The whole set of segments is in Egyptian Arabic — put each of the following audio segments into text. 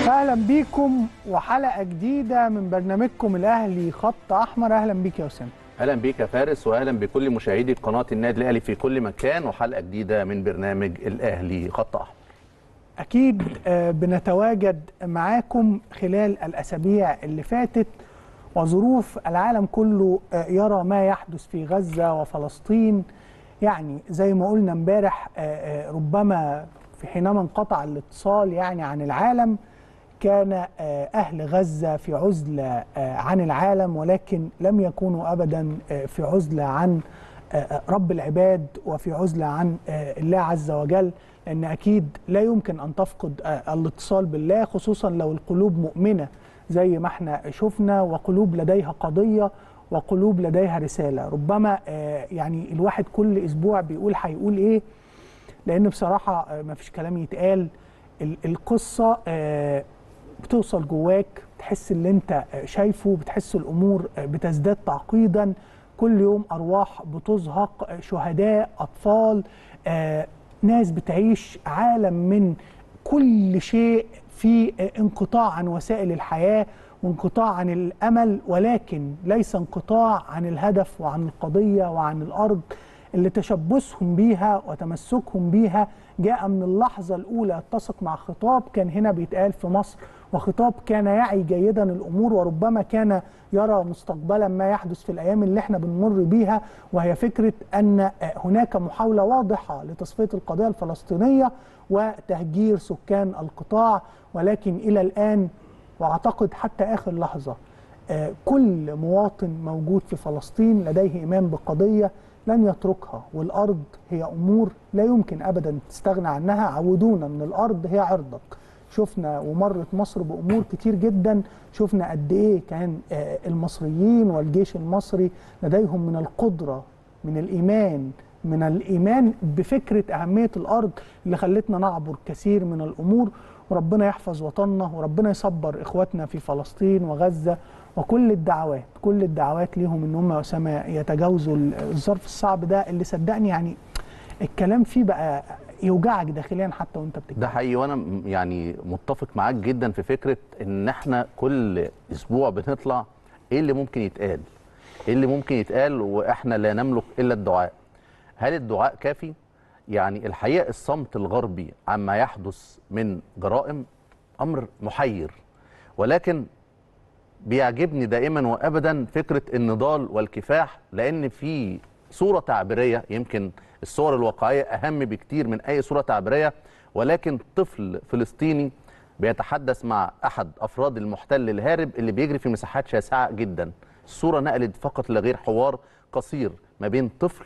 اهلا بيكم وحلقه جديده من برنامجكم الاهلي خط احمر اهلا بيك يا اسامه اهلا بيك يا فارس واهلا بكل مشاهدي قناه النادي الاهلي في كل مكان وحلقه جديده من برنامج الاهلي خط احمر اكيد آه، بنتواجد معاكم خلال الاسابيع اللي فاتت وظروف العالم كله آه، يرى ما يحدث في غزه وفلسطين يعني زي ما قلنا امبارح آه، آه، ربما في حينما انقطع الاتصال يعني عن العالم كان آه، اهل غزه في عزله آه، عن العالم ولكن لم يكونوا ابدا آه، في عزله عن آه، رب العباد وفي عزله عن آه، الله عز وجل لان اكيد لا يمكن ان تفقد آه، الاتصال بالله خصوصا لو القلوب مؤمنه زي ما احنا شفنا وقلوب لديها قضيه وقلوب لديها رساله ربما آه، يعني الواحد كل اسبوع بيقول هيقول ايه لان بصراحه آه، ما فيش كلام يتقال ال- القصه آه، بتوصل جواك تحس اللي انت آه، شايفه بتحس الامور آه، بتزداد تعقيدا كل يوم ارواح بتزهق آه، شهداء اطفال آه، ناس بتعيش عالم من كل شيء في آه، انقطاع عن وسائل الحياه وانقطاع عن الامل ولكن ليس انقطاع عن الهدف وعن القضيه وعن الارض اللي تشبثهم بيها وتمسكهم بيها جاء من اللحظة الأولى اتسق مع خطاب كان هنا بيتقال في مصر وخطاب كان يعي جيدا الأمور وربما كان يرى مستقبلا ما يحدث في الأيام اللي احنا بنمر بيها وهي فكرة أن هناك محاولة واضحة لتصفية القضية الفلسطينية وتهجير سكان القطاع ولكن إلى الآن واعتقد حتى اخر لحظه آه، كل مواطن موجود في فلسطين لديه ايمان بقضيه لن يتركها والارض هي امور لا يمكن ابدا تستغنى عنها عودونا ان الارض هي عرضك شفنا ومرت مصر بامور كتير جدا شفنا قد ايه كان آه، المصريين والجيش المصري لديهم من القدره من الايمان من الايمان بفكره اهميه الارض اللي خلتنا نعبر كثير من الامور وربنا يحفظ وطننا وربنا يصبر اخواتنا في فلسطين وغزه وكل الدعوات كل الدعوات ليهم ان هم يا اسامه يتجاوزوا الظرف الصعب ده اللي صدقني يعني الكلام فيه بقى يوجعك داخليا حتى وانت بتتكلم ده حقيقي وانا م- يعني متفق معاك جدا في فكره ان احنا كل اسبوع بنطلع ايه اللي ممكن يتقال ايه اللي ممكن يتقال واحنا لا نملك الا الدعاء هل الدعاء كافي يعني الحقيقه الصمت الغربي عما يحدث من جرائم امر محير ولكن بيعجبني دائما وابدا فكره النضال والكفاح لان في صوره تعبيريه يمكن الصور الواقعيه اهم بكتير من اي صوره تعبيريه ولكن طفل فلسطيني بيتحدث مع احد افراد المحتل الهارب اللي بيجري في مساحات شاسعه جدا الصوره نقلت فقط لا غير حوار قصير ما بين طفل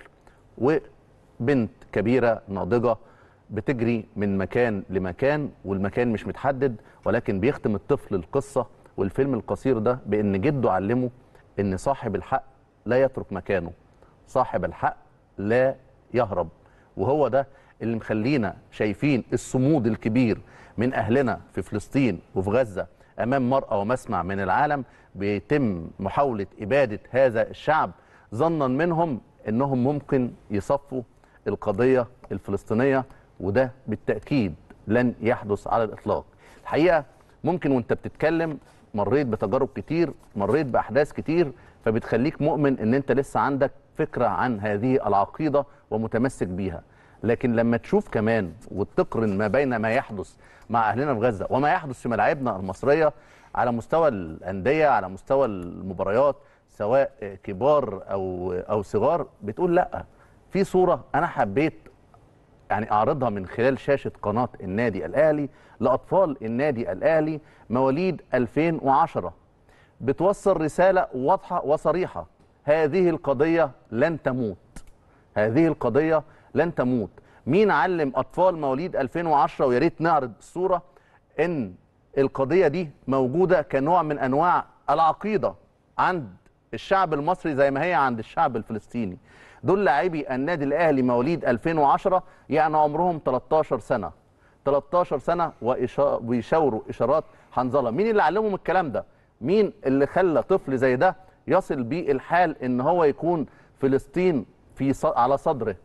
وبنت كبيره ناضجه بتجري من مكان لمكان والمكان مش متحدد ولكن بيختم الطفل القصه والفيلم القصير ده بان جده علمه ان صاحب الحق لا يترك مكانه صاحب الحق لا يهرب وهو ده اللي مخلينا شايفين الصمود الكبير من اهلنا في فلسطين وفي غزه امام مرأى ومسمع من العالم بيتم محاوله اباده هذا الشعب ظنا منهم انهم ممكن يصفوا القضيه الفلسطينيه وده بالتاكيد لن يحدث على الاطلاق الحقيقه ممكن وانت بتتكلم مريت بتجارب كتير مريت باحداث كتير فبتخليك مؤمن ان انت لسه عندك فكره عن هذه العقيده ومتمسك بيها لكن لما تشوف كمان وتقرن ما بين ما يحدث مع اهلنا في غزه وما يحدث في ملاعبنا المصريه على مستوى الانديه على مستوى المباريات سواء كبار او او صغار بتقول لا في صوره انا حبيت يعني اعرضها من خلال شاشه قناه النادي الاهلي لاطفال النادي الاهلي مواليد 2010 بتوصل رساله واضحه وصريحه هذه القضيه لن تموت هذه القضيه لن تموت مين علم اطفال مواليد 2010 ويا ريت نعرض الصوره ان القضيه دي موجوده كنوع من انواع العقيده عند الشعب المصري زي ما هي عند الشعب الفلسطيني دول لاعبي النادي الاهلي مواليد 2010 يعني عمرهم 13 سنه 13 سنه وإشا- ويشاوروا اشارات حنظله مين اللي علمهم الكلام ده مين اللي خلى طفل زي ده يصل بيه الحال ان هو يكون فلسطين في ص- على صدره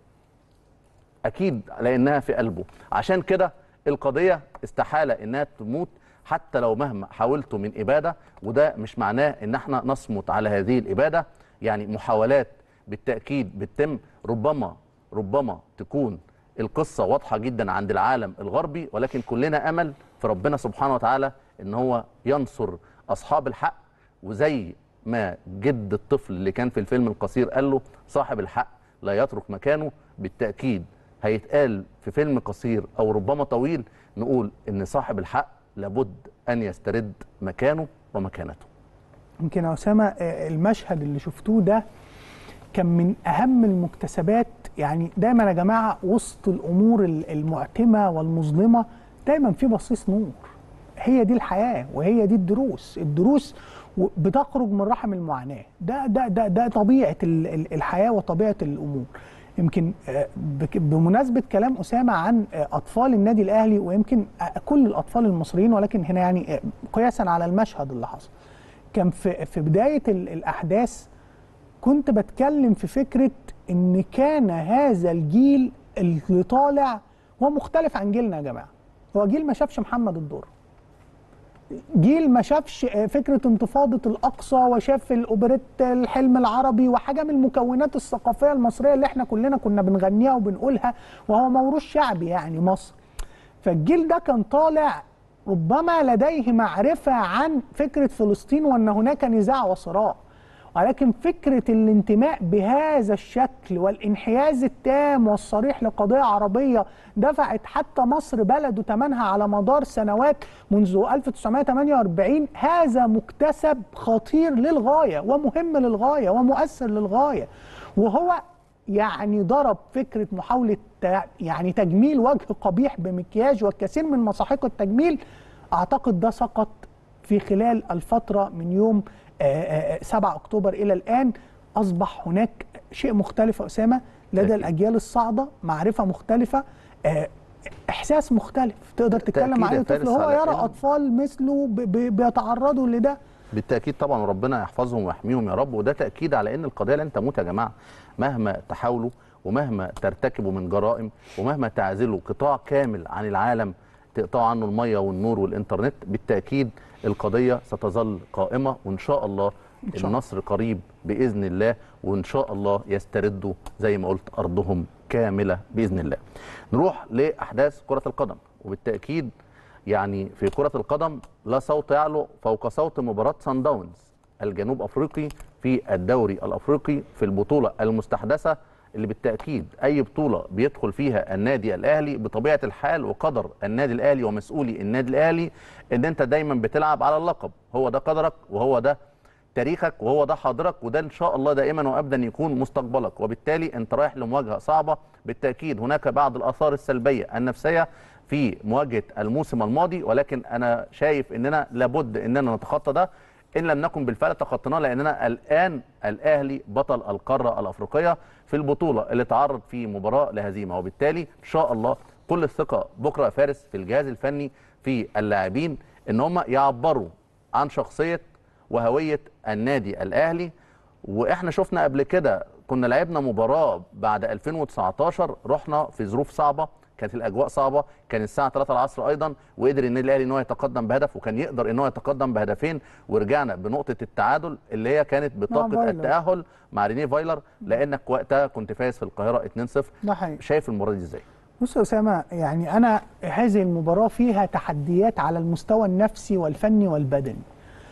اكيد لانها في قلبه عشان كده القضيه استحاله انها تموت حتى لو مهما حاولتوا من اباده وده مش معناه ان احنا نصمت على هذه الاباده يعني محاولات بالتاكيد بتتم ربما ربما تكون القصه واضحه جدا عند العالم الغربي ولكن كلنا امل في ربنا سبحانه وتعالى ان هو ينصر اصحاب الحق وزي ما جد الطفل اللي كان في الفيلم القصير قال له صاحب الحق لا يترك مكانه بالتاكيد هيتقال في فيلم قصير او ربما طويل نقول ان صاحب الحق لابد ان يسترد مكانه ومكانته يمكن يا اسامه آه، المشهد اللي شفتوه ده كان من اهم المكتسبات يعني دايما يا جماعه وسط الامور ال- المعتمه والمظلمه دايما في بصيص نور هي دي الحياه وهي دي الدروس الدروس و- بتخرج من رحم المعاناه ده ده ده ده طبيعه ال- ال- الحياه وطبيعه الامور يمكن آه، بك- بمناسبه كلام اسامه عن آه، اطفال النادي الاهلي ويمكن آه، كل الاطفال المصريين ولكن هنا يعني آه، قياسا على المشهد اللي حصل كان في في بدايه ال- الاحداث كنت بتكلم في فكره ان كان هذا الجيل اللي طالع هو مختلف عن جيلنا يا جماعه هو جيل ما شافش محمد الدور جيل ما شافش آه، فكره انتفاضه الاقصى وشاف الاوبريت الحلم العربي وحاجه من المكونات الثقافيه المصريه اللي احنا كلنا كنا بنغنيها وبنقولها وهو موروث شعبي يعني مصر فالجيل ده كان طالع ربما لديه معرفة عن فكرة فلسطين وأن هناك نزاع وصراع ولكن فكرة الانتماء بهذا الشكل والانحياز التام والصريح لقضية عربية دفعت حتى مصر بلده ثمنها على مدار سنوات منذ 1948 هذا مكتسب خطير للغاية ومهم للغاية ومؤثر للغاية وهو يعني ضرب فكره محاوله ت- يعني تجميل وجه قبيح بمكياج والكثير من مساحيق التجميل اعتقد ده سقط في خلال الفتره من يوم آه، آه، آه، 7 اكتوبر الى الان اصبح هناك شيء مختلف يا اسامه لدى أكيد. الاجيال الصاعده معرفه مختلفه آه، احساس مختلف تقدر تتكلم بالتأكيد عليه يا طفل فارس هو على يرى إن- اطفال مثله ب- ب- بيتعرضوا لده بالتاكيد طبعا ربنا يحفظهم ويحميهم يا رب وده تاكيد على ان القضيه لن تموت يا جماعه مهما تحاولوا ومهما ترتكبوا من جرائم ومهما تعزلوا قطاع كامل عن العالم تقطعوا عنه الميه والنور والانترنت بالتاكيد القضيه ستظل قائمه وان شاء الله إن شاء الله. النصر قريب باذن الله وان شاء الله يستردوا زي ما قلت ارضهم كامله باذن الله. نروح لاحداث كره القدم وبالتاكيد يعني في كرة القدم لا صوت يعلو فوق صوت مباراة سان داونز الجنوب أفريقي في الدوري الأفريقي في البطولة المستحدثة اللي بالتأكيد أي بطولة بيدخل فيها النادي الأهلي بطبيعة الحال وقدر النادي الأهلي ومسؤولي النادي الأهلي إن أنت دايما بتلعب على اللقب هو ده قدرك وهو ده تاريخك وهو ده حاضرك وده ان شاء الله دائما وابدا يكون مستقبلك وبالتالي انت رايح لمواجهه صعبه بالتاكيد هناك بعض الاثار السلبيه النفسيه في مواجهه الموسم الماضي ولكن انا شايف اننا لابد اننا نتخطى ده ان لم نكن بالفعل تخطيناه لاننا الان الاهلي بطل القاره الافريقيه في البطوله اللي تعرض في مباراه لهزيمه وبالتالي ان شاء الله كل الثقه بكره يا فارس في الجهاز الفني في اللاعبين ان هم يعبروا عن شخصيه وهويه النادي الاهلي واحنا شفنا قبل كده كنا لعبنا مباراه بعد 2019 رحنا في ظروف صعبه كانت الاجواء صعبه كان الساعه 3 العصر ايضا وقدر النادي الاهلي ان هو يتقدم بهدف وكان يقدر ان هو يتقدم بهدفين ورجعنا بنقطه التعادل اللي هي كانت بطاقه فايلر. التاهل مع رينيه فايلر لانك وقتها كنت فايز في القاهره 2-0 ده حقيقي شايف المباراه دي ازاي؟ بص يا اسامه يعني انا هذه المباراه فيها تحديات على المستوى النفسي والفني والبدني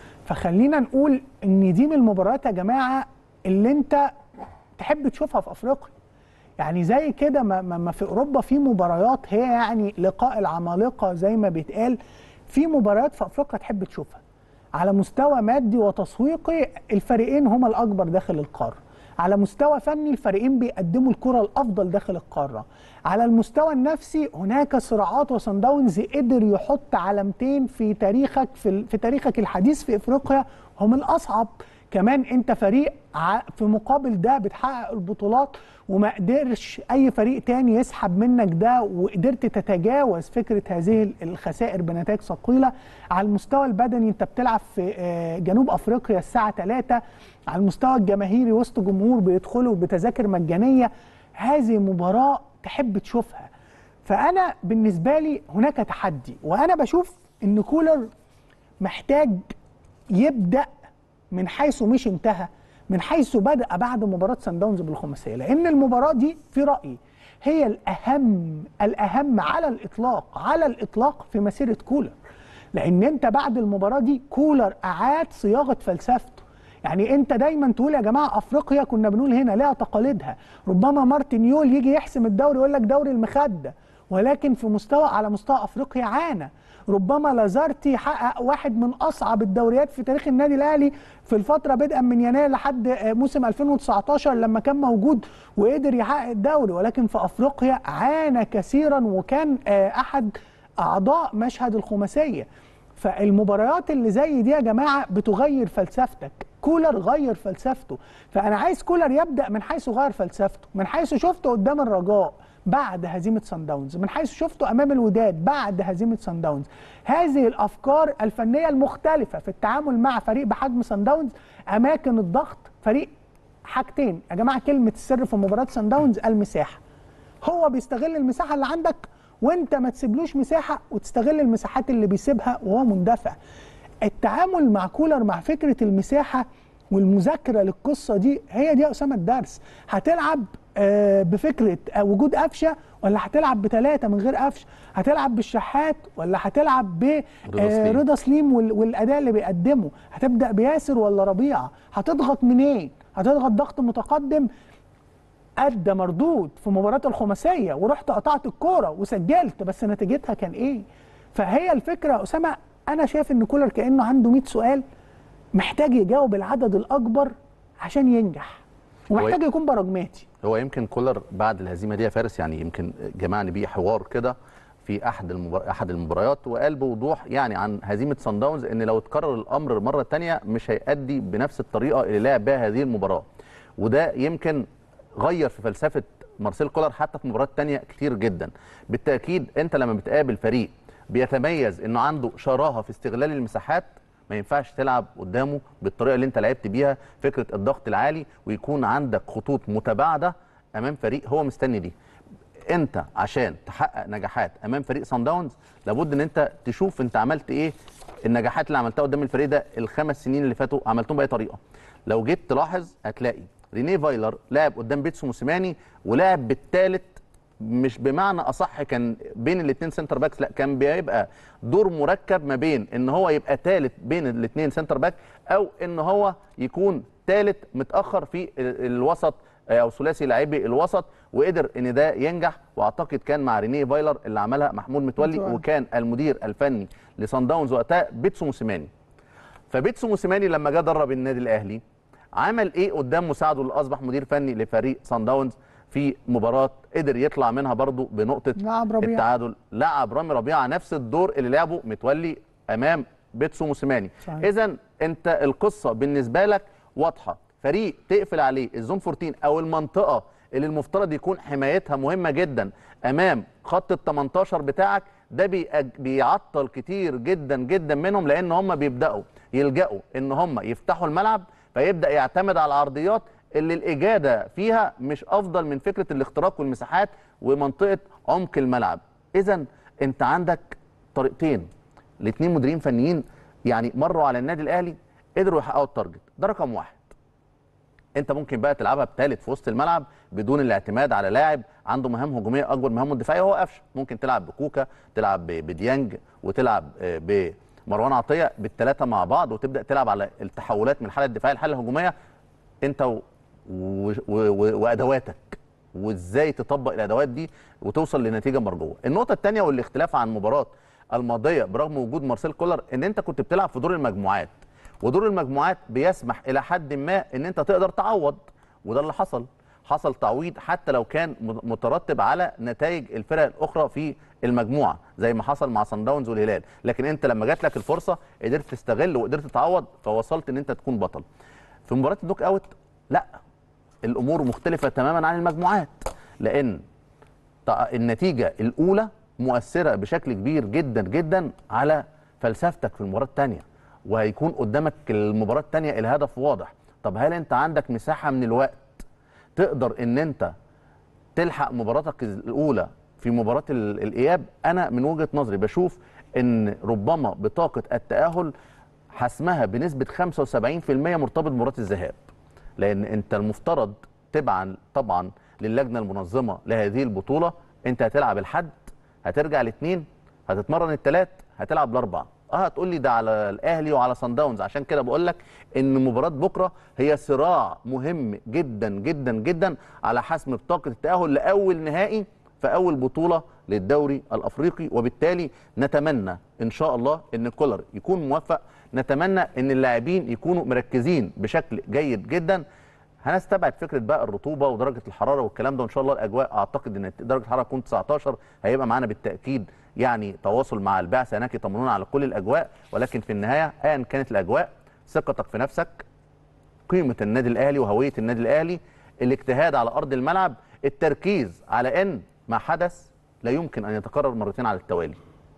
فخلينا نقول ان دي من المباريات يا جماعه اللي انت تحب تشوفها في افريقيا يعني زي كده ما, ما ما في اوروبا في مباريات هي يعني لقاء العمالقه زي ما بيتقال في مباريات في افريقيا تحب تشوفها على مستوى مادي وتسويقي الفريقين هما الاكبر داخل القاره على مستوى فني الفريقين بيقدموا الكره الافضل داخل القاره على المستوى النفسي هناك صراعات وصن داونز قدر يحط علامتين في تاريخك في, ال- في تاريخك الحديث في افريقيا هم الاصعب كمان انت فريق ع- في مقابل ده بتحقق البطولات وما قدرش اي فريق تاني يسحب منك ده وقدرت تتجاوز فكره هذه الخسائر بنتائج ثقيله على المستوى البدني انت بتلعب في آه، جنوب افريقيا الساعه 3 على المستوى الجماهيري وسط جمهور بيدخلوا بتذاكر مجانيه هذه مباراه تحب تشوفها فانا بالنسبه لي هناك تحدي وانا بشوف ان كولر محتاج يبدا من حيث مش انتهى من حيث بدا بعد مباراه سان داونز بالخماسيه لان المباراه دي في رايي هي الاهم الاهم على الاطلاق على الاطلاق في مسيره كولر لان انت بعد المباراه دي كولر اعاد صياغه فلسفته يعني انت دايما تقول يا جماعه افريقيا كنا بنقول هنا لها تقاليدها ربما مارتن يول يجي يحسم الدوري يقول لك دوري المخده ولكن في مستوى على مستوى افريقيا عانى ربما لازارتي حقق واحد من اصعب الدوريات في تاريخ النادي الاهلي في الفتره بدءا من يناير لحد موسم 2019 لما كان موجود وقدر يحقق الدوري ولكن في افريقيا عانى كثيرا وكان احد اعضاء مشهد الخماسيه فالمباريات اللي زي دي يا جماعه بتغير فلسفتك كولر غير فلسفته فانا عايز كولر يبدا من حيث غير فلسفته من حيث شفته قدام الرجاء بعد هزيمه سان داونز من حيث شفته امام الوداد بعد هزيمه سان داونز هذه الافكار الفنيه المختلفه في التعامل مع فريق بحجم سان داونز اماكن الضغط فريق حاجتين يا جماعه كلمه السر في مباراه سان داونز المساحه هو بيستغل المساحه اللي عندك وانت ما تسيبلوش مساحه وتستغل المساحات اللي بيسيبها وهو مندفع التعامل مع كولر مع فكره المساحه والمذاكره للقصه دي هي دي يا اسامه الدرس هتلعب بفكره وجود قفشه ولا هتلعب بثلاثه من غير قفشه هتلعب بالشحات ولا هتلعب برضا سليم والاداء اللي بيقدمه هتبدا بياسر ولا ربيعه هتضغط منين هتضغط ضغط متقدم ادى مردود في مباراه الخماسيه ورحت قطعت الكوره وسجلت بس نتيجتها كان ايه فهي الفكره يا اسامه انا شايف ان كولر كانه عنده 100 سؤال محتاج يجاوب العدد الاكبر عشان ينجح ومحتاج يكون براجماتي هو يمكن كولر بعد الهزيمه دي يا فارس يعني يمكن جمعني بيه حوار كده في احد المبار... احد المباريات وقال بوضوح يعني عن هزيمه سان داونز ان لو اتكرر الامر مره ثانيه مش هيأدي بنفس الطريقه اللي لعب بها هذه المباراه وده يمكن غير في فلسفه مارسيل كولر حتى في مباريات ثانيه كتير جدا بالتاكيد انت لما بتقابل فريق بيتميز انه عنده شراهه في استغلال المساحات ما ينفعش تلعب قدامه بالطريقه اللي انت لعبت بيها فكره الضغط العالي ويكون عندك خطوط متباعده امام فريق هو مستني دي انت عشان تحقق نجاحات امام فريق سان داونز لابد ان انت تشوف انت عملت ايه النجاحات اللي عملتها قدام الفريق ده الخمس سنين اللي فاتوا عملتهم باي طريقه لو جيت تلاحظ هتلاقي رينيه فايلر لعب قدام بيتسو موسيماني ولعب بالثالث مش بمعنى اصح كان بين الاثنين سنتر باكس لا كان بيبقى دور مركب ما بين ان هو يبقى ثالث بين الاثنين سنتر باك او ان هو يكون ثالث متاخر في الوسط او ثلاثي لاعبي الوسط وقدر ان ده ينجح واعتقد كان مع رينيه فايلر اللي عملها محمود متولي وكان المدير الفني لصن داونز وقتها بيتسو موسيماني فبيتسو موسيماني لما جه درب النادي الاهلي عمل ايه قدام مساعده اللي اصبح مدير فني لفريق صن داونز في مباراه قدر يطلع منها برضه بنقطه لعب ربيعة. التعادل لعب رامي ربيعه نفس الدور اللي لعبه متولي امام بيتسو موسيماني اذا انت القصه بالنسبه لك واضحه فريق تقفل عليه الزون 14 او المنطقه اللي المفترض يكون حمايتها مهمه جدا امام خط ال 18 بتاعك ده بيأج... بيعطل كتير جدا جدا منهم لان هم بيبداوا يلجأوا ان هم يفتحوا الملعب فيبدا يعتمد على العرضيات اللي الاجاده فيها مش افضل من فكره الاختراق والمساحات ومنطقه عمق الملعب اذا انت عندك طريقتين الاثنين مديرين فنيين يعني مروا على النادي الاهلي قدروا يحققوا التارجت ده رقم واحد انت ممكن بقى تلعبها بثالث في وسط الملعب بدون الاعتماد على لاعب عنده مهام هجوميه اكبر مهامه الدفاعيه هو قفشه ممكن تلعب بكوكا تلعب بديانج وتلعب بمروان عطيه بالثلاثه مع بعض وتبدا تلعب على التحولات من الحاله الدفاعيه للحاله الهجوميه انت و... و... و... وادواتك وازاي تطبق الادوات دي وتوصل لنتيجه مرجوه النقطه الثانيه والاختلاف عن مباراه الماضيه برغم وجود مارسيل كولر ان انت كنت بتلعب في دور المجموعات ودور المجموعات بيسمح الى حد ما ان انت تقدر تعوض وده اللي حصل حصل تعويض حتى لو كان مترتب على نتائج الفرق الاخرى في المجموعه زي ما حصل مع صن داونز والهلال لكن انت لما جات لك الفرصه قدرت تستغل وقدرت تعوض فوصلت ان انت تكون بطل في مباراه النوك اوت لا الامور مختلفه تماما عن المجموعات لان النتيجه الاولى مؤثره بشكل كبير جدا جدا على فلسفتك في المباراه الثانيه وهيكون قدامك المباراه الثانيه الهدف واضح طب هل انت عندك مساحه من الوقت تقدر ان انت تلحق مباراتك الاولى في مباراه ال- الاياب انا من وجهه نظري بشوف ان ربما بطاقه التاهل حسمها بنسبه 75% مرتبط بمباراه الذهاب لان انت المفترض تبعا طبعا للجنه المنظمه لهذه البطوله انت هتلعب الحد هترجع الاثنين هتتمرن الثلاث هتلعب الاربع اه هتقول لي ده على الاهلي وعلى صن داونز عشان كده بقول لك ان مباراه بكره هي صراع مهم جدا جدا جدا على حسم بطاقه التاهل لاول نهائي في اول بطوله للدوري الافريقي وبالتالي نتمنى ان شاء الله ان كولر يكون موفق نتمنى ان اللاعبين يكونوا مركزين بشكل جيد جدا هنستبعد فكره بقى الرطوبه ودرجه الحراره والكلام ده وان شاء الله الاجواء اعتقد ان درجه الحراره تكون 19 هيبقى معانا بالتاكيد يعني تواصل مع البعثه هناك يطمنونا على كل الاجواء ولكن في النهايه ايا كانت الاجواء ثقتك في نفسك قيمه النادي الاهلي وهويه النادي الاهلي الاجتهاد على ارض الملعب التركيز على ان ما حدث لا يمكن ان يتكرر مرتين على التوالي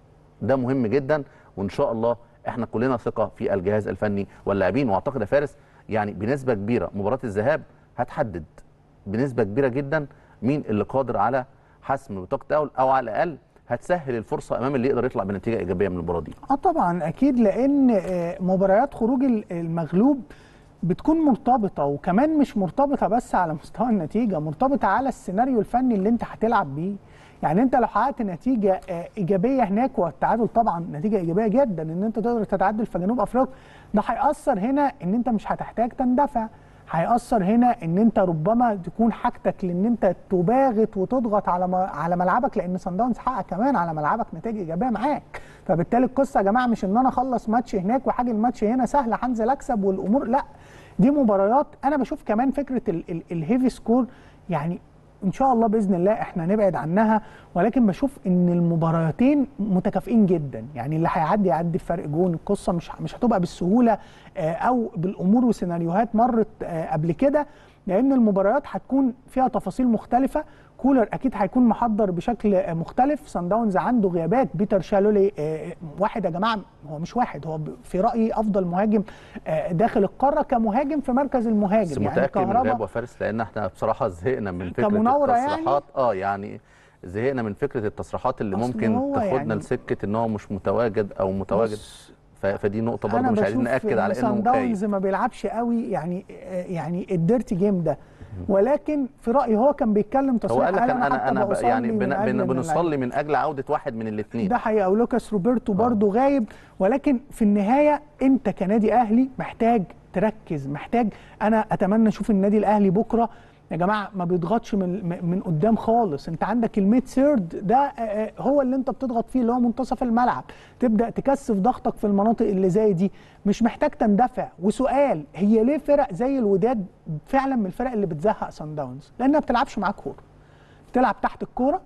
ده مهم جدا وان شاء الله احنا كلنا ثقه في الجهاز الفني واللاعبين واعتقد يا فارس يعني بنسبه كبيره مباراه الذهاب هتحدد بنسبه كبيره جدا مين اللي قادر على حسم بطاقه التاهل او على الاقل هتسهل الفرصه امام اللي يقدر يطلع بنتيجه ايجابيه من المباراه دي اه طبعا اكيد لان آه، مباريات خروج ال- المغلوب بتكون مرتبطه وكمان مش مرتبطه بس على مستوى النتيجه مرتبطه على السيناريو الفني اللي انت هتلعب بيه يعني انت لو حققت نتيجه آه، ايجابيه هناك والتعادل طبعا نتيجه ايجابيه جدا ان انت تقدر تتعادل في جنوب افريقيا ده هيأثر هنا ان انت مش هتحتاج تندفع هيأثر هنا ان انت ربما تكون حاجتك لان انت تباغت وتضغط على م- على ملعبك لان صن داونز حقق كمان على ملعبك نتائج ايجابيه معاك فبالتالي القصه يا جماعه مش ان انا اخلص ماتش هناك وحاجه الماتش هنا سهله هنزل اكسب والامور لا دي مباريات انا بشوف كمان فكره ال- ال- الهيفي سكور يعني ان شاء الله باذن الله احنا نبعد عنها ولكن بشوف ان المباراتين متكافئين جدا يعني اللي هيعدي يعدي بفرق جون القصه مش مش هتبقى بالسهوله آه، او بالامور وسيناريوهات مرت آه، قبل كده لان المباريات هتكون فيها تفاصيل مختلفه كولر اكيد هيكون محضر بشكل آه، مختلف سان داونز عنده غيابات بيتر شالولي آه، واحد يا جماعه هو مش واحد هو ب- في رايي افضل مهاجم آه، داخل القاره كمهاجم في مركز بس المهاجم متاكد من كهربا- غياب وفارس لان احنا بصراحه زهقنا من فكره كمناورة يعني؟ التصريحات اه يعني زهقنا من فكره التصريحات اللي أصل ممكن هو تاخدنا يعني- لسكه ان هو مش متواجد او متواجد بص، ف- فدي نقطه انا برضه مش عايزين بشوف ناكد على سان انه داونز خايف ما بيلعبش قوي يعني آه، يعني الديرتي جيم ده ولكن في رايي هو كان بيتكلم تصريح هو قال لك انا انا, حتى أنا ب- بصلي يعني من بن أجل بن إن بنصلي من اجل عوده واحد من الاثنين ده حقيقه ولوكاس روبرتو برضه غايب ولكن في النهايه انت كنادي اهلي محتاج تركز محتاج انا اتمنى اشوف النادي الاهلي بكره يا جماعه ما بيضغطش من م- من قدام خالص انت عندك الميد سيرد ده آه، آه، هو اللي انت بتضغط فيه اللي هو منتصف الملعب تبدا تكثف ضغطك في المناطق اللي زي دي مش محتاج تندفع وسؤال هي ليه فرق زي الوداد فعلا من الفرق اللي بتزهق سان داونز لانها ما بتلعبش معاك كوره بتلعب تحت الكوره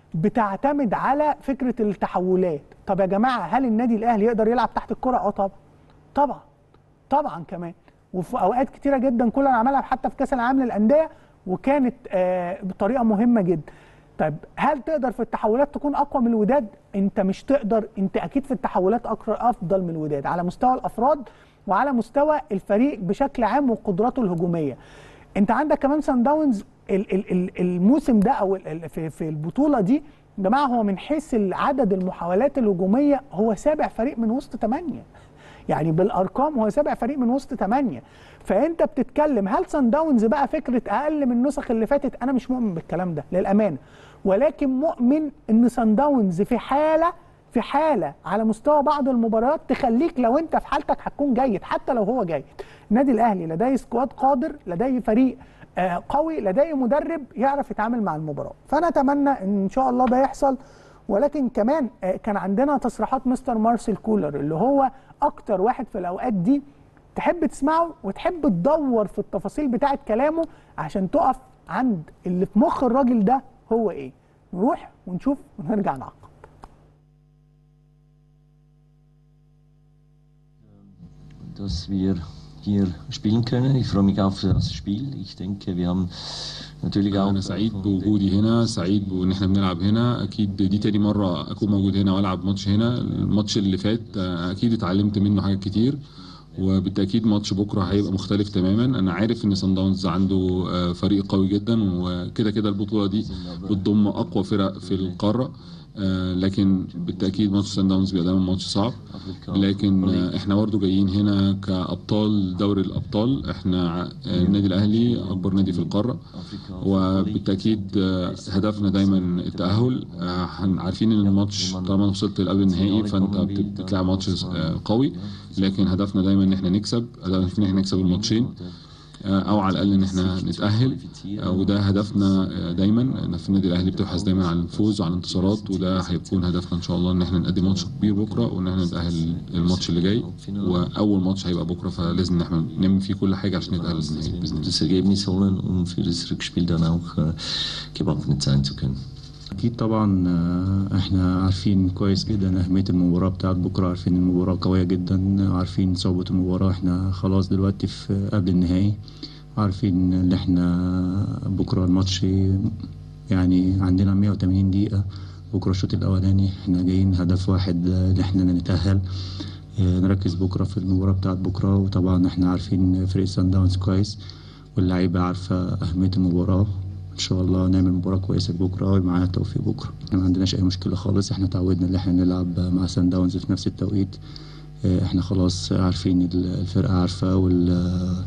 بتعتمد على فكره التحولات طب يا جماعه هل النادي الاهلي يقدر يلعب تحت الكره اه طبعا طبعا طبعا كمان وفي اوقات كتيره جدا كولر عملها حتى في كاس العالم للانديه وكانت آه بطريقه مهمه جدا طيب هل تقدر في التحولات تكون اقوى من الوداد انت مش تقدر انت اكيد في التحولات أكر- افضل من الوداد على مستوى الافراد وعلى مستوى الفريق بشكل عام وقدراته الهجوميه انت عندك كمان سان داونز ال- ال- ال- الموسم ده او ال- ال- في في البطوله دي يا جماعه هو من حيث عدد المحاولات الهجوميه هو سابع فريق من وسط ثمانيه يعني بالارقام هو سابع فريق من وسط ثمانيه فانت بتتكلم هل سان داونز بقى فكره اقل من النسخ اللي فاتت انا مش مؤمن بالكلام ده للامانه ولكن مؤمن ان سان داونز في حاله في حاله على مستوى بعض المباريات تخليك لو انت في حالتك هتكون جيد حتى لو هو جيد النادي الاهلي لديه سكواد قادر لديه فريق آه، قوي لديه مدرب يعرف يتعامل مع المباراه فانا اتمنى ان شاء الله ده يحصل ولكن كمان آه، كان عندنا تصريحات مستر مارسيل كولر اللي هو اكتر واحد في الاوقات دي تحب تسمعه وتحب تدور في التفاصيل بتاعه كلامه عشان تقف عند اللي في مخ الراجل ده هو ايه نروح ونشوف ونرجع نعقب dass wir hier spielen können. Ich freue mich auf das Spiel. Ich denke, wir haben natürlich auch. أنا سعيد بوجودي هنا سعيد بإن إحنا بنلعب هنا أكيد دي تاني مرة أكون موجود هنا وألعب ماتش هنا الماتش اللي فات آه، أكيد اتعلمت منه حاجات كتير وبالتاكيد ماتش بكره هيبقى مختلف تماما انا عارف ان سان داونز عنده آه، فريق قوي جدا وكده كده البطوله دي بتضم اقوى فرق في القاره آه، لكن بالتاكيد ماتش سان داونز بيبقى دايما ماتش صعب لكن آه، احنا برضه جايين هنا كابطال دوري الابطال احنا ع- آه، النادي الاهلي اكبر نادي في القاره وبالتاكيد آه، هدفنا دايما التاهل آه، هن- عارفين ان الماتش طالما وصلت لقبل النهائي فانت بت- بتلعب ماتش آه، قوي لكن هدفنا دايما ان احنا نكسب هدفنا ان احنا نكسب الماتشين آه، او على الاقل ان احنا نتاهل آه، وده هدفنا آه، دايما إن في النادي الاهلي بتبحث دايما عن الفوز وعن الانتصارات وده هيكون هدفنا ان شاء الله ان احنا نقدم ماتش كبير بكره وان احنا نتاهل الماتش اللي جاي واول ماتش هيبقى بكره فلازم ان احنا نعمل فيه كل حاجه عشان نتاهل للنهائي باذن الله das Ergebnis holen, um für das Rückspiel dann auch äh, gewappnet sein zu können. أكيد طبعا آه، إحنا عارفين كويس جدا أهمية المباراة بتاعت بكرة عارفين المباراة قوية جدا عارفين صعوبة المباراة إحنا خلاص دلوقتي في قبل النهائي عارفين إن إحنا بكرة الماتش يعني عندنا 180 دقيقة بكرة الشوط الأولاني إحنا جايين هدف واحد آه، إن إحنا نتأهل آه، نركز بكرة في المباراة بتاعت بكرة وطبعا إحنا عارفين فريق سان داونز كويس واللعيبة عارفة أهمية المباراة ان شاء الله نعمل مباراه كويسه بكره ومعانا التوفيق بكره احنا ما عندناش اي مشكله خالص احنا تعودنا ان احنا نلعب مع سان داونز في نفس التوقيت اه، احنا خلاص عارفين ال- الفرقه عارفه وال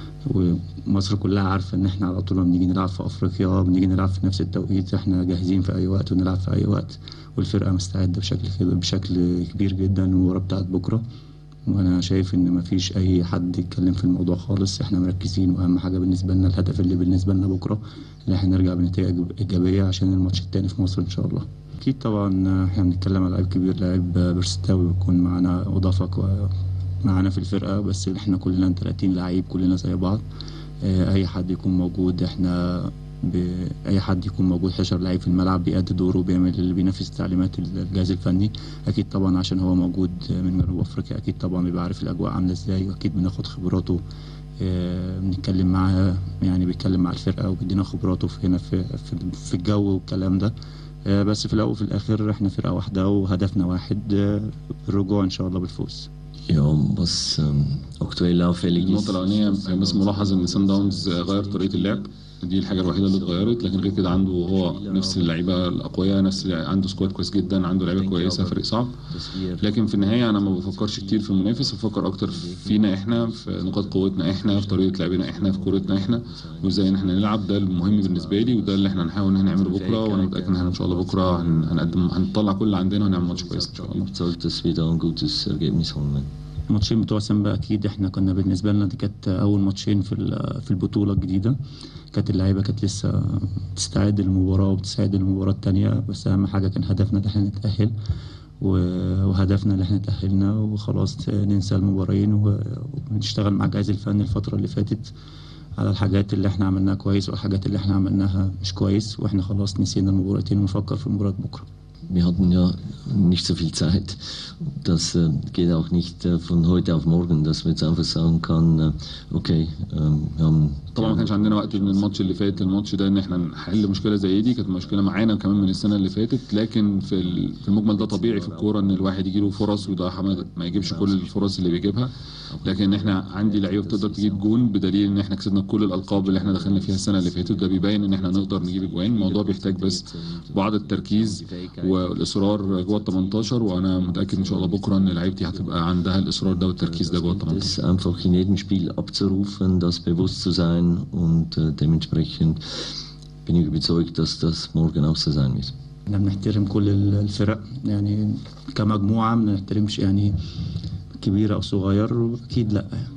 ومصر كلها عارفه ان احنا على طول لما بنيجي نلعب في افريقيا بنيجي نلعب في نفس التوقيت احنا جاهزين في اي وقت ونلعب في اي وقت والفرقه مستعده بشكل كده بشكل كبير جدا المباراه بتاعت بكره وانا شايف ان مفيش اي حد يتكلم في الموضوع خالص احنا مركزين واهم حاجه بالنسبه لنا الهدف اللي بالنسبه لنا بكره ان احنا نرجع بنتيجه ايجابيه عشان الماتش التاني في مصر ان شاء الله اكيد طبعا احنا بنتكلم على لعيب كبير لعيب بيرستاوي ويكون معانا اضافه كو- معانا في الفرقه بس احنا كلنا 30 لعيب كلنا زي بعض اه، اي حد يكون موجود احنا ب- اي حد يكون موجود 11 لعيب في الملعب بيأدي دوره بيعمل اللي بينفذ تعليمات الجهاز الفني اكيد طبعا عشان هو موجود من جنوب افريقيا اكيد طبعا بيبقى عارف الاجواء عامله ازاي واكيد بناخد خبراته آه، بنتكلم معاه يعني بيتكلم مع الفرقه وبيدينا خبراته في هنا في في, في الجو والكلام ده آه، بس في الاول وفي الاخر احنا فرقه واحده وهدفنا واحد آه، الرجوع ان شاء الله بالفوز Ja, was ähm, aktuell auffällig ist. النقطة الأولانية بس ملاحظ إن سان داونز غير طريقة اللعب دي الحاجة الوحيدة اللي اتغيرت لكن غير كده عنده هو نفس اللعيبة الأقوياء نفس عنده سكواد كويس جدا عنده لعيبة كويسة فريق صعب dass wir لكن في النهاية أنا ما بفكرش كتير في المنافس بفكر أكتر فينا إحنا في نقاط قوتنا إحنا في طريقة لعبنا إحنا في كورتنا إحنا وإزاي إن إحنا نلعب ده المهم بالنسبة لي وده اللي إحنا هنحاول إن إحنا نعمله بكرة وأنا متأكد إن إحنا إن شاء الله بكرة هن- هنقدم هنطلع كل اللي عندنا ونعمل ماتش كويس إن شاء الله überzeugt, dass wir da ein gutes Ergebnis holen werden. الماتشين بتوع سامبا اكيد احنا كنا بالنسبه لنا دي كانت اول ماتشين في ال- في البطوله الجديده كانت اللعيبه كانت لسه بتستعد للمباراه وبتستعد للمباراه التانية بس اهم حاجه كان هدفنا ان احنا نتاهل و- وهدفنا ان احنا تاهلنا وخلاص ننسى المبارين و- ونشتغل مع الجهاز الفني الفتره اللي فاتت على الحاجات اللي احنا عملناها كويس والحاجات اللي احنا عملناها مش كويس واحنا خلاص نسينا المباراتين ونفكر في مباراه بكره Wir hatten ja nicht so viel Zeit. Das äh, geht auch nicht äh, von heute auf morgen, dass man jetzt einfach sagen kann, äh, okay, ähm, wir haben طبعا ما كانش عندنا وقت من الماتش اللي فات للماتش ده ان احنا نحل مشكله زي دي كانت مشكله معانا كمان من السنه اللي فاتت لكن في ال- في المجمل ده طبيعي في الكوره ان الواحد يجي له فرص وده حمد ما يجيبش كل الفرص اللي بيجيبها لكن احنا عندي لعيبه بتقدر تجيب جون بدليل ان احنا كسبنا كل الالقاب اللي احنا دخلنا فيها السنه اللي فاتت ده بيبين ان احنا نقدر نجيب اجوان الموضوع بيحتاج بس بعض التركيز والاصرار جوه ال 18 وانا متاكد ان شاء الله بكره ان لعيبتي هتبقى عندها الاصرار ده والتركيز ده جوه ال 18 das einfach in jedem Spiel abzurufen, das bewusst zu sein und äh, dementsprechend bin ich überzeugt, dass das morgen auch so sein wird. احنا بنحترم كل ال- الفرق يعني كمجموعة ما بنحترمش يعني كبير أو صغير أكيد لأ يعني.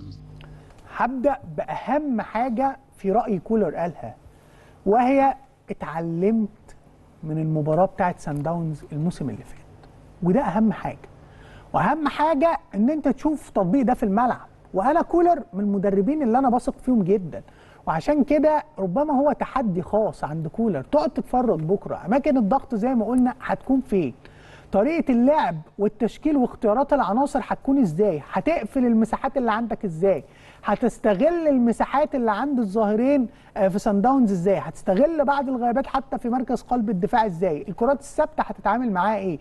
هبدا باهم حاجه في راي كولر قالها وهي اتعلمت من المباراه بتاعت سان داونز الموسم اللي فات وده اهم حاجه واهم حاجه ان انت تشوف تطبيق ده في الملعب وانا كولر من المدربين اللي انا بثق فيهم جدا وعشان كده ربما هو تحدي خاص عند كولر تقعد تتفرج بكره اماكن الضغط زي ما قلنا هتكون فين طريقه اللعب والتشكيل واختيارات العناصر هتكون ازاي هتقفل المساحات اللي عندك ازاي هتستغل المساحات اللي عند الظاهرين آه، في سان داونز ازاي هتستغل بعض الغيابات حتى في مركز قلب الدفاع ازاي الكرات الثابته هتتعامل معاها ايه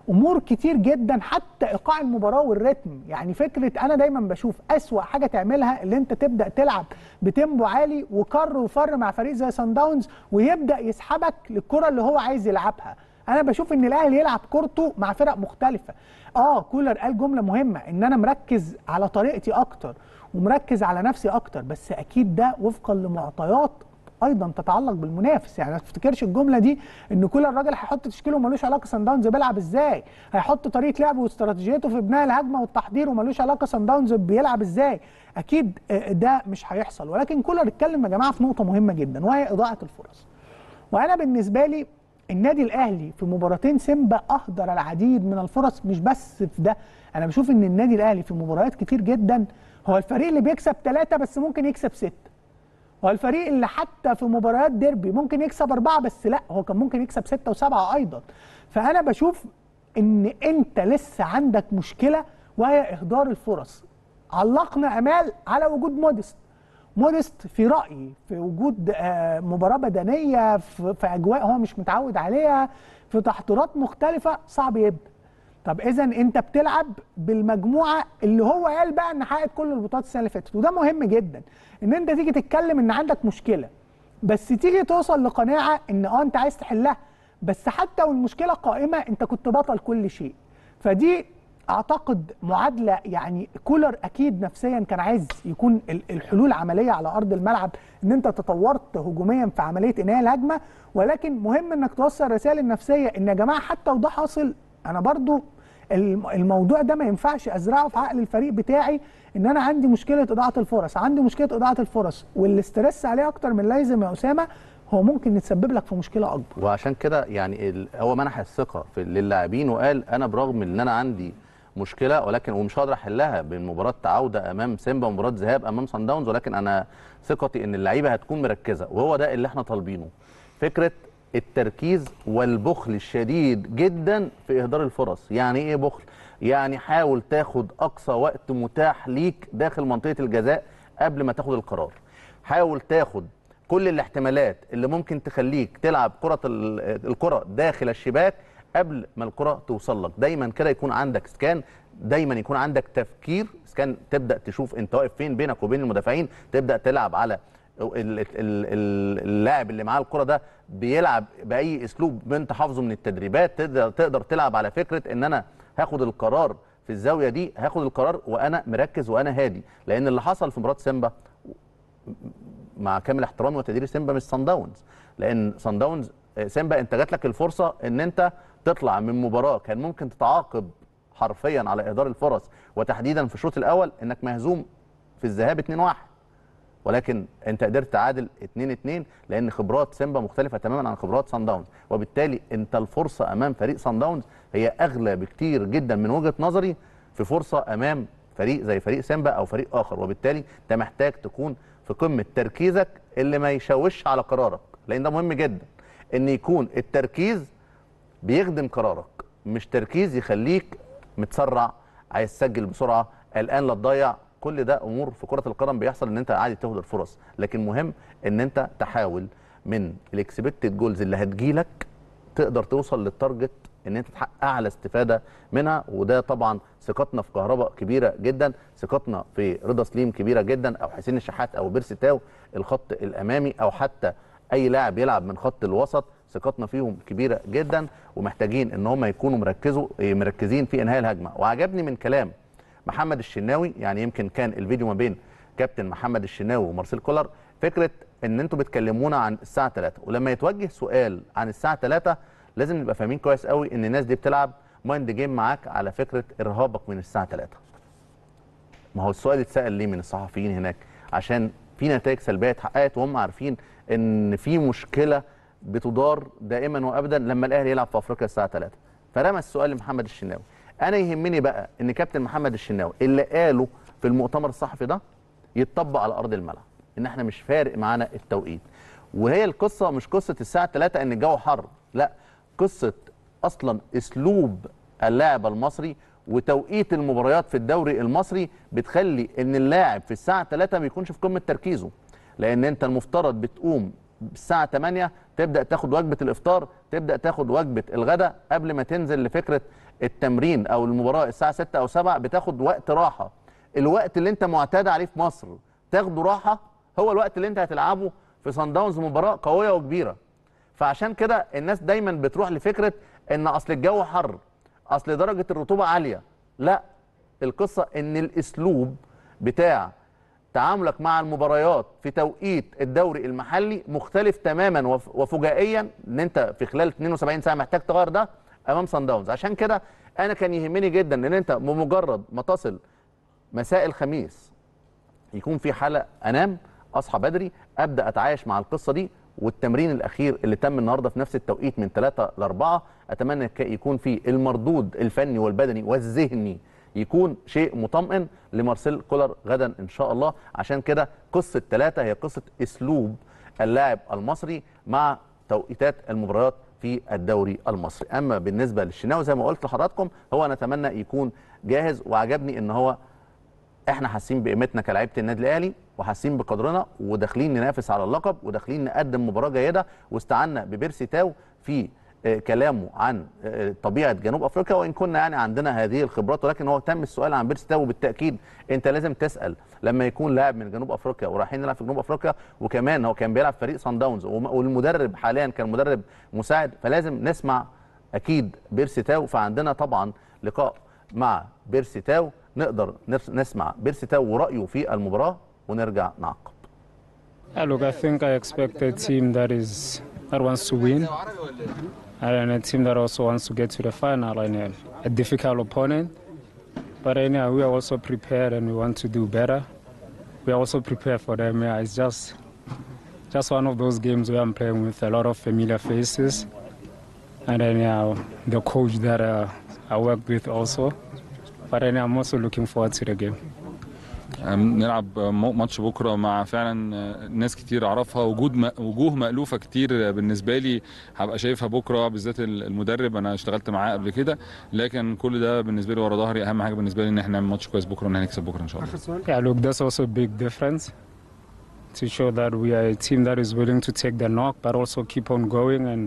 امور كتير جدا حتى ايقاع المباراه والريتم يعني فكره انا دايما بشوف اسوا حاجه تعملها اللي انت تبدا تلعب بتيمبو عالي وكر وفر مع فريق زي سان داونز ويبدا يسحبك للكره اللي هو عايز يلعبها انا بشوف ان الاهلي يلعب كورته مع فرق مختلفه اه كولر قال جمله مهمه ان انا مركز على طريقتي اكتر ومركز على نفسي اكتر بس اكيد ده وفقا لمعطيات ايضا تتعلق بالمنافس يعني ما تفتكرش الجمله دي ان كل الراجل هيحط تشكيله وملوش علاقه سان داونز بيلعب ازاي هيحط طريقه لعبه واستراتيجيته في بناء الهجمه والتحضير وملوش علاقه سان داونز بيلعب ازاي اكيد آه، ده مش هيحصل ولكن كولر اتكلم يا جماعه في نقطه مهمه جدا وهي اضاعه الفرص وانا بالنسبه لي النادي الاهلي في مباراتين سيمبا اهدر العديد من الفرص مش بس في ده انا بشوف ان النادي الاهلي في مباريات كتير جدا هو الفريق اللي بيكسب ثلاثة بس ممكن يكسب ستة هو الفريق اللي حتى في مباريات ديربي ممكن يكسب أربعة بس لا هو كان ممكن يكسب ستة وسبعة أيضا فأنا بشوف إن أنت لسه عندك مشكلة وهي إهدار الفرص علقنا أمال على وجود موديست موديست في رأيي في وجود آه، مباراة بدنية في في أجواء هو مش متعود عليها في تحضيرات مختلفة صعب يبدأ طب اذا انت بتلعب بالمجموعه اللي هو قال بقى ان حققت كل البطولات السنه اللي فاتت وده مهم جدا ان انت تيجي تتكلم ان عندك مشكله بس تيجي توصل لقناعه ان اه انت عايز تحلها بس حتى والمشكله قائمه انت كنت بطل كل شيء فدي اعتقد معادله يعني كولر اكيد نفسيا كان عايز يكون ال- الحلول عمليه على ارض الملعب ان انت تطورت هجوميا في عمليه انهاء الهجمه ولكن مهم انك توصل رسائل النفسيه ان يا جماعه حتى وده حاصل انا برضو الم- الموضوع ده ما ينفعش ازرعه في عقل الفريق بتاعي ان انا عندي مشكله اضاعه الفرص عندي مشكله اضاعه الفرص والاسترس عليه اكتر من لازم يا اسامه هو ممكن يتسبب لك في مشكله اكبر وعشان كده يعني ال- هو منح الثقه في للاعبين وقال انا برغم ان انا عندي مشكله ولكن ومش هقدر احلها بين مباراه عوده امام سيمبا ومباراه ذهاب امام صن داونز ولكن انا ثقتي ان اللعيبه هتكون مركزه وهو ده اللي احنا طالبينه فكره التركيز والبخل الشديد جدا في اهدار الفرص يعني ايه بخل يعني حاول تاخد اقصى وقت متاح ليك داخل منطقه الجزاء قبل ما تاخد القرار حاول تاخد كل الاحتمالات اللي ممكن تخليك تلعب كرة ال- الكرة داخل الشباك قبل ما الكرة توصل لك دايما كده يكون عندك سكان دايما يكون عندك تفكير سكان تبدا تشوف انت واقف فين بينك وبين المدافعين تبدا تلعب على ال- ال- ال- اللاعب اللي معاه الكرة ده بيلعب باي اسلوب انت حافظه من التدريبات تقدر تقدر تلعب على فكره ان انا هاخد القرار في الزاويه دي هاخد القرار وانا مركز وانا هادي لان اللي حصل في مباراه سيمبا مع كامل احترامي وتقديري سيمبا مش صن داونز لان صن داونز آه، سيمبا انت جات لك الفرصه ان انت تطلع من مباراه كان ممكن تتعاقب حرفيا على اهدار الفرص وتحديدا في الشوط الاول انك مهزوم في الذهاب 2-1 ولكن انت قدرت تعادل 2 2 لان خبرات سيمبا مختلفه تماما عن خبرات سان داونز وبالتالي انت الفرصه امام فريق سان داونز هي اغلى بكتير جدا من وجهه نظري في فرصه امام فريق زي فريق سيمبا او فريق اخر وبالتالي انت محتاج تكون في قمه تركيزك اللي ما يشوش على قرارك لان ده مهم جدا ان يكون التركيز بيخدم قرارك مش تركيز يخليك متسرع عايز تسجل بسرعه قلقان لا تضيع كل ده امور في كره القدم بيحصل ان انت عادي تهدر فرص لكن مهم ان انت تحاول من الاكسبكتد جولز اللي هتجيلك تقدر توصل للتارجت ان انت تحقق اعلى استفاده منها وده طبعا ثقتنا في كهرباء كبيره جدا ثقتنا في رضا سليم كبيره جدا او حسين الشحات او بيرسي تاو الخط الامامي او حتى اي لاعب يلعب من خط الوسط ثقتنا فيهم كبيره جدا ومحتاجين ان هم يكونوا مركزوا مركزين في انهاء الهجمه وعجبني من كلام محمد الشناوي يعني يمكن كان الفيديو ما بين كابتن محمد الشناوي ومارسيل كولر فكره ان انتوا بتكلمونا عن الساعه 3 ولما يتوجه سؤال عن الساعه 3 لازم نبقى فاهمين كويس قوي ان الناس دي بتلعب مايند جيم معاك على فكره ارهابك من الساعه 3 ما هو السؤال اتسال ليه من الصحفيين هناك عشان في نتائج سلبيه اتحققت وهم عارفين ان في مشكله بتدار دائما وابدا لما الاهلي يلعب في افريقيا الساعه 3 فرمى السؤال لمحمد الشناوي انا يهمني بقى ان كابتن محمد الشناوي اللي قاله في المؤتمر الصحفي ده يتطبق على ارض الملعب ان احنا مش فارق معانا التوقيت وهي القصه مش قصه الساعه 3 ان الجو حر لا قصه اصلا اسلوب اللاعب المصري وتوقيت المباريات في الدوري المصري بتخلي ان اللاعب في الساعه 3 ما يكونش في قمه تركيزه لان انت المفترض بتقوم الساعه 8 تبدا تاخد وجبه الافطار تبدا تاخد وجبه الغداء قبل ما تنزل لفكره التمرين او المباراه الساعه 6 او 7 بتاخد وقت راحه الوقت اللي انت معتاد عليه في مصر تاخده راحه هو الوقت اللي انت هتلعبه في صن داونز مباراه قويه وكبيره فعشان كده الناس دايما بتروح لفكره ان اصل الجو حر اصل درجه الرطوبه عاليه لا القصه ان الاسلوب بتاع تعاملك مع المباريات في توقيت الدوري المحلي مختلف تماما وف- وفجائيا ان انت في خلال 72 ساعه محتاج تغير ده امام صن داونز عشان كده انا كان يهمني جدا ان انت بمجرد ما تصل مساء الخميس يكون في حلقه انام اصحى بدري ابدا اتعايش مع القصه دي والتمرين الاخير اللي تم النهارده في نفس التوقيت من 3 ل 4 اتمنى ك- يكون في المردود الفني والبدني والذهني يكون شيء مطمئن لمارسيل كولر غدا ان شاء الله عشان كده قصه ثلاثه هي قصه اسلوب اللاعب المصري مع توقيتات المباريات في الدوري المصري اما بالنسبه للشناوي زي ما قلت لحضراتكم هو نتمنى يكون جاهز وعجبني ان هو احنا حاسين بقيمتنا كلاعيبه النادي الاهلي وحاسين بقدرنا وداخلين ننافس على اللقب وداخلين نقدم مباراه جيده واستعنا ببيرسي تاو في آه، كلامه عن آه، طبيعه جنوب افريقيا وان كنا يعني عندنا هذه الخبرات ولكن هو تم السؤال عن بيرسي تاو بالتاكيد انت لازم تسال لما يكون لاعب من جنوب افريقيا ورايحين نلعب في جنوب افريقيا وكمان هو كان بيلعب في فريق صن داونز وم- والمدرب حاليا كان مدرب مساعد فلازم نسمع اكيد بيرسي تاو فعندنا طبعا لقاء مع بيرسي تاو نقدر نس- نسمع بيرسي تاو ورايه في المباراه ونرجع نعقب Yeah, look, I think I expect a team that is that wants to win, and a team that also wants to get to the final, and a, a difficult opponent. But anyhow, we are also prepared, and we want to do better. We are also prepared for them. Yeah, it's just just one of those games where I'm playing with a lot of familiar faces, and then yeah, the coach that uh, I work with also. But then I'm also looking forward to the game. نلعب م- ماتش بكره مع فعلا ناس كتير اعرفها وجود م- وجوه مألوفه كتير بالنسبه لي هبقى شايفها بكره بالذات المدرب انا اشتغلت معاه قبل كده لكن كل ده بالنسبه لي ورا ظهري اهم حاجه بالنسبه لي ان احنا نعمل ماتش كويس بكره وان احنا نكسب بكره ان شاء الله Yeah, look, that's also a big difference to show that we are a team that is willing to take the knock, but also keep on going. And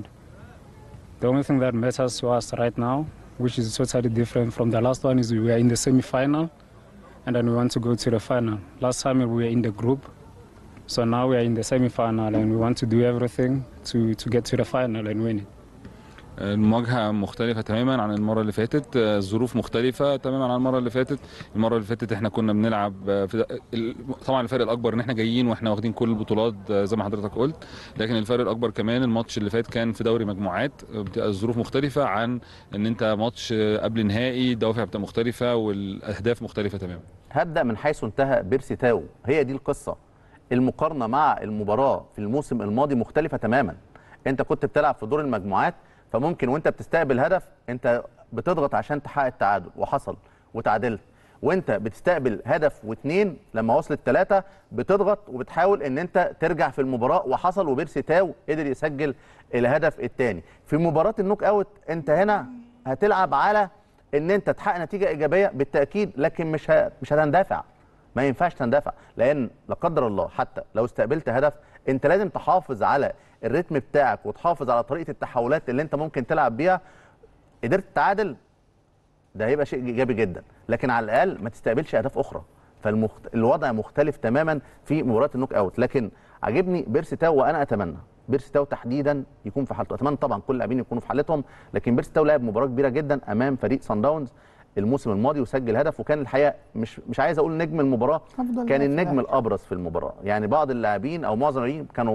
the only thing that matters to us right now, which is totally different from the last one, is we were in the semi-final, and then we want to go to the final. Last time we were in the group, so now we are in the semi-final, and we want to do everything to to get to the final and win it. المواجهه مختلفه تماما عن المره اللي فاتت الظروف مختلفه تماما عن المره اللي فاتت المره اللي فاتت احنا كنا بنلعب في ال- طبعا الفرق الاكبر ان احنا جايين واحنا واخدين كل البطولات زي ما حضرتك قلت لكن الفرق الاكبر كمان الماتش اللي فات كان في دوري مجموعات بتبقى الظروف مختلفه عن ان انت ماتش قبل نهائي الدوافع بتبقى مختلفه والاهداف مختلفه تماما هبدا من حيث انتهى بيرسي تاو هي دي القصه المقارنه مع المباراه في الموسم الماضي مختلفه تماما انت كنت بتلعب في دور المجموعات فممكن وانت بتستقبل هدف انت بتضغط عشان تحقق التعادل وحصل وتعادلت وانت بتستقبل هدف واثنين لما وصلت ثلاثه بتضغط وبتحاول ان انت ترجع في المباراه وحصل وبيرسي تاو قدر يسجل الهدف الثاني في مباراه النوك اوت انت هنا هتلعب على ان انت تحقق نتيجه ايجابيه بالتاكيد لكن مش ه... مش هتندفع ما ينفعش تندفع لان لا قدر الله حتى لو استقبلت هدف انت لازم تحافظ على الريتم بتاعك وتحافظ على طريقه التحولات اللي انت ممكن تلعب بيها قدرت تتعادل ده هيبقى شيء ايجابي جدا لكن على الاقل ما تستقبلش اهداف اخرى فالوضع مختلف تماما في مباراه النوك اوت لكن عاجبني بيرسي تاو وانا اتمنى بيرسي تاو تحديدا يكون في حالته اتمنى طبعا كل اللاعبين يكونوا في حالتهم لكن بيرسي تاو لعب مباراه كبيره جدا امام فريق سان داونز الموسم الماضي وسجل هدف وكان الحقيقه مش مش عايز اقول نجم المباراه أفضل كان لاعب في النجم الأهلي. الابرز في المباراه يعني بعض اللاعبين او معظم اللاعبين كانوا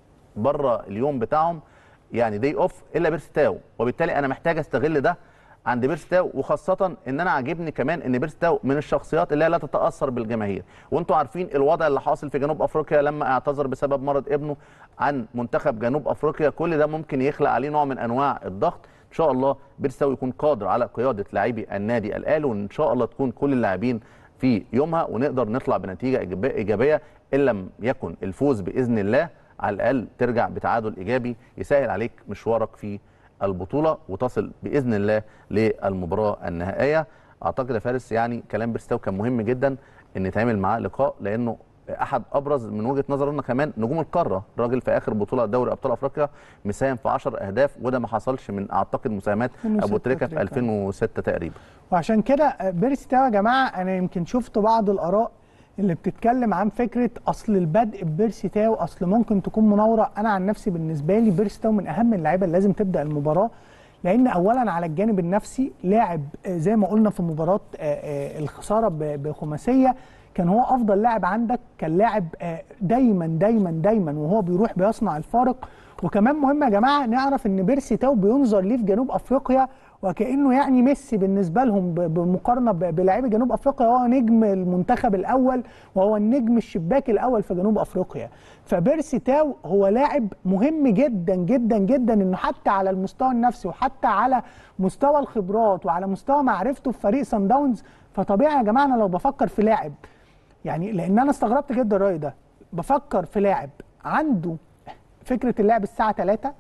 بره اليوم بتاعهم يعني دي اوف الا بيرستاو وبالتالي انا محتاج استغل ده عند بيرستاو وخاصه ان انا عاجبني كمان ان بيرستاو من الشخصيات اللي هي لا تتاثر بالجماهير وانتم عارفين الوضع اللي حاصل في جنوب افريقيا لما اعتذر بسبب مرض ابنه عن منتخب جنوب افريقيا كل ده ممكن يخلق عليه نوع من انواع الضغط ان شاء الله بيرستاو يكون قادر على قياده لاعبي النادي الاهلي وان شاء الله تكون كل اللاعبين في يومها ونقدر نطلع بنتيجه إيجابية- ايجابيه ان لم يكن الفوز باذن الله على الاقل ترجع بتعادل ايجابي يسهل عليك مشوارك في البطوله وتصل باذن الله للمباراه النهائيه اعتقد يا فارس يعني كلام بيرستاو كان مهم جدا ان يتعمل معاه لقاء لانه احد ابرز من وجهه نظرنا كمان نجوم القاره راجل في اخر بطوله دوري ابطال افريقيا مساهم في 10 اهداف وده ما حصلش من اعتقد مساهمات 2006 ابو تريكه في تريكة. 2006 تقريبا وعشان كده بيرسي تاو يا جماعه انا يمكن شفت بعض الاراء اللي بتتكلم عن فكره اصل البدء ببيرسي تاو اصل ممكن تكون مناوره انا عن نفسي بالنسبه لي بيرسي تاو من اهم اللعيبه اللي لازم تبدا المباراه لان اولا على الجانب النفسي لاعب آه، زي ما قلنا في مباراه آه، آه، الخساره ب- بخماسيه كان هو افضل لاعب عندك كان لاعب آه، دايما دايما دايما وهو بيروح بيصنع الفارق وكمان مهم يا جماعه نعرف ان بيرسي تاو بينظر ليه في جنوب افريقيا وكانه يعني ميسي بالنسبه لهم ب- بمقارنه ب- بلاعبي جنوب افريقيا هو نجم المنتخب الاول وهو النجم الشباك الاول في جنوب افريقيا فبيرسي تاو هو لاعب مهم جدا جدا جدا انه حتى على المستوى النفسي وحتى على مستوى الخبرات وعلى مستوى معرفته في فريق سان داونز فطبيعي يا جماعه انا لو بفكر في لاعب يعني لان انا استغربت جدا الراي ده بفكر في لاعب عنده فكره اللعب الساعه 3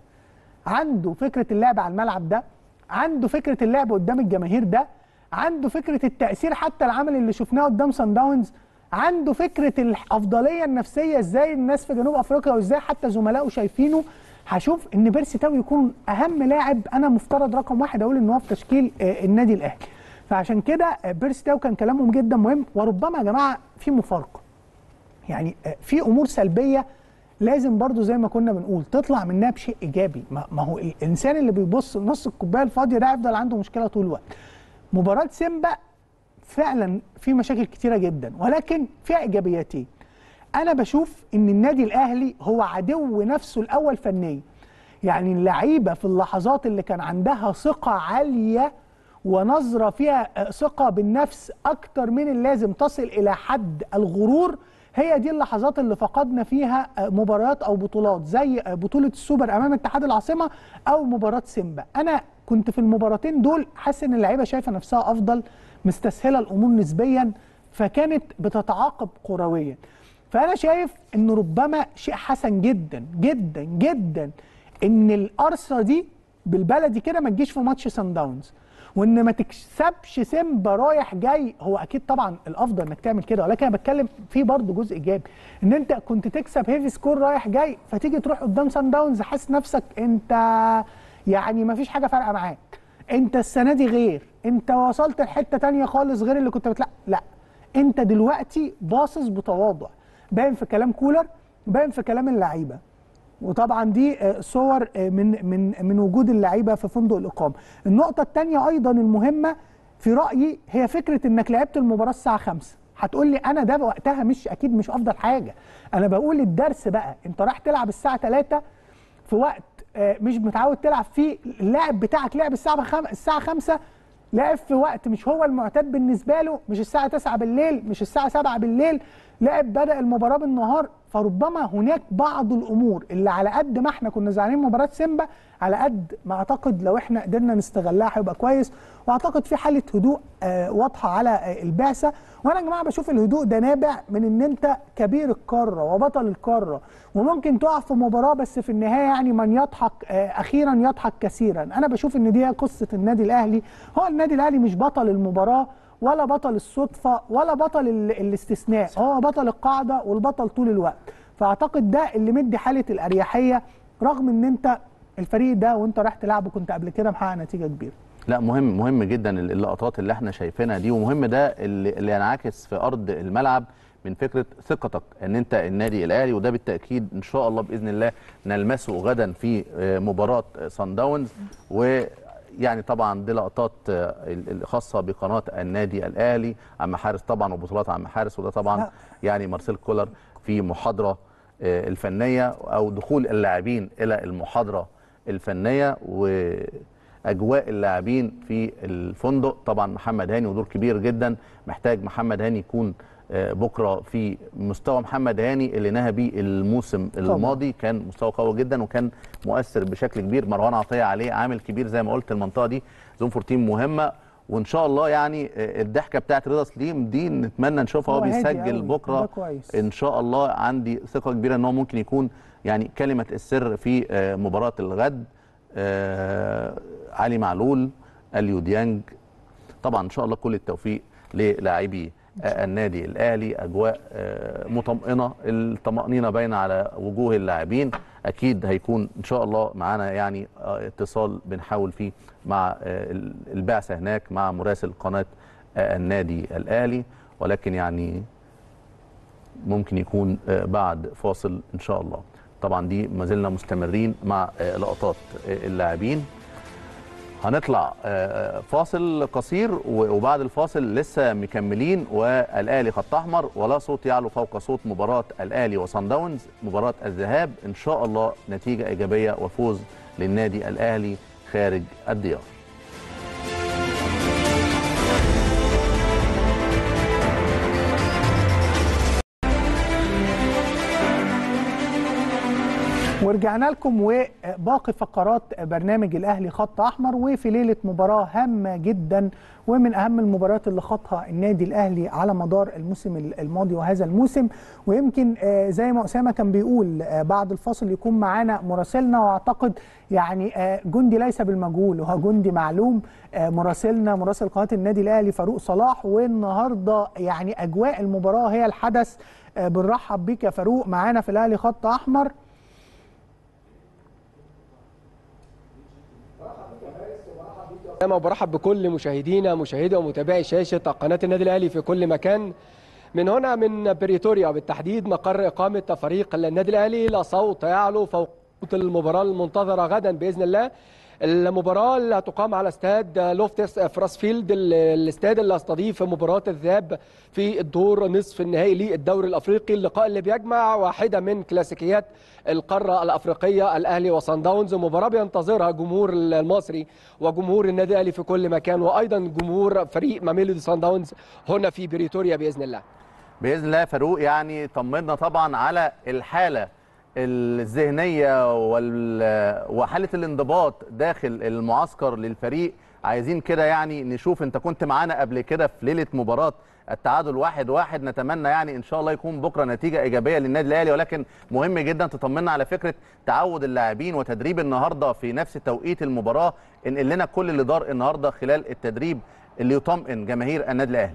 عنده فكره اللعب على الملعب ده عنده فكره اللعب قدام الجماهير ده عنده فكره التاثير حتى العمل اللي شفناه قدام سان داونز عنده فكره الافضليه النفسيه ازاي الناس في جنوب افريقيا وازاي حتى زملائه شايفينه هشوف ان بيرسي تاو يكون اهم لاعب انا مفترض رقم واحد اقول ان هو في تشكيل آه، النادي الاهلي فعشان كده آه، بيرسي تاو كان كلامهم جدا مهم وربما يا جماعه في مفارقه يعني آه، في امور سلبيه لازم برضو زي ما كنا بنقول تطلع منها بشيء ايجابي ما ما هو الانسان اللي بيبص نص الكوبايه الفاضيه ده يفضل عنده مشكله طول الوقت مباراه سيمبا فعلا في مشاكل كتيره جدا ولكن فيها ايجابياتين انا بشوف ان النادي الاهلي هو عدو نفسه الاول فنيا يعني اللعيبه في اللحظات اللي كان عندها ثقه عاليه ونظره فيها آه، ثقه بالنفس اكتر من اللازم تصل الى حد الغرور هي دي اللحظات اللي فقدنا فيها آه، مباريات او بطولات زي آه، بطوله السوبر امام اتحاد العاصمه او مباراه سيمبا انا كنت في المباراتين دول حاسس ان اللعيبه شايفه نفسها افضل مستسهله الامور نسبيا فكانت بتتعاقب كرويا فانا شايف ان ربما شيء حسن جدا جدا جدا ان القرصه دي بالبلدي كده ما تجيش في ماتش سان داونز وان ما تكسبش سيمبا رايح جاي هو اكيد طبعا الافضل انك تعمل كده ولكن انا بتكلم في برضه جزء ايجابي ان انت كنت تكسب هيفي سكور رايح جاي فتيجي تروح قدام سان داونز حاسس نفسك انت يعني ما فيش حاجه فارقه معاك انت السنه دي غير انت وصلت لحته تانية خالص غير اللي كنت بتلا لا انت دلوقتي باصص بتواضع باين في كلام كولر باين في كلام اللعيبه وطبعا دي آه، صور آه، من من من وجود اللعيبه في فندق الاقامه النقطه الثانيه ايضا المهمه في رايي هي فكره انك لعبت المباراه الساعه 5 هتقول لي انا ده وقتها مش اكيد مش افضل حاجه انا بقول الدرس بقى انت رايح تلعب الساعه 3 في وقت آه، مش متعود تلعب فيه اللاعب بتاعك لعب الساعه خم... الساعه 5 لعب في وقت مش هو المعتاد بالنسبه له مش الساعه 9 بالليل مش الساعه 7 بالليل لعب بدا المباراه بالنهار فربما هناك بعض الامور اللي على قد ما احنا كنا زعلانين من مباراه سيمبا على قد ما اعتقد لو احنا قدرنا نستغلها هيبقى كويس واعتقد في حاله هدوء آه واضحه على آه البعثه وانا يا جماعه بشوف الهدوء ده نابع من ان انت كبير القاره وبطل القاره وممكن تقع في مباراه بس في النهايه يعني من يضحك آه اخيرا يضحك كثيرا انا بشوف ان دي قصه النادي الاهلي هو النادي الاهلي مش بطل المباراه ولا بطل الصدفه ولا بطل ال- الاستثناء هو بطل القاعده والبطل طول الوقت فاعتقد ده اللي مدي حاله الاريحيه رغم ان انت الفريق ده وانت رايح تلعبه كنت قبل كده محقق نتيجه كبيره لا مهم مهم جدا اللقطات اللي احنا شايفينها دي ومهم ده اللي, اللي ينعكس في ارض الملعب من فكره ثقتك ان انت النادي الاهلي وده بالتاكيد ان شاء الله باذن الله نلمسه غدا في آه، مباراه سان داونز ويعني طبعا دي لقطات آه، الخاصه بقناه النادي الاهلي عم حارس طبعا وبطولات عم حارس وده طبعا لا. يعني مارسيل كولر في محاضره آه، الفنيه او دخول اللاعبين الى المحاضره الفنيه واجواء اللاعبين في الفندق طبعا محمد هاني ودور كبير جدا محتاج محمد هاني يكون آه، بكره في مستوى محمد هاني اللي نهى بيه الموسم الماضي كان مستوى قوي جدا وكان مؤثر بشكل كبير مروان عطيه عليه عامل كبير زي ما قلت المنطقه دي زون 14 مهمه وان شاء الله يعني آه، الضحكه بتاعت رضا سليم دي نتمنى نشوفها هو وهو هادي بيسجل أوي، بكره ده كويس. ان شاء الله عندي ثقه كبيره ان هو ممكن يكون يعني كلمه السر في آه، مباراه الغد آه، علي معلول اليو ديانج طبعا ان شاء الله كل التوفيق للاعبي آه، النادي الاهلي اجواء آه، مطمئنه الطمانينه باينه على وجوه اللاعبين اكيد هيكون ان شاء الله معانا يعني آه، اتصال بنحاول فيه مع آه، ال- البعثه هناك مع مراسل قناه آه، النادي الاهلي ولكن يعني ممكن يكون آه، بعد فاصل ان شاء الله طبعا دي ما زلنا مستمرين مع آه، لقطات آه، اللاعبين هنطلع آه، فاصل قصير و- وبعد الفاصل لسه مكملين والاهلي خط احمر ولا صوت يعلو فوق صوت مباراه الاهلي وصن داونز مباراه الذهاب ان شاء الله نتيجه ايجابيه وفوز للنادي الاهلي خارج الديار ورجعنا لكم وباقي فقرات برنامج الاهلي خط احمر وفي ليله مباراه هامه جدا ومن اهم المباريات اللي خاضها النادي الاهلي على مدار الموسم الماضي وهذا الموسم ويمكن آه، زي ما اسامه كان بيقول آه، بعد الفاصل يكون معانا مراسلنا واعتقد يعني آه، جندي ليس بالمجهول وهو جندي معلوم آه، مراسلنا مراسل قناه النادي الاهلي فاروق صلاح والنهارده يعني اجواء المباراه هي الحدث آه، بنرحب بيك يا فاروق معانا في الاهلي خط احمر أنا وبرحب بكل مشاهدينا مشاهدي ومتابعي شاشة قناة النادي الأهلي في كل مكان من هنا من بريتوريا بالتحديد مقر إقامة فريق النادي الأهلي لا صوت يعلو فوق صوت المباراة المنتظرة غدا بإذن الله المباراة اللي هتقام على استاد لوفتس فراسفيلد ال- الاستاد اللي هيستضيف مباراة الذهاب في الدور نصف النهائي للدوري الأفريقي اللقاء اللي بيجمع واحدة من كلاسيكيات القارة الأفريقية الأهلي وصن داونز مباراة بينتظرها جمهور المصري وجمهور النادي الأهلي في كل مكان وأيضا جمهور فريق ماميلودي صن داونز هنا في بريتوريا بإذن الله باذن الله يا فاروق يعني طمنا طبعا على الحاله الذهنيه وال- وحاله الانضباط داخل المعسكر للفريق عايزين كده يعني نشوف انت كنت معانا قبل كده في ليله مباراه التعادل واحد واحد نتمنى يعني ان شاء الله يكون بكره نتيجه ايجابيه للنادي الاهلي ولكن مهم جدا تطمنا على فكره تعود اللاعبين وتدريب النهارده في نفس توقيت المباراه انقل لنا كل اللي دار النهارده خلال التدريب اللي يطمئن جماهير النادي الاهلي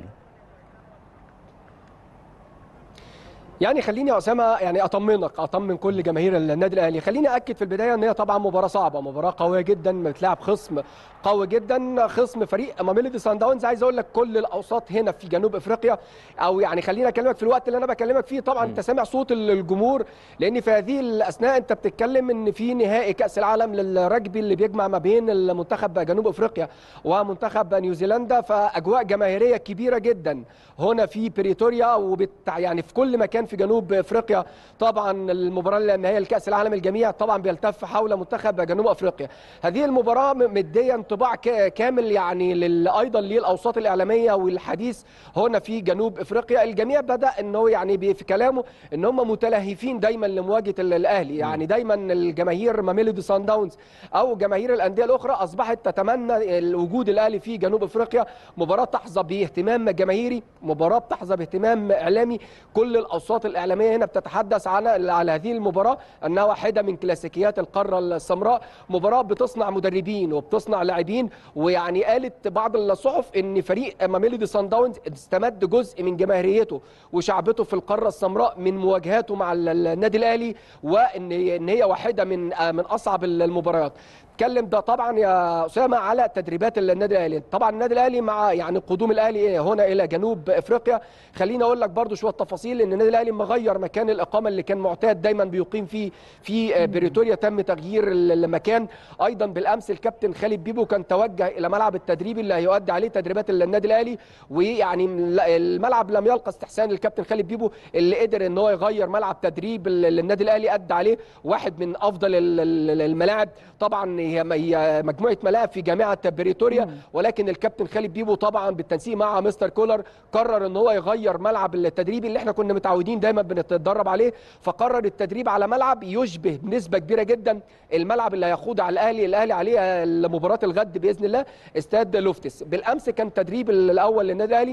يعني خليني يا اسامه يعني اطمنك اطمن كل جماهير النادي الاهلي خليني اكد في البدايه ان هي طبعا مباراه صعبه مباراه قويه جدا بتلعب خصم قوي جدا خصم فريق ماميلودي سان داونز عايز اقول لك كل الاوساط هنا في جنوب افريقيا او يعني خليني اكلمك في الوقت اللي انا بكلمك فيه طبعا انت سامع صوت الجمهور لان في هذه الاثناء انت بتتكلم ان في نهائي كاس العالم للرجبي اللي بيجمع ما بين المنتخب جنوب افريقيا ومنتخب نيوزيلندا فاجواء جماهيريه كبيره جدا هنا في بريتوريا وبت يعني في كل مكان في جنوب افريقيا طبعا المباراه النهائيه لكاس العالم الجميع طبعا بيلتف حول منتخب جنوب افريقيا هذه المباراه م- مديه انطباع ك- كامل يعني لل- ايضا للاوساط الاعلاميه والحديث هنا في جنوب افريقيا الجميع بدا انه يعني بي- في كلامه ان هم متلهفين دايما لمواجهه ال- الاهلي يعني دايما الجماهير ماميلودي سان داونز او جماهير الانديه الاخرى اصبحت تتمنى وجود الاهلي في جنوب افريقيا مباراه تحظى باهتمام جماهيري مباراه بتحظى باهتمام اعلامي كل الاوساط الاعلاميه هنا بتتحدث على على هذه المباراه انها واحده من كلاسيكيات القاره السمراء مباراه بتصنع مدربين وبتصنع لاعبين ويعني قالت بعض الصحف ان فريق ماميلودي سان داونز استمد جزء من جماهيريته وشعبته في القاره السمراء من مواجهاته مع ال- النادي الاهلي وان ان هي واحده من من اصعب المباريات اتكلم ده طبعا يا اسامه على تدريبات النادي الاهلي طبعا النادي الاهلي مع يعني قدوم الاهلي هنا الى جنوب افريقيا خليني اقول لك برضو شويه تفاصيل ان النادي الاهلي مغير مكان الاقامه اللي كان معتاد دايما بيقيم فيه في بريتوريا تم تغيير المكان ايضا بالامس الكابتن خالد بيبو كان توجه الى ملعب التدريب اللي هيؤدي عليه تدريبات النادي الاهلي ويعني الملعب لم يلقى استحسان الكابتن خالد بيبو اللي قدر ان هو يغير ملعب تدريب النادي الاهلي ادى عليه واحد من افضل ال- ال- الملاعب طبعا هي هي مجموعه ملاعب في جامعه بريتوريا ولكن الكابتن خالد بيبو طبعا بالتنسيق مع مستر كولر قرر ان هو يغير ملعب التدريب اللي احنا كنا متعودين دايما بنتدرب عليه فقرر التدريب على ملعب يشبه بنسبه كبيره جدا الملعب اللي هيخوض على الاهلي الاهلي عليه مباراه الغد باذن الله استاد لوفتس بالامس كان تدريب الاول للنادي الاهلي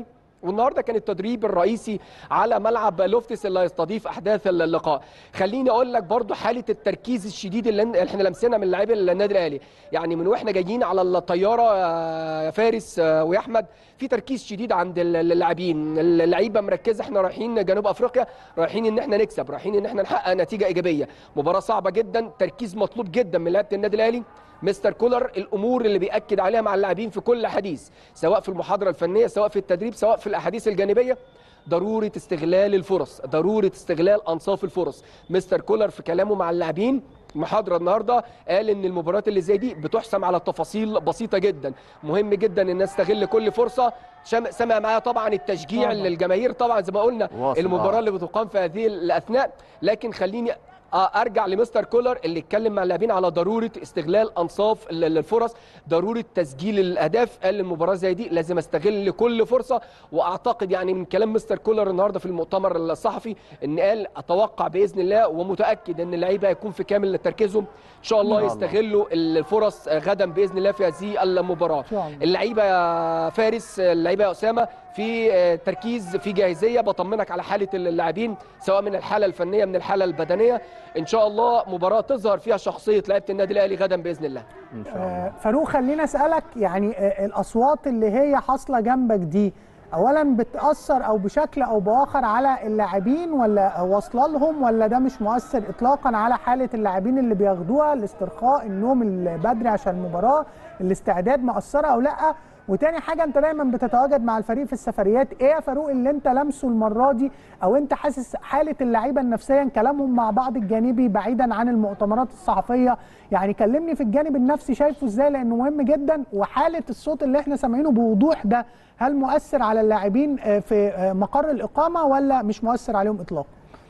والنهارده كان التدريب الرئيسي على ملعب لوفتس اللي هيستضيف احداث اللقاء خليني اقول لك برضو حاله التركيز الشديد اللي احنا لمسنا من لاعبي النادي الاهلي يعني من واحنا جايين على الطياره يا فارس ويا احمد في تركيز شديد عند اللاعبين اللعيبه مركزه احنا رايحين جنوب افريقيا رايحين ان احنا نكسب رايحين ان احنا نحقق نتيجه ايجابيه مباراه صعبه جدا تركيز مطلوب جدا من لعيبه النادي الاهلي مستر كولر الامور اللي بياكد عليها مع اللاعبين في كل حديث سواء في المحاضره الفنيه سواء في التدريب سواء في الاحاديث الجانبيه ضروره استغلال الفرص ضروره استغلال انصاف الفرص مستر كولر في كلامه مع اللاعبين محاضره النهارده قال ان المباريات اللي زي دي بتحسم على تفاصيل بسيطه جدا مهم جدا ان الناس تستغل كل فرصه سمع معايا طبعا التشجيع طبعاً. للجماهير طبعا زي ما قلنا واصل، المباراه آه. اللي بتقام في هذه الاثناء لكن خليني ارجع لمستر كولر اللي اتكلم مع اللاعبين على ضروره استغلال انصاف ال- الفرص ضروره تسجيل الاهداف قال المباراه زي دي لازم استغل كل فرصه واعتقد يعني من كلام مستر كولر النهارده في المؤتمر الصحفي ان قال اتوقع باذن الله ومتاكد ان اللعيبه هيكون في كامل تركيزهم ان شاء الله إن شاء الله. يستغلوا الفرص غدا باذن الله في هذه المباراه إن شاء الله. اللعيبه يا فارس اللعيبه يا اسامه في آه، تركيز في جاهزيه بطمنك على حاله اللاعبين سواء من الحاله الفنيه من الحاله البدنيه ان شاء الله مباراه تظهر فيها شخصيه لعيبه النادي الاهلي غدا باذن الله ان شاء الله آه، فاروق خليني اسالك يعني آه، الاصوات اللي هي حاصله جنبك دي اولا بتاثر او بشكل او باخر على اللاعبين ولا واصله لهم ولا ده مش مؤثر اطلاقا على حاله اللاعبين اللي بياخدوها الاسترخاء النوم البدري عشان المباراه الاستعداد مؤثره او لا وتاني حاجه انت دايما بتتواجد مع الفريق في السفريات ايه يا فاروق اللي انت لمسه المره دي او انت حاسس حاله اللعيبه النفسيه كلامهم مع بعض الجانبي بعيدا عن المؤتمرات الصحفيه يعني كلمني في الجانب النفسي شايفه ازاي لانه مهم جدا وحاله الصوت اللي احنا سامعينه بوضوح ده هل مؤثر على اللاعبين آه، في آه، مقر الاقامه ولا مش مؤثر عليهم اطلاقا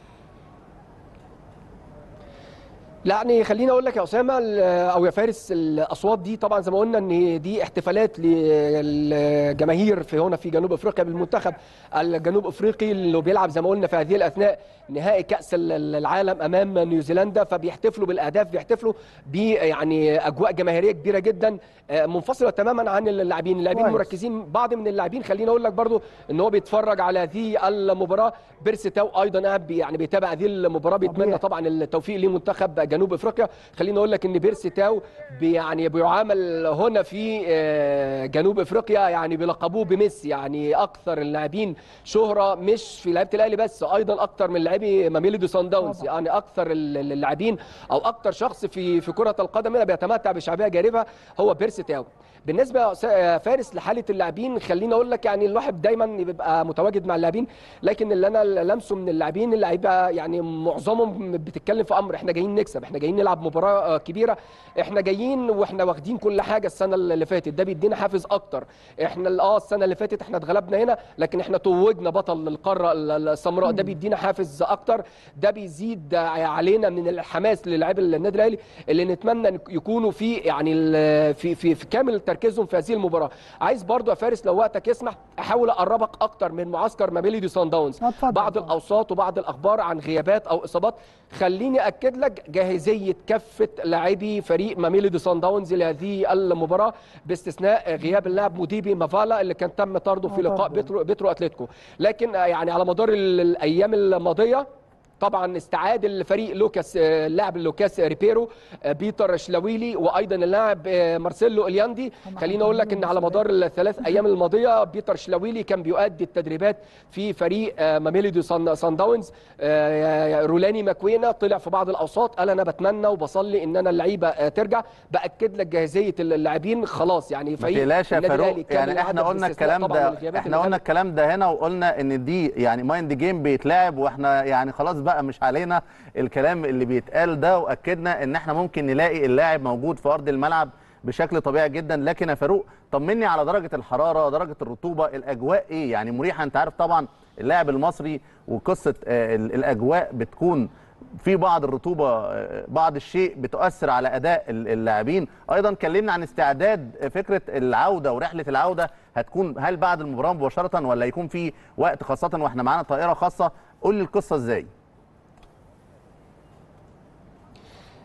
لا يعني خليني اقول لك يا اسامه ال- او يا فارس الاصوات دي طبعا زي ما قلنا ان دي احتفالات للجماهير في هنا في جنوب افريقيا بالمنتخب الجنوب افريقي اللي بيلعب زي ما قلنا في هذه الاثناء نهائي كاس ال- العالم امام نيوزيلندا فبيحتفلوا بالاهداف بيحتفلوا ب يعني اجواء جماهيريه كبيره جدا آه، منفصله تماما عن اللاعبين اللاعبين كويس. مركزين بعض من اللاعبين خليني اقول لك برضو ان هو بيتفرج على هذه المباراه بيرسي تاو ايضا قاعد بي- يعني بيتابع هذه المباراه بيتمنى طبيعي. طبعا التوفيق لمنتخب جنوب افريقيا خليني اقول لك ان بيرسي تاو بي يعني بيعامل هنا في آه، جنوب افريقيا يعني بيلقبوه بميسي يعني اكثر اللاعبين شهره مش في لعيبه الاهلي بس ايضا اكثر من لاعبي ماميلودي سان داونز طبعا. يعني اكثر ال- ال- اللاعبين او اكثر شخص في في كره القدم هنا بيتمتع بشعبيه جارفه هو بيرسي تاو بالنسبه يا أس- يا فارس لحاله اللاعبين خليني اقول لك يعني الواحد دايما بيبقى متواجد مع اللاعبين لكن اللي انا لمسه من اللاعبين اللعيبه يعني معظمهم بتتكلم في امر احنا جايين نكسب احنا جايين نلعب مباراه آه، كبيره احنا جايين واحنا واخدين كل حاجه السنه اللي فاتت ده بيدينا حافز اكتر احنا ال- اه السنه اللي فاتت احنا اتغلبنا هنا لكن احنا توجنا بطل القاره ال- السمراء ده بيدينا حافز اكتر ده بيزيد علينا من الحماس للاعيبه النادي الاهلي اللي نتمنى إن يكونوا في يعني ال- في في في كامل تركيزهم في هذه المباراه عايز برضو يا فارس لو وقتك يسمح احاول اقربك اكتر من معسكر مابيلي سان داونز آه، اتفضل. بعض الاوساط وبعض الاخبار عن غيابات او اصابات خليني اكد لك جاهزيه كافه لاعبي فريق ماميلودي سان داونز لهذه المباراه باستثناء غياب اللاعب موديبي مافالا اللي كان تم طرده في آه، لقاء طرده. بترو, بترو اتلتيكو لكن آه، يعني على مدار ال- الايام الماضيه طبعا استعاد الفريق لوكاس آه، اللاعب لوكاس ريبيرو آه، بيتر شلاويلي وايضا اللاعب آه، مارسيلو الياندي خليني اقول لك ان على مدار الثلاث ايام الماضيه بيتر شلاويلي كان بيؤدي التدريبات في فريق آه، ماميلودي سان سان داونز آه، رولاني ماكوينا طلع في بعض الاوساط قال انا بتمنى وبصلي ان انا اللعيبه آه، ترجع باكد لك جاهزيه اللاعبين خلاص يعني ما فريق تقلقش يا النادي فاروق الأهلي كامل يعني احنا العدد قلنا باستثناء الكلام طبعاً ده الغيابات احنا اللي قلنا كانت. الكلام ده هنا وقلنا ان دي يعني مايند جيم بيتلعب واحنا يعني خلاص بقى مش علينا الكلام اللي بيتقال ده واكدنا ان احنا ممكن نلاقي اللاعب موجود في ارض الملعب بشكل طبيعي جدا لكن يا فاروق طمني على درجه الحراره درجه الرطوبه الاجواء ايه يعني مريحه انت عارف طبعا اللاعب المصري وقصه آه، ال- الاجواء بتكون في بعض الرطوبه آه، بعض الشيء بتؤثر على اداء ال- اللاعبين ايضا كلمنا عن استعداد فكره العوده ورحله العوده هتكون هل بعد المباراه مباشره ولا يكون في وقت خاصه واحنا معانا طائره خاصه قول لي القصه ازاي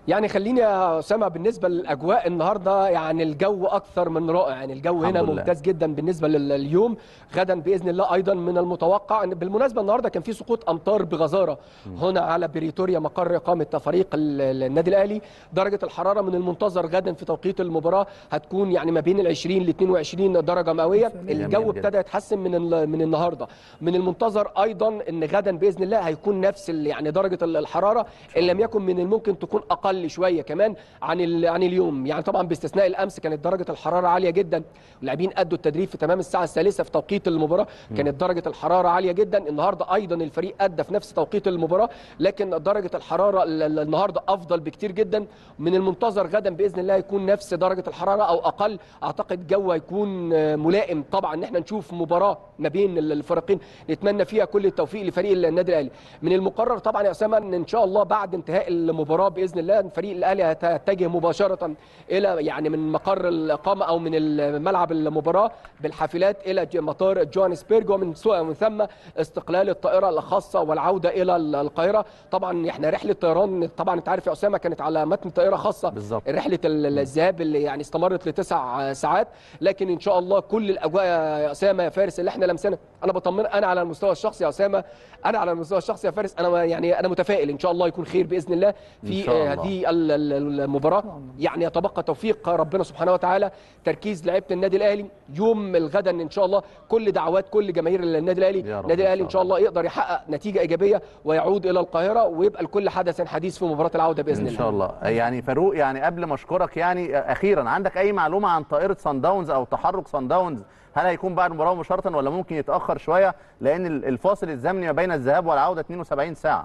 يعني خليني يا اسامه بالنسبه للاجواء النهارده يعني الجو اكثر من رائع يعني الجو هنا الحمد لله. ممتاز جدا بالنسبه لل- لليوم غدا باذن الله ايضا من المتوقع ان بالمناسبه النهارده كان في سقوط امطار بغزاره هنا على بريتوريا مقر اقامه فريق ال- ال- النادي الاهلي درجه الحراره من المنتظر غدا في توقيت المباراه هتكون يعني ما بين ال 20 ل 22 درجه مئويه الجو جميل جدا. ابتدى يتحسن من ال- من النهارده من المنتظر ايضا ان غدا باذن الله هيكون نفس ال- يعني درجه ال- الحراره ان لم يكن من الممكن تكون اقل شويه كمان عن ال- عن اليوم يعني طبعا باستثناء الامس كانت درجه الحراره عاليه جدا اللاعبين ادوا التدريب في تمام الساعه الثالثه في توقيت المباراه كانت درجه الحراره عاليه جدا النهارده ايضا الفريق ادى في نفس توقيت المباراه لكن درجه الحراره ال- ال- النهارده افضل بكتير جدا من المنتظر غدا باذن الله يكون نفس درجه الحراره او اقل اعتقد الجو هيكون آه، ملائم طبعا ان احنا نشوف مباراه ما بين ال- الفريقين نتمنى فيها كل التوفيق لفريق النادي الاهلي من المقرر طبعا يا اسامه ان ان شاء الله بعد انتهاء المباراه باذن الله فريق الاهلي هيتجه مباشره الى يعني من مقر الاقامه او من ملعب المباراه بالحافلات الى ج- مطار جوهانسبرج ومن سو- من ثم استقلال الطائره الخاصه والعوده الى ال- القاهره طبعا احنا رحله طيران طبعا انت عارف يا اسامه كانت على متن طائره خاصه بالظبط. رحله ال- الذهاب اللي يعني استمرت لتسع ساعات لكن ان شاء الله كل الاجواء يا اسامه يا فارس اللي احنا لمسنا انا بطمن انا على المستوى الشخصي يا اسامه انا على المستوى الشخصي يا فارس انا يعني انا متفائل ان شاء الله يكون خير باذن الله في إن شاء آه، الله. هذه ال- ال- المباراه يعني يتبقى توفيق ربنا سبحانه وتعالى تركيز لعيبه النادي الاهلي يوم الغدا ان شاء الله كل دعوات كل جماهير النادي الاهلي يا رب النادي إن الاهلي شاء ان شاء الله يقدر يحقق نتيجه ايجابيه ويعود الى القاهره ويبقى لكل حدث حديث في مباراه العوده باذن ان الله شاء الله يعني فاروق يعني قبل ما اشكرك يعني اخيرا عندك اي معلومه عن طائره سان داونز او تحرك سان داونز هل هيكون بعد المباراه مباشره ولا ممكن يتاخر شويه لان الفاصل الزمني ما بين الذهاب والعوده 72 ساعه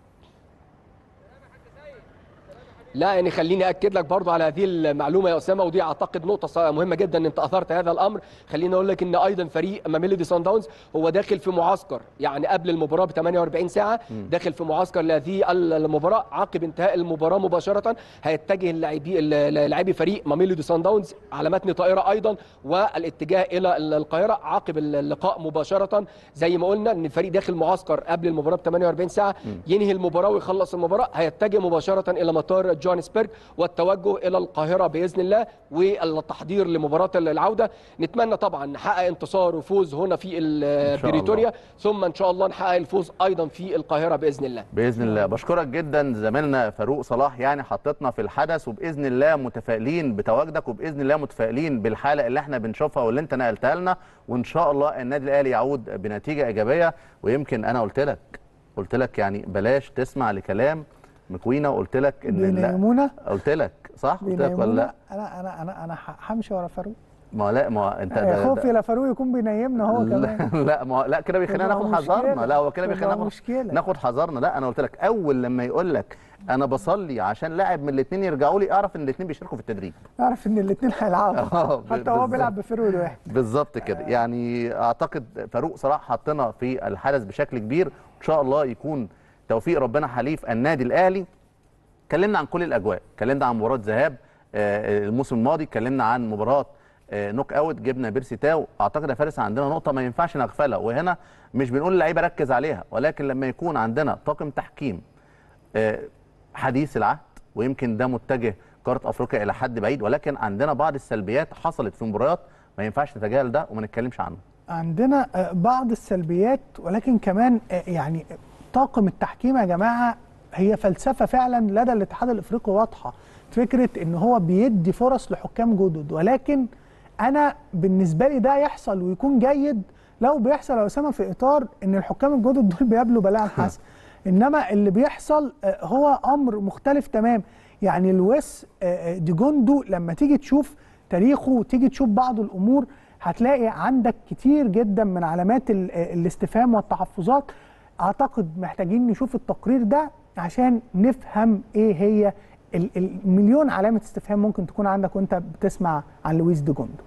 لا يعني خليني اكد لك برضو على هذه المعلومه يا اسامه ودي اعتقد نقطه ص- مهمه جدا ان انت اثرت هذا الامر خليني اقول لك ان ايضا فريق ميلودي سان داونز هو داخل في معسكر يعني قبل المباراه ب 48 ساعه داخل في معسكر لهذه المباراه عقب انتهاء المباراه مباشره هيتجه اللاعبي لاعبي فريق ميلودي سان داونز على متن طائره ايضا والاتجاه الى القاهره عقب اللقاء مباشره زي ما قلنا ان الفريق داخل معسكر قبل المباراه ب 48 ساعه ينهي المباراه ويخلص المباراه هيتجه مباشره الى مطار جوهانسبرج والتوجه الى القاهره باذن الله والتحضير لمباراه العوده نتمنى طبعا نحقق انتصار وفوز هنا في ال- شاء بريتوريا ثم ان شاء الله نحقق الفوز ايضا في القاهره باذن الله باذن الله بشكرك جدا زميلنا فاروق صلاح يعني حطتنا في الحدث وباذن الله متفائلين بتواجدك وباذن الله متفائلين بالحاله اللي احنا بنشوفها واللي انت نقلتها لنا وان شاء الله النادي الاهلي يعود بنتيجه ايجابيه ويمكن انا قلت لك قلت لك يعني بلاش تسمع لكلام مكوينه وقلت لك ان لا بينيمونا قلت لك صح قلت لك ولا بينيمونا لا انا انا انا انا ح- همشي ورا فاروق ما لا ما انت آه، خوفي لا فاروق يكون بينيمنا هو كمان لا لا ما لا كده بيخلينا تبقى ناخد مشكلة. حذرنا لا هو كده بيخلينا تبقى ناخد مشكلة. ناخد حذرنا لا انا قلت لك اول لما يقول لك انا بصلي عشان لاعب من الاثنين يرجعوا لي اعرف ان الاثنين بيشاركوا في التدريب اعرف ان الاثنين هيلعبوا آه، حتى هو بالظبط. بيلعب بفيرود واحد بالظبط كده يعني اعتقد فاروق صلاح حطنا في الحدث بشكل كبير ان شاء الله يكون توفيق ربنا حليف النادي الاهلي اتكلمنا عن كل الاجواء اتكلمنا عن مباراه ذهاب آه، الموسم الماضي اتكلمنا عن مباراه آه، نوك اوت جبنا بيرسي تاو اعتقد يا فارس عندنا نقطه ما ينفعش نغفلها وهنا مش بنقول للعيبه ركز عليها ولكن لما يكون عندنا طاقم تحكيم آه، حديث العهد ويمكن ده متجه قاره افريقيا الى حد بعيد ولكن عندنا بعض السلبيات حصلت في مباريات ما ينفعش نتجاهل ده وما نتكلمش عنه عندنا آه، بعض السلبيات ولكن كمان آه، يعني طاقم التحكيم يا جماعه هي فلسفه فعلا لدى الاتحاد الافريقي واضحه فكره ان هو بيدي فرص لحكام جدد ولكن انا بالنسبه لي ده يحصل ويكون جيد لو بيحصل يا اسامه في اطار ان الحكام الجدد دول بيقابلوا بلاء حسن انما اللي بيحصل آه، هو امر مختلف تمام يعني لويس آه، آه، دي جوندو لما تيجي تشوف تاريخه وتيجي تشوف بعض الامور هتلاقي عندك كتير جدا من علامات ال- آه، الاستفهام والتحفظات اعتقد محتاجين نشوف التقرير ده عشان نفهم ايه هي ال- المليون علامه استفهام ممكن تكون عندك وانت بتسمع عن لويس دي جوندو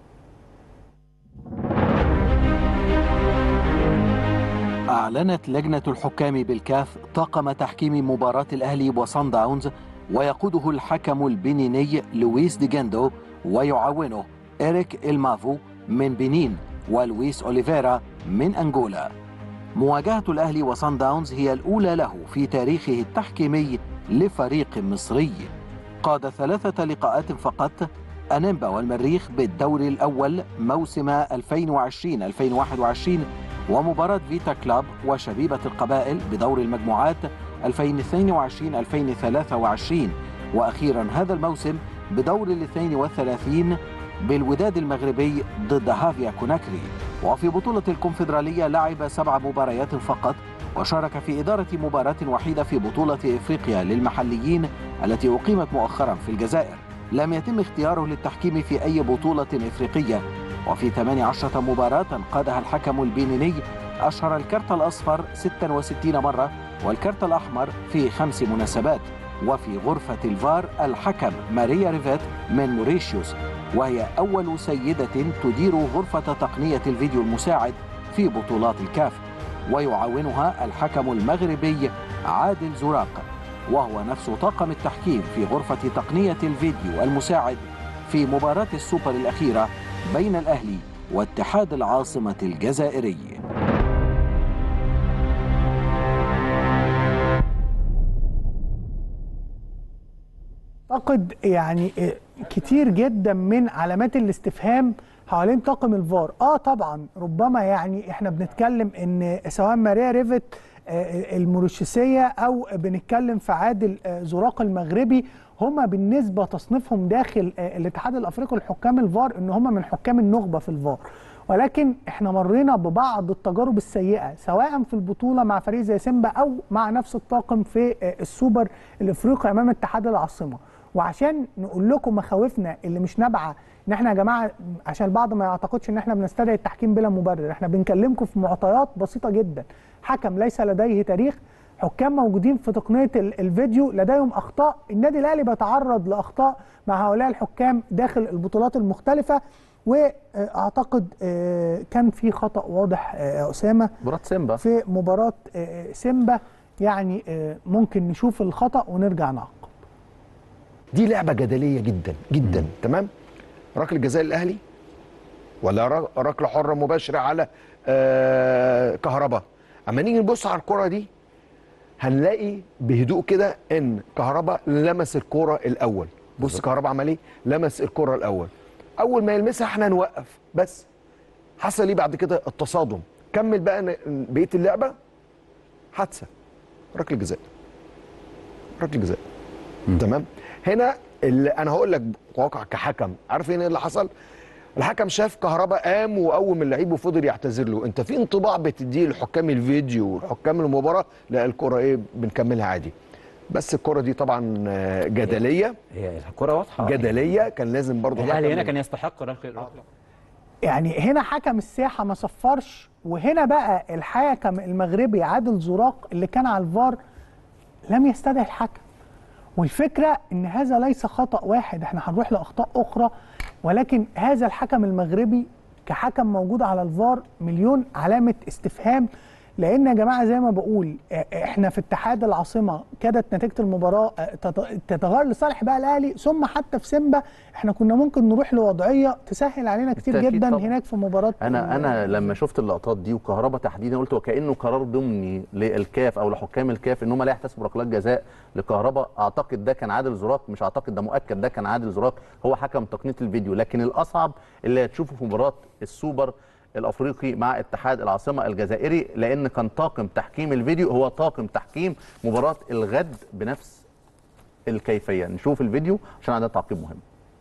أعلنت لجنة الحكام بالكاف طاقم تحكيم مباراة الأهلي وصن داونز ويقوده الحكم البنيني لويس ديجاندو ويعاونه إريك إلمافو من بنين ولويس أوليفيرا من أنغولا مواجهة الأهلي وصن داونز هي الأولى له في تاريخه التحكيمي لفريق مصري قاد ثلاثة لقاءات فقط أنيمبا والمريخ بالدوري الأول موسم 2020-2021 ومباراة فيتا كلاب وشبيبة القبائل بدور المجموعات 2022-2023 وأخيرا هذا الموسم بدور ال 32 بالوداد المغربي ضد هافيا كوناكري وفي بطولة الكونفدرالية لعب سبع مباريات فقط وشارك في إدارة مباراة وحيدة في بطولة إفريقيا للمحليين التي أقيمت مؤخرا في الجزائر لم يتم اختياره للتحكيم في أي بطولة إفريقية وفي 18 مباراة قادها الحكم البنيني أشهر الكرت الأصفر 66 مرة والكرت الأحمر في خمس مناسبات وفي غرفة الفار الحكم ماريا ريفيت من موريشيوس وهي أول سيدة تدير غرفة تقنية الفيديو المساعد في بطولات الكاف ويعاونها الحكم المغربي عادل زراق وهو نفس طاقم التحكيم في غرفة تقنية الفيديو المساعد في مباراة السوبر الأخيرة بين الأهلي واتحاد العاصمة الجزائري اعتقد يعني آه، كتير جدا من علامات الاستفهام حوالين طاقم الفار اه طبعا ربما يعني احنا بنتكلم ان سواء ماريا ريفت آه، الموريشيسيه او بنتكلم في عادل آه، زراق المغربي هما بالنسبه تصنيفهم داخل آه، الاتحاد الافريقي لحكام الفار ان هما من حكام النخبه في الفار ولكن احنا مرينا ببعض التجارب السيئه سواء في البطوله مع فريق زي سيمبا او مع نفس الطاقم في آه، السوبر الافريقي امام اتحاد العاصمه وعشان نقول لكم مخاوفنا اللي مش نابعه ان احنا يا جماعه عشان البعض ما يعتقدش ان احنا بنستدعي التحكيم بلا مبرر احنا بنكلمكم في معطيات بسيطه جدا حكم ليس لديه تاريخ حكام موجودين في تقنيه ال- الفيديو لديهم اخطاء النادي الاهلي بيتعرض لاخطاء مع هؤلاء الحكام داخل البطولات المختلفه واعتقد آه، كان في خطا واضح آه، يا اسامه مباراه سيمبا في مباراه آه، سيمبا يعني آه، ممكن نشوف الخطا ونرجع نعقب دي لعبه جدليه جدا جدا تمام ركله جزاء الاهلي ولا ر- ركله حره مباشره على آه كهربا اما نيجي نبص على الكره دي هنلاقي بهدوء كده ان كهربا لمس الكره الاول بص كهربا عمل ايه لمس الكره الاول اول ما يلمسها احنا نوقف بس حصل ايه بعد كده التصادم كمل بقى ن- بقيه اللعبه حادثه ركله جزاء ركله جزاء تمام هنا اللي انا هقول لك واقع كحكم عارف ايه اللي حصل الحكم شاف كهربا قام وقوم اللعيب وفضل يعتذر له انت في انطباع بتديه لحكام الفيديو وحكام المباراه لا الكره ايه بنكملها عادي بس الكره دي طبعا آه، جدليه هي الكرة واضحة جدليه كان لازم برضه الأهلي حكم هنا كان يستحق ركلة يعني هنا حكم الساحه ما صفرش وهنا بقى الحكم المغربي عادل زراق اللي كان على الفار لم يستدعي الحكم والفكره ان هذا ليس خطا واحد احنا هنروح لاخطاء اخرى ولكن هذا الحكم المغربي كحكم موجود على الفار مليون علامه استفهام لان يا جماعه زي ما بقول اه، احنا في اتحاد العاصمه كادت نتيجه المباراه اه، تت- تتغير لصالح بقى الاهلي ثم حتى في سيمبا احنا كنا ممكن نروح لوضعيه تسهل علينا كتير بالتأكيد جدا طبعاً. هناك في مباراه انا انا لما شفت اللقطات دي وكهربا تحديدا قلت وكانه قرار ضمني للكاف او لحكام الكاف ان هم لا يحتسبوا ركلات جزاء لكهربا اعتقد ده كان عادل زراق مش اعتقد ده مؤكد ده كان عادل زراق هو حكم تقنيه الفيديو لكن الاصعب اللي هتشوفه في مباراه السوبر الافريقي مع اتحاد العاصمه الجزائري لان كان طاقم تحكيم الفيديو هو طاقم تحكيم مباراه الغد بنفس الكيفيه نشوف الفيديو عشان عندنا تعقيب مهم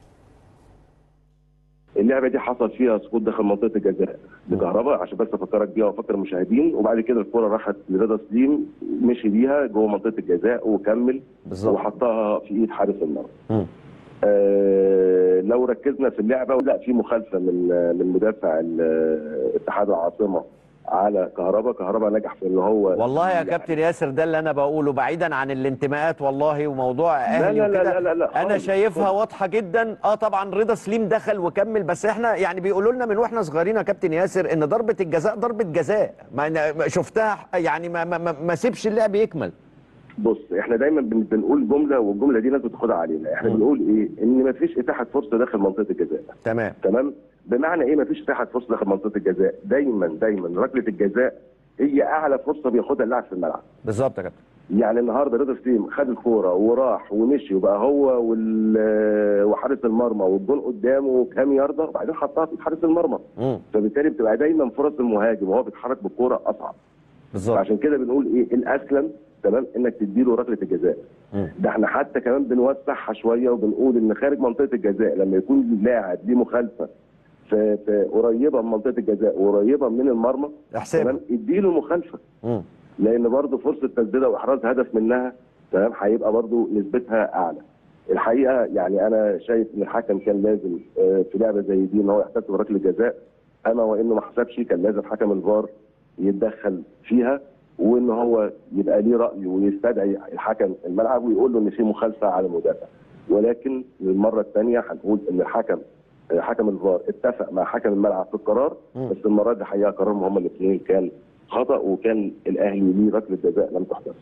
اللعبه دي حصل فيها سقوط داخل منطقه الجزاء لكهرباء عشان بس افكرك بيها وافكر المشاهدين وبعد كده الكره راحت لرضا سليم مشي بيها جوه منطقه الجزاء وكمل بالظبط. وحطها في ايد حارس المرمى آه لو ركزنا في اللعبه لا في مخالفه من من مدافع ال- اتحاد العاصمه على كهرباء كهرباء نجح في ان هو والله يا كابتن ياسر ده اللي انا بقوله بعيدا عن الانتماءات والله وموضوع اهلي لا لا وكده لا لا لا انا خالص. شايفها واضحه جدا اه طبعا رضا سليم دخل وكمل بس احنا يعني بيقولوا لنا من واحنا صغيرين يا كابتن ياسر ان ضربه الجزاء ضربه جزاء ما ما شفتها يعني ما ما, ما, ما سيبش اللعب يكمل بص احنا دايما بن- بنقول جمله والجمله دي لازم تاخدها علينا احنا بنقول ايه ان مفيش اتاحه فرصه داخل منطقه الجزاء تمام تمام بمعنى ايه مفيش اتاحه فرصه داخل منطقه الجزاء دايما دايما ركله الجزاء هي اعلى فرصه بياخدها اللاعب في الملعب بالظبط يا كابتن يعني النهارده رضا سليم خد الكوره وراح ومشي وبقى هو وال- وحارس المرمى والجون قدامه كام يارده وبعدين حطها في حارس المرمى فبالتالي بتبقى دايما فرص المهاجم وهو بيتحرك بالكوره اصعب بالظبط عشان كده بنقول ايه الاسلم تمام انك تديله ركله الجزاء ده احنا حتى كمان بنوسعها شويه وبنقول ان خارج منطقه الجزاء لما يكون اللاعب ليه مخالفه في, في قريبه من منطقه الجزاء وقريبه من المرمى احسبها. تمام اديله المخالفه لان برضه فرصه تسديدها واحراز هدف منها تمام هيبقى برضه نسبتها اعلى الحقيقه يعني انا شايف ان الحكم كان لازم آه، في لعبه زي دي ان هو يحتسب ركله جزاء اما وانه ما حسبش كان لازم حكم الفار يتدخل فيها وان هو يبقى ليه راي ويستدعي الحكم الملعب ويقول له ان في مخالفه على المدافع ولكن للمره الثانيه هنقول ان الحكم آه، حكم الفار اتفق مع حكم الملعب في القرار بس المره دي حقيقه قرارهم هم الاثنين كان خطا وكان الاهلي ليه ركله جزاء لم تحتسب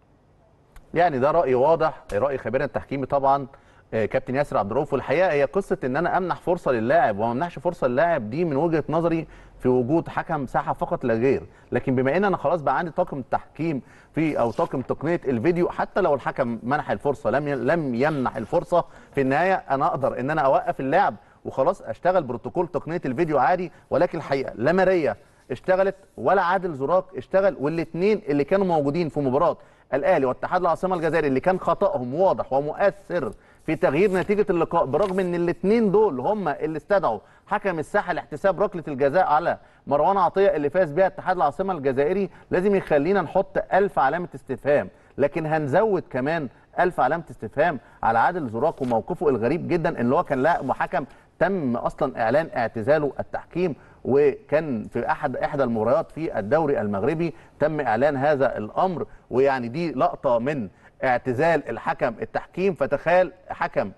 يعني ده راي واضح راي خبير التحكيمي طبعا آه، كابتن ياسر عبد الرؤوف والحقيقه هي قصه ان انا امنح فرصه للاعب وما امنحش فرصه للاعب دي من وجهه نظري في وجود حكم ساحه فقط لا غير لكن بما ان انا خلاص بقى عندي طاقم تحكيم في او طاقم تقنيه الفيديو حتى لو الحكم منح الفرصه لم ي- لم يمنح الفرصه في النهايه انا اقدر ان انا اوقف اللاعب وخلاص اشتغل بروتوكول تقنيه الفيديو عادي ولكن الحقيقه لا ماريا اشتغلت ولا عادل زراق اشتغل والاثنين اللي كانوا موجودين في مباراه الاهلي واتحاد العاصمه الجزائري اللي كان خطاهم واضح ومؤثر في تغيير نتيجه اللقاء برغم ان الاثنين دول هم اللي استدعوا حكم الساحه لاحتساب ركله الجزاء على مروان عطيه اللي فاز بها اتحاد العاصمه الجزائري لازم يخلينا نحط ألف علامه استفهام لكن هنزود كمان ألف علامه استفهام على عادل زراق وموقفه الغريب جدا ان هو كان لاعب وحكم تم اصلا اعلان اعتزاله التحكيم وكان في احد احدى المباريات في الدوري المغربي تم اعلان هذا الامر ويعني دي لقطه من اعتزال الحكم التحكيم فتخيل حكم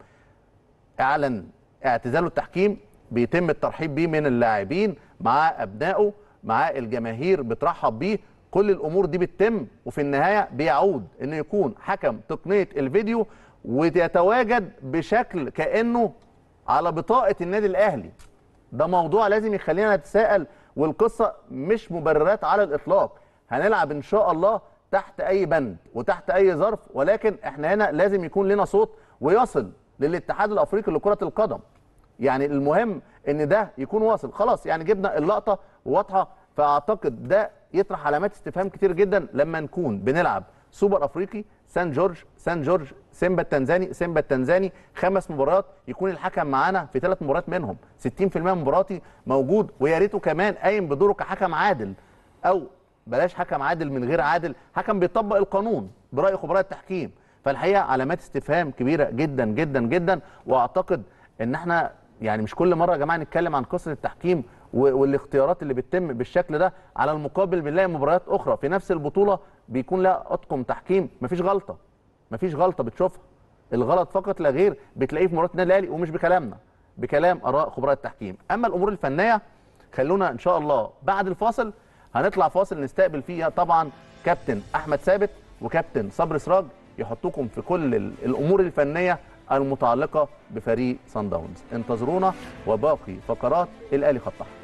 اعلن اعتزاله التحكيم بيتم الترحيب بيه من اللاعبين مع ابنائه مع الجماهير بترحب بيه كل الامور دي بتتم وفي النهايه بيعود انه يكون حكم تقنيه الفيديو ويتواجد بشكل كانه على بطاقه النادي الاهلي ده موضوع لازم يخلينا نتساءل والقصه مش مبررات على الاطلاق هنلعب ان شاء الله تحت اي بند وتحت اي ظرف ولكن احنا هنا لازم يكون لنا صوت ويصل للاتحاد الافريقي لكره القدم يعني المهم ان ده يكون واصل خلاص يعني جبنا اللقطه واضحه فاعتقد ده يطرح علامات استفهام كتير جدا لما نكون بنلعب سوبر افريقي سان جورج سان جورج سيمبا التنزاني سيمبا التنزاني خمس مباريات يكون الحكم معانا في ثلاث مباريات منهم 60% من مباراتي موجود ويا ريته كمان قايم بدوره كحكم عادل او بلاش حكم عادل من غير عادل حكم بيطبق القانون براي خبراء التحكيم فالحقيقه علامات استفهام كبيره جدا جدا جدا واعتقد ان احنا يعني مش كل مره يا جماعه نتكلم عن قصه التحكيم و- والاختيارات اللي بتتم بالشكل ده على المقابل بنلاقي مباريات اخرى في نفس البطوله بيكون لها اطقم تحكيم مفيش غلطه مفيش غلطه بتشوفها الغلط فقط لا غير بتلاقيه في مباراه النادي الاهلي ومش بكلامنا بكلام اراء خبراء التحكيم اما الامور الفنيه خلونا ان شاء الله بعد الفاصل هنطلع فاصل نستقبل فيها طبعا كابتن احمد ثابت وكابتن صبري سراج يحطوكم في كل ال- الامور الفنيه المتعلقه بفريق سان داونز انتظرونا وباقي فقرات الاهلي خط احمر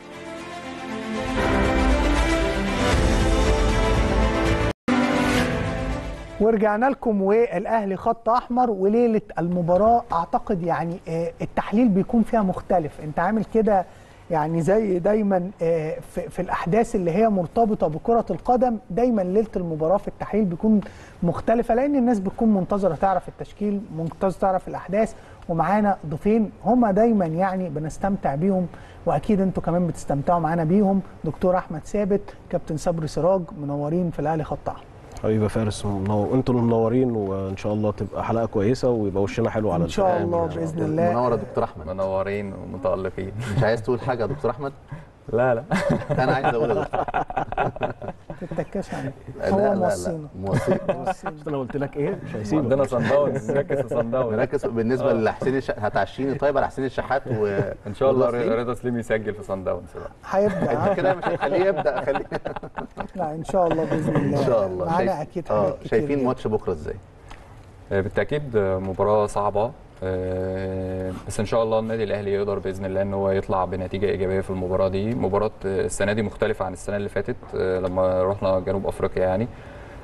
ورجعنا لكم والاهلي خط احمر وليله المباراه اعتقد يعني آه، التحليل بيكون فيها مختلف انت عامل كده يعني زي دايما آه، في في الاحداث اللي هي مرتبطه بكره القدم دايما ليله المباراه في التحليل بيكون مختلفه لان الناس بتكون منتظره تعرف التشكيل منتظره تعرف الاحداث ومعانا ضيفين هم دايما يعني بنستمتع بيهم واكيد انتوا كمان بتستمتعوا معانا بيهم دكتور احمد ثابت كابتن صبري سراج منورين في الاهلي خط احمر حبيبي يا فارس منور انتوا اللي منورين وان شاء الله تبقى حلقه كويسه ويبقى وشنا حلو على إن شاء الفريق. الله بإذن الله. منور يا دكتور احمد منورين ومتالقين مش عايز تقول حاجه يا دكتور احمد لا لا انا عايز اقول يا دكتور تتكاش عليه لا، هو لا، لا، موصينا موصينا. شفت انا قلت لك ايه مش هيسيبك عندنا صن داونز نركز في صن داونز مركز بالنسبه آه. لحسين الش... هتعشيني طيب على حسين الشحات و ان شاء الله ورضا سليم؟ رضا سليم يسجل في صن داونز بقى هيبدا انت كده مش هتخليه يبدا خليه لا ان شاء الله باذن الله ان شاء الله معانا شايف- اكيد اه حاجات كتير شايفين جدا. ماتش بكره ازاي آه، بالتاكيد آه، مباراه صعبه آه، بس ان شاء الله النادي الاهلي يقدر باذن الله ان هو يطلع بنتيجه ايجابيه في المباراه دي مباراه آه، السنه دي مختلفه عن السنه اللي فاتت آه، لما رحنا جنوب افريقيا يعني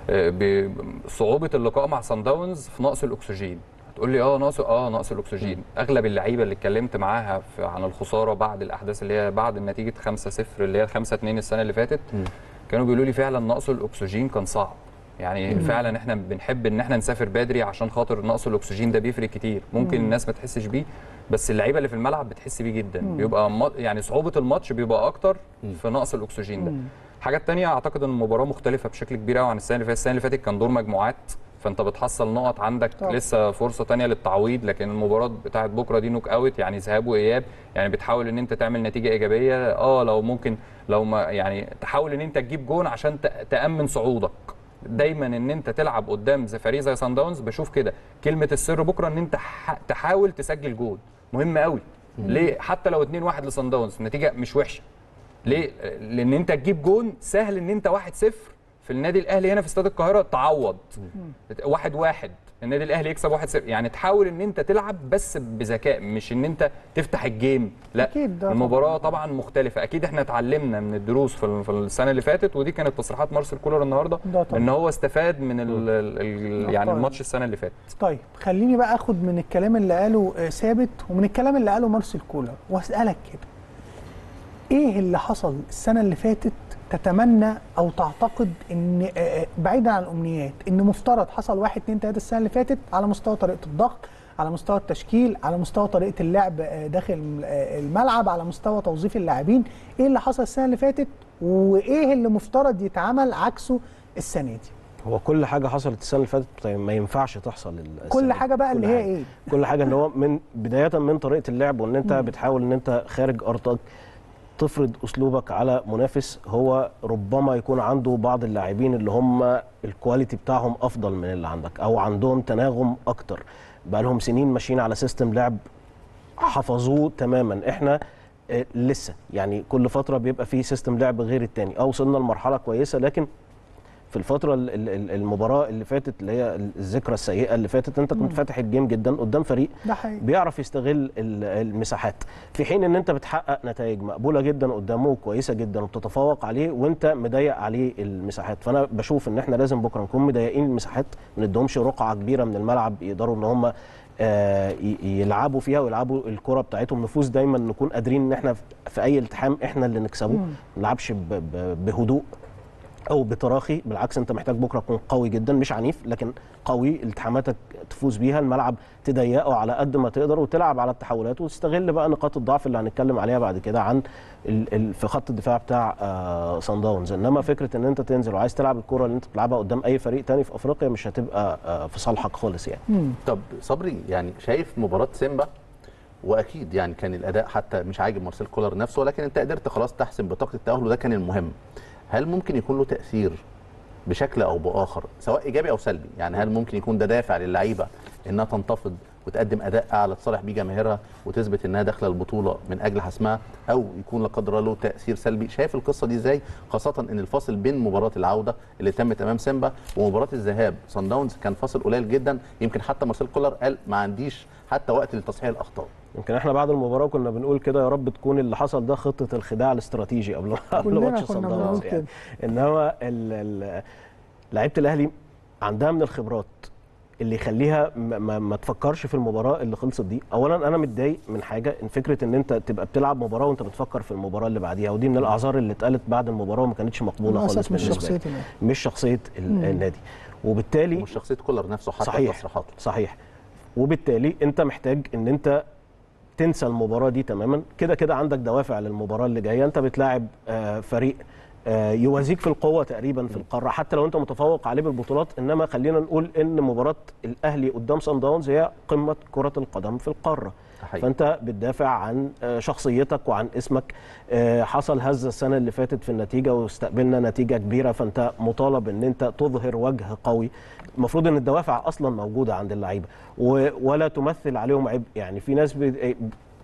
آه، ب- صعوبه اللقاء مع سان داونز في نقص الاكسجين هتقول لي اه ناقص اه ناقص الاكسجين اغلب اللعيبه اللي اتكلمت معاها في عن الخساره بعد الاحداث اللي هي بعد النتيجه 5-0 اللي هي 5-2 السنه اللي فاتت كانوا بيقولوا لي فعلا نقص الاكسجين كان صعب يعني مم. فعلا احنا بنحب ان احنا نسافر بدري عشان خاطر نقص الاكسجين ده بيفرق كتير ممكن مم. الناس ما تحسش بيه بس اللعيبه اللي في الملعب بتحس بيه جدا مم. بيبقى ما- يعني صعوبه الماتش بيبقى اكتر في نقص الاكسجين ده مم. حاجات تانية اعتقد ان المباراه مختلفه بشكل كبير قوي عن السنه اللي فاتت السنه اللي فاتت كان دور مجموعات فانت بتحصل نقط عندك طبعا. لسه فرصه تانية للتعويض لكن المباراه بتاعت بكره دي نوك اوت يعني ذهاب واياب يعني بتحاول ان انت تعمل نتيجه ايجابيه اه لو ممكن لو ما يعني تحاول ان انت تجيب جون عشان ت- تامن صعودك دايما ان انت تلعب قدام زي فريق زي سان داونز بشوف كده كلمه السر بكره ان انت ح- تحاول تسجل جول مهم قوي مم. ليه حتى لو 2-1 لسان داونز النتيجه مش وحشه ليه؟ لان انت تجيب جون سهل ان انت 1-0 في النادي الاهلي هنا في استاد القاهره تعوض واحد واحد النادي الاهلي يكسب 1-0 يعني تحاول ان انت تلعب بس بذكاء مش ان انت تفتح الجيم لا أكيد ده المباراه طبعا مختلفه اكيد احنا اتعلمنا من الدروس في ال- في السنه اللي فاتت ودي كانت تصريحات مارسيل كولر النهارده ده طبعا. ان هو استفاد من ال ال ال يعني طبعا. الماتش السنه اللي فاتت طيب خليني بقى اخد من الكلام اللي قاله آه، ثابت ومن الكلام اللي قاله مارسيل كولر واسالك كده ايه اللي حصل السنه اللي فاتت تتمنى او تعتقد ان آه، آه، بعيدا عن الامنيات ان مفترض حصل واحد اتنين تلاته السنه اللي فاتت على مستوى طريقه الضغط على مستوى التشكيل على مستوى طريقه اللعب آه، داخل آه، الملعب على مستوى توظيف اللاعبين ايه اللي حصل السنه اللي فاتت وايه اللي مفترض يتعمل عكسه السنه دي هو كل حاجه حصلت السنه اللي فاتت طيب ما ينفعش تحصل السنة كل دي. حاجه بقى كل اللي هي حاجة. ايه كل حاجه ان هو من بدايه من طريقه اللعب وان انت مم. بتحاول ان انت خارج ارضك تفرض اسلوبك على منافس هو ربما يكون عنده بعض اللاعبين اللي هم الكواليتي بتاعهم افضل من اللي عندك او عندهم تناغم اكتر بقى لهم سنين ماشيين على سيستم لعب حفظوه تماما احنا آه، لسه يعني كل فتره بيبقى فيه سيستم لعب غير التاني اه وصلنا لمرحله كويسه لكن في الفتره ال- ال- ال- المباراه اللي فاتت اللي هي الذكرى السيئه اللي فاتت انت مم. كنت فاتح الجيم جدا قدام فريق ده حقيقي بيعرف يستغل ال- المساحات في حين ان انت بتحقق نتائج مقبوله جدا قدامه وكويسه جدا وبتتفوق عليه وانت مضيق عليه المساحات فانا بشوف ان احنا لازم بكره نكون مضيقين المساحات ما ندهمش رقعه كبيره من الملعب يقدروا ان هم آه، ي- يلعبوا فيها ويلعبوا الكره بتاعتهم نفوز دايما نكون قادرين ان احنا في اي التحام احنا اللي نكسبه مم. ما نلعبش ب- ب- بهدوء او بتراخي بالعكس انت محتاج بكره تكون قوي جدا مش عنيف لكن قوي التحاماتك تفوز بيها الملعب تضيقه على قد ما تقدر وتلعب على التحولات وتستغل بقى نقاط الضعف اللي هنتكلم عليها بعد كده عن ال ال في خط الدفاع بتاع آه سان داونز انما فكره ان انت تنزل وعايز تلعب الكره اللي انت بتلعبها قدام اي فريق تاني في افريقيا مش هتبقى آه في صالحك خالص يعني طب صبري يعني شايف مباراه سيمبا واكيد يعني كان الاداء حتى مش عاجب مارسيل كولر نفسه ولكن انت قدرت خلاص تحسم بطاقه التاهل وده كان المهم هل ممكن يكون له تاثير بشكل او باخر سواء ايجابي او سلبي يعني هل ممكن يكون ده دافع للعيبه انها تنتفض وتقدم اداء اعلى تصالح بيه جماهيرها وتثبت انها داخله البطوله من اجل حسمها او يكون لا قدر الله له تاثير سلبي شايف القصه دي ازاي خاصه ان الفاصل بين مباراه العوده اللي تمت امام سيمبا ومباراه الذهاب صن داونز كان فاصل قليل جدا يمكن حتى مارسيل كولر قال ما عنديش حتى وقت لتصحيح الاخطاء يمكن احنا بعد المباراه كنا بنقول كده يا رب تكون اللي حصل ده خطه الخداع الاستراتيجي قبل قبل كلنا ماتش كنا صن بنقول داونز كده. يعني انما ال- ال- لعيبه الاهلي عندها من الخبرات اللي يخليها ما, ما, ما تفكرش في المباراه اللي خلصت دي اولا انا متضايق من حاجه ان فكره ان انت تبقى بتلعب مباراه وانت بتفكر في المباراه اللي بعديها ودي من الاعذار اللي اتقالت بعد المباراه وما كانتش مقبوله للأسف خالص مش بالنسبه شخصية لي. النادي. مش شخصيه ال- مم. النادي وبالتالي ومش شخصيه كولر نفسه حتى في صحيح تصريحاته صحيح وبالتالي انت محتاج ان انت تنسى المباراه دي تماما كده كده عندك دوافع للمباراه اللي جايه انت بتلاعب آه، فريق آه، يوازيك في القوه تقريبا في القاره حتى لو انت متفوق عليه بالبطولات انما خلينا نقول ان مباراه الاهلي قدام صن داونز هي قمه كره القدم في القاره حقيقي. فانت بتدافع عن آه، شخصيتك وعن اسمك آه، حصل هزه السنه اللي فاتت في النتيجه واستقبلنا نتيجه كبيره فانت مطالب ان انت تظهر وجه قوي المفروض ان الدوافع اصلا موجوده عند اللعيبه و- ولا تمثل عليهم عبء يعني في ناس بي-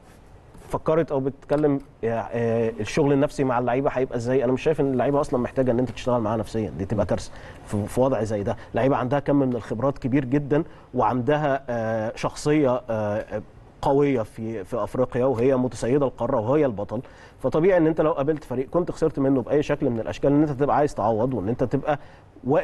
فكرت او بتتكلم آه، الشغل النفسي مع اللعيبه هيبقى ازاي انا مش شايف ان اللعيبه اصلا محتاجه ان انت تشتغل معاها نفسيا دي تبقى كارثه في في وضع زي ده لعيبه عندها كم من الخبرات كبير جدا وعندها آه، شخصيه آه، قويه في في افريقيا وهي متسيده القاره وهي البطل فطبيعي ان انت لو قابلت فريق كنت خسرت منه باي شكل من الاشكال ان انت تبقى عايز تعوض وان انت تبقى واقف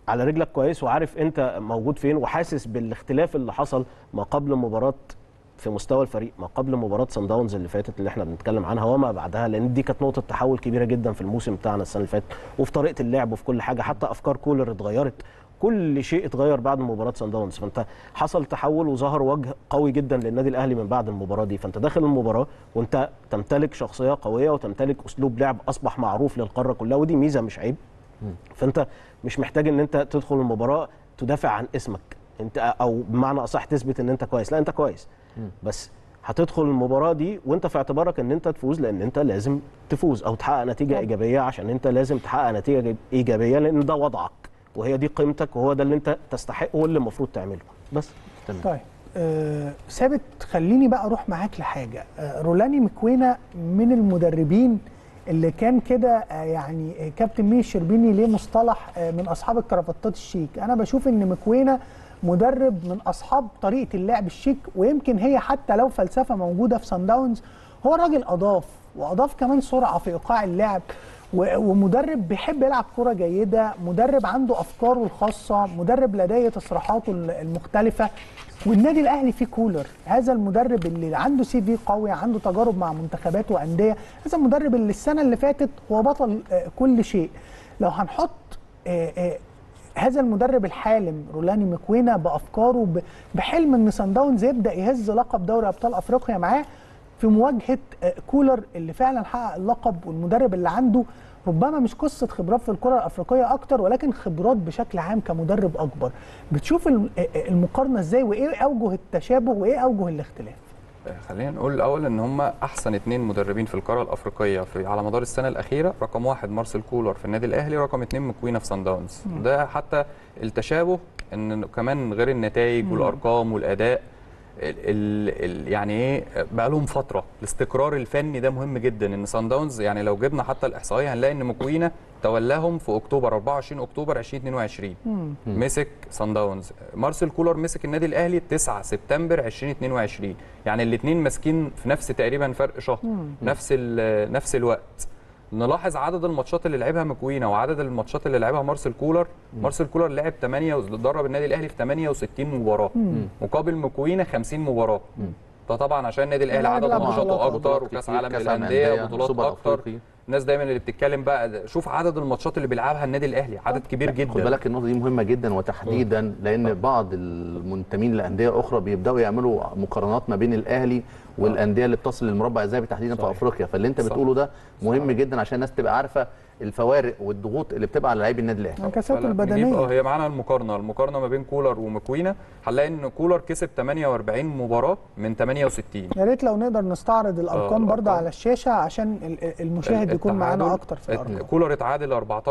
على رجلك كويس وعارف انت موجود فين وحاسس بالاختلاف اللي حصل ما قبل مباراه في مستوى الفريق ما قبل مباراه سان داونز اللي فاتت اللي احنا بنتكلم عنها وما بعدها لان دي كانت نقطه تحول كبيره جدا في الموسم بتاعنا السنه اللي فاتت وفي طريقه اللعب وفي كل حاجه حتى افكار كولر اتغيرت كل شيء اتغير بعد مباراه سان داونز فانت حصل تحول وظهر وجه قوي جدا للنادي الاهلي من بعد المباراه دي فانت داخل المباراه وانت تمتلك شخصيه قويه وتمتلك اسلوب لعب اصبح معروف للقاره كلها ودي ميزه مش عيب فانت مش محتاج ان انت تدخل المباراه تدافع عن اسمك انت او بمعنى اصح تثبت ان انت كويس لا انت كويس بس هتدخل المباراه دي وانت في اعتبارك ان انت تفوز لان انت لازم تفوز او تحقق نتيجه ايجابيه عشان انت لازم تحقق نتيجه ايجابيه لان ده وضعك وهي دي قيمتك وهو ده اللي انت تستحقه واللي المفروض تعمله بس طيب آه ثابت خليني بقى اروح معاك لحاجه آه رولاني مكوينا من المدربين اللي كان كده آه يعني آه، كابتن ميشو شربيني ليه مصطلح آه من اصحاب الكرافتات الشيك انا بشوف ان مكوينا مدرب من اصحاب طريقه اللعب الشيك ويمكن هي حتى لو فلسفه موجوده في سان داونز هو راجل اضاف واضاف كمان سرعه في ايقاع اللعب و- ومدرب بيحب يلعب كرة جيدة مدرب عنده أفكاره الخاصة مدرب لديه تصريحاته ال- المختلفة والنادي الأهلي فيه كولر هذا المدرب اللي عنده سي في قوي عنده تجارب مع منتخبات وأندية هذا المدرب اللي السنة اللي فاتت هو بطل آه، كل شيء لو هنحط آه، آه، هذا المدرب الحالم رولاني مكوينا بافكاره ب- بحلم ان سان داونز يبدا يهز لقب دوري ابطال افريقيا معاه في مواجهه آه، كولر اللي فعلا حقق اللقب والمدرب اللي عنده ربما مش قصه خبرات في الكره الافريقيه اكتر ولكن خبرات بشكل عام كمدرب اكبر بتشوف الم- آه، آه، المقارنه ازاي وايه اوجه التشابه وايه اوجه الاختلاف خلينا نقول الاول ان هم احسن اثنين مدربين في القاره الافريقيه في على مدار السنه الاخيره رقم واحد مارسيل كولر في النادي الاهلي رقم اثنين مكوينه في سان داونز مم. ده حتى التشابه ان كمان غير النتائج مم. والارقام والاداء ال ال ال يعني ايه بقى لهم فتره الاستقرار الفني ده مهم جدا ان سان داونز يعني لو جبنا حتى الاحصائيه هنلاقي ان مكوينه تولاهم في اكتوبر 24 اكتوبر 2022 مم. مسك سان داونز مارسيل كولر مسك النادي الاهلي 9 سبتمبر 2022 يعني الاثنين ماسكين في نفس تقريبا فرق شهر مم. نفس ال- نفس الوقت نلاحظ عدد الماتشات اللي لعبها مكوينه وعدد الماتشات اللي لعبها مارسيل كولر مارسيل كولر لعب 8 درب النادي الاهلي في 68 مباراه مم. مقابل مكوينه 50 مباراه ده طبعا عشان النادي الاهلي لا، عدد بيلعب ماتشاته بطولات. اكتر بطولات وكاس كتير، عالم كأس عالم للانديه أندية، وبطولات سوبر اكتر أفريقي. الناس دايما اللي بتتكلم بقى شوف عدد الماتشات اللي بيلعبها النادي الاهلي عدد كبير جدا خد بالك النقطه دي مهمه جدا وتحديدا لان بعض المنتمين لانديه اخرى بيبداوا يعملوا مقارنات ما بين الاهلي والانديه اللي بتصل للمربع الذهبي تحديدا في صحيح. افريقيا فاللي انت صح. بتقوله ده مهم جدا عشان الناس تبقى عارفه الفوارق والضغوط اللي بتبقى على لاعبي النادي الاهلي الكثافة فلا، نجيب- اه هي معانا المقارنه المقارنه ما بين كولر ومكوينه هنلاقي ان كولر كسب 48 مباراه من 68 يا ريت لو نقدر نستعرض الارقام برضه على الشاشه عشان ال- المشاهد يكون معانا التعادل- اكتر في الارقام كولر اتعادل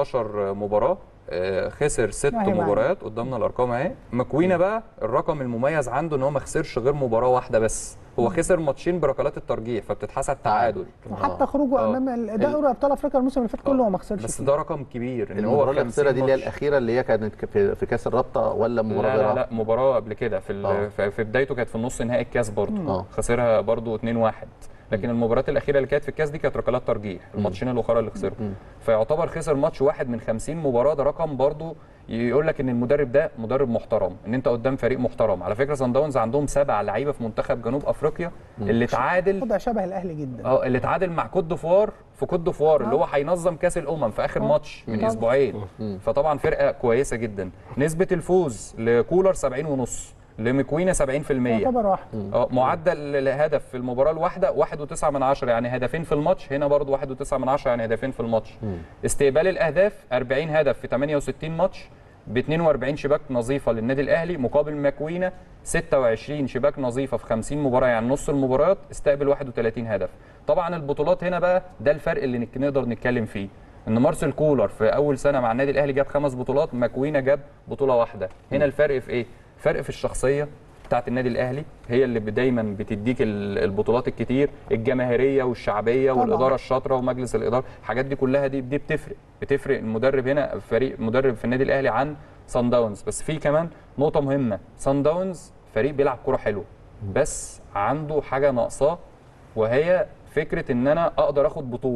14 مباراه آه، خسر ست أهي معانا. مباريات قدامنا الارقام اهي مكوينه بقى الرقم المميز عنده ان هو ما خسرش غير مباراه واحده بس هو خسر ماتشين بركلات الترجيح فبتتحسب تعادل وحتى خروجه آه. امام ال- دوري ابطال افريقيا الموسم اللي فات كله هو ما خسرش بس فيه. ده رقم كبير ان المباراه هو اللي خسرها دي اللي هي ماتش. الاخيره اللي هي كانت في, في كاس الرابطه ولا مباراه لا لا, غيرها؟ لا مباراه قبل كده في ال- آه. في في بدايته كانت في النص نهائي الكاس برضه آه. خسرها برضه 2-1 لكن المباريات الاخيره اللي كانت في الكاس دي كانت ركلات ترجيح الماتشين الاخرى اللي خسرهم فيعتبر خسر ماتش واحد من 50 مباراه ده رقم برضه يقول لك ان المدرب ده مدرب محترم ان انت قدام فريق محترم على فكره سان داونز عندهم سبع لعيبه في منتخب جنوب افريقيا اللي تعادل وضع شبه الاهلي جدا اه اللي اتعادل مع كوت ديفوار في كوت ديفوار اللي آه. هو هينظم كاس الامم في اخر آه. ماتش من طبعا. اسبوعين فطبعا فرقه كويسه جدا نسبه الفوز لكولر 70 ونص لمكوينه 70% يعتبر واحد اه معدل الهدف في المباراه الواحده 1.9 من عشرة يعني هدفين في الماتش هنا برضو 1.9 من عشرة يعني هدفين في الماتش استقبال الاهداف 40 هدف في 68 ماتش ب 42 شباك نظيفه للنادي الاهلي مقابل ماكوينا 26 شباك نظيفه في 50 مباراه يعني نص المباريات استقبل 31 هدف طبعا البطولات هنا بقى ده الفرق اللي نك- نقدر نتكلم فيه ان مارسيل كولر في اول سنه مع النادي الاهلي جاب خمس بطولات ماكوينا جاب بطوله واحده هنا الفرق في ايه فرق في الشخصيه بتاعت النادي الاهلي هي اللي دايما بتديك ال- البطولات الكتير الجماهيريه والشعبيه طبعاً. والاداره الشاطره ومجلس الاداره الحاجات دي كلها دي دي بتفرق بتفرق المدرب هنا فريق مدرب في النادي الاهلي عن سان داونز بس في كمان نقطه مهمه سان داونز فريق بيلعب كره حلوه بس عنده حاجه ناقصاه وهي فكره ان انا اقدر اخد بطوله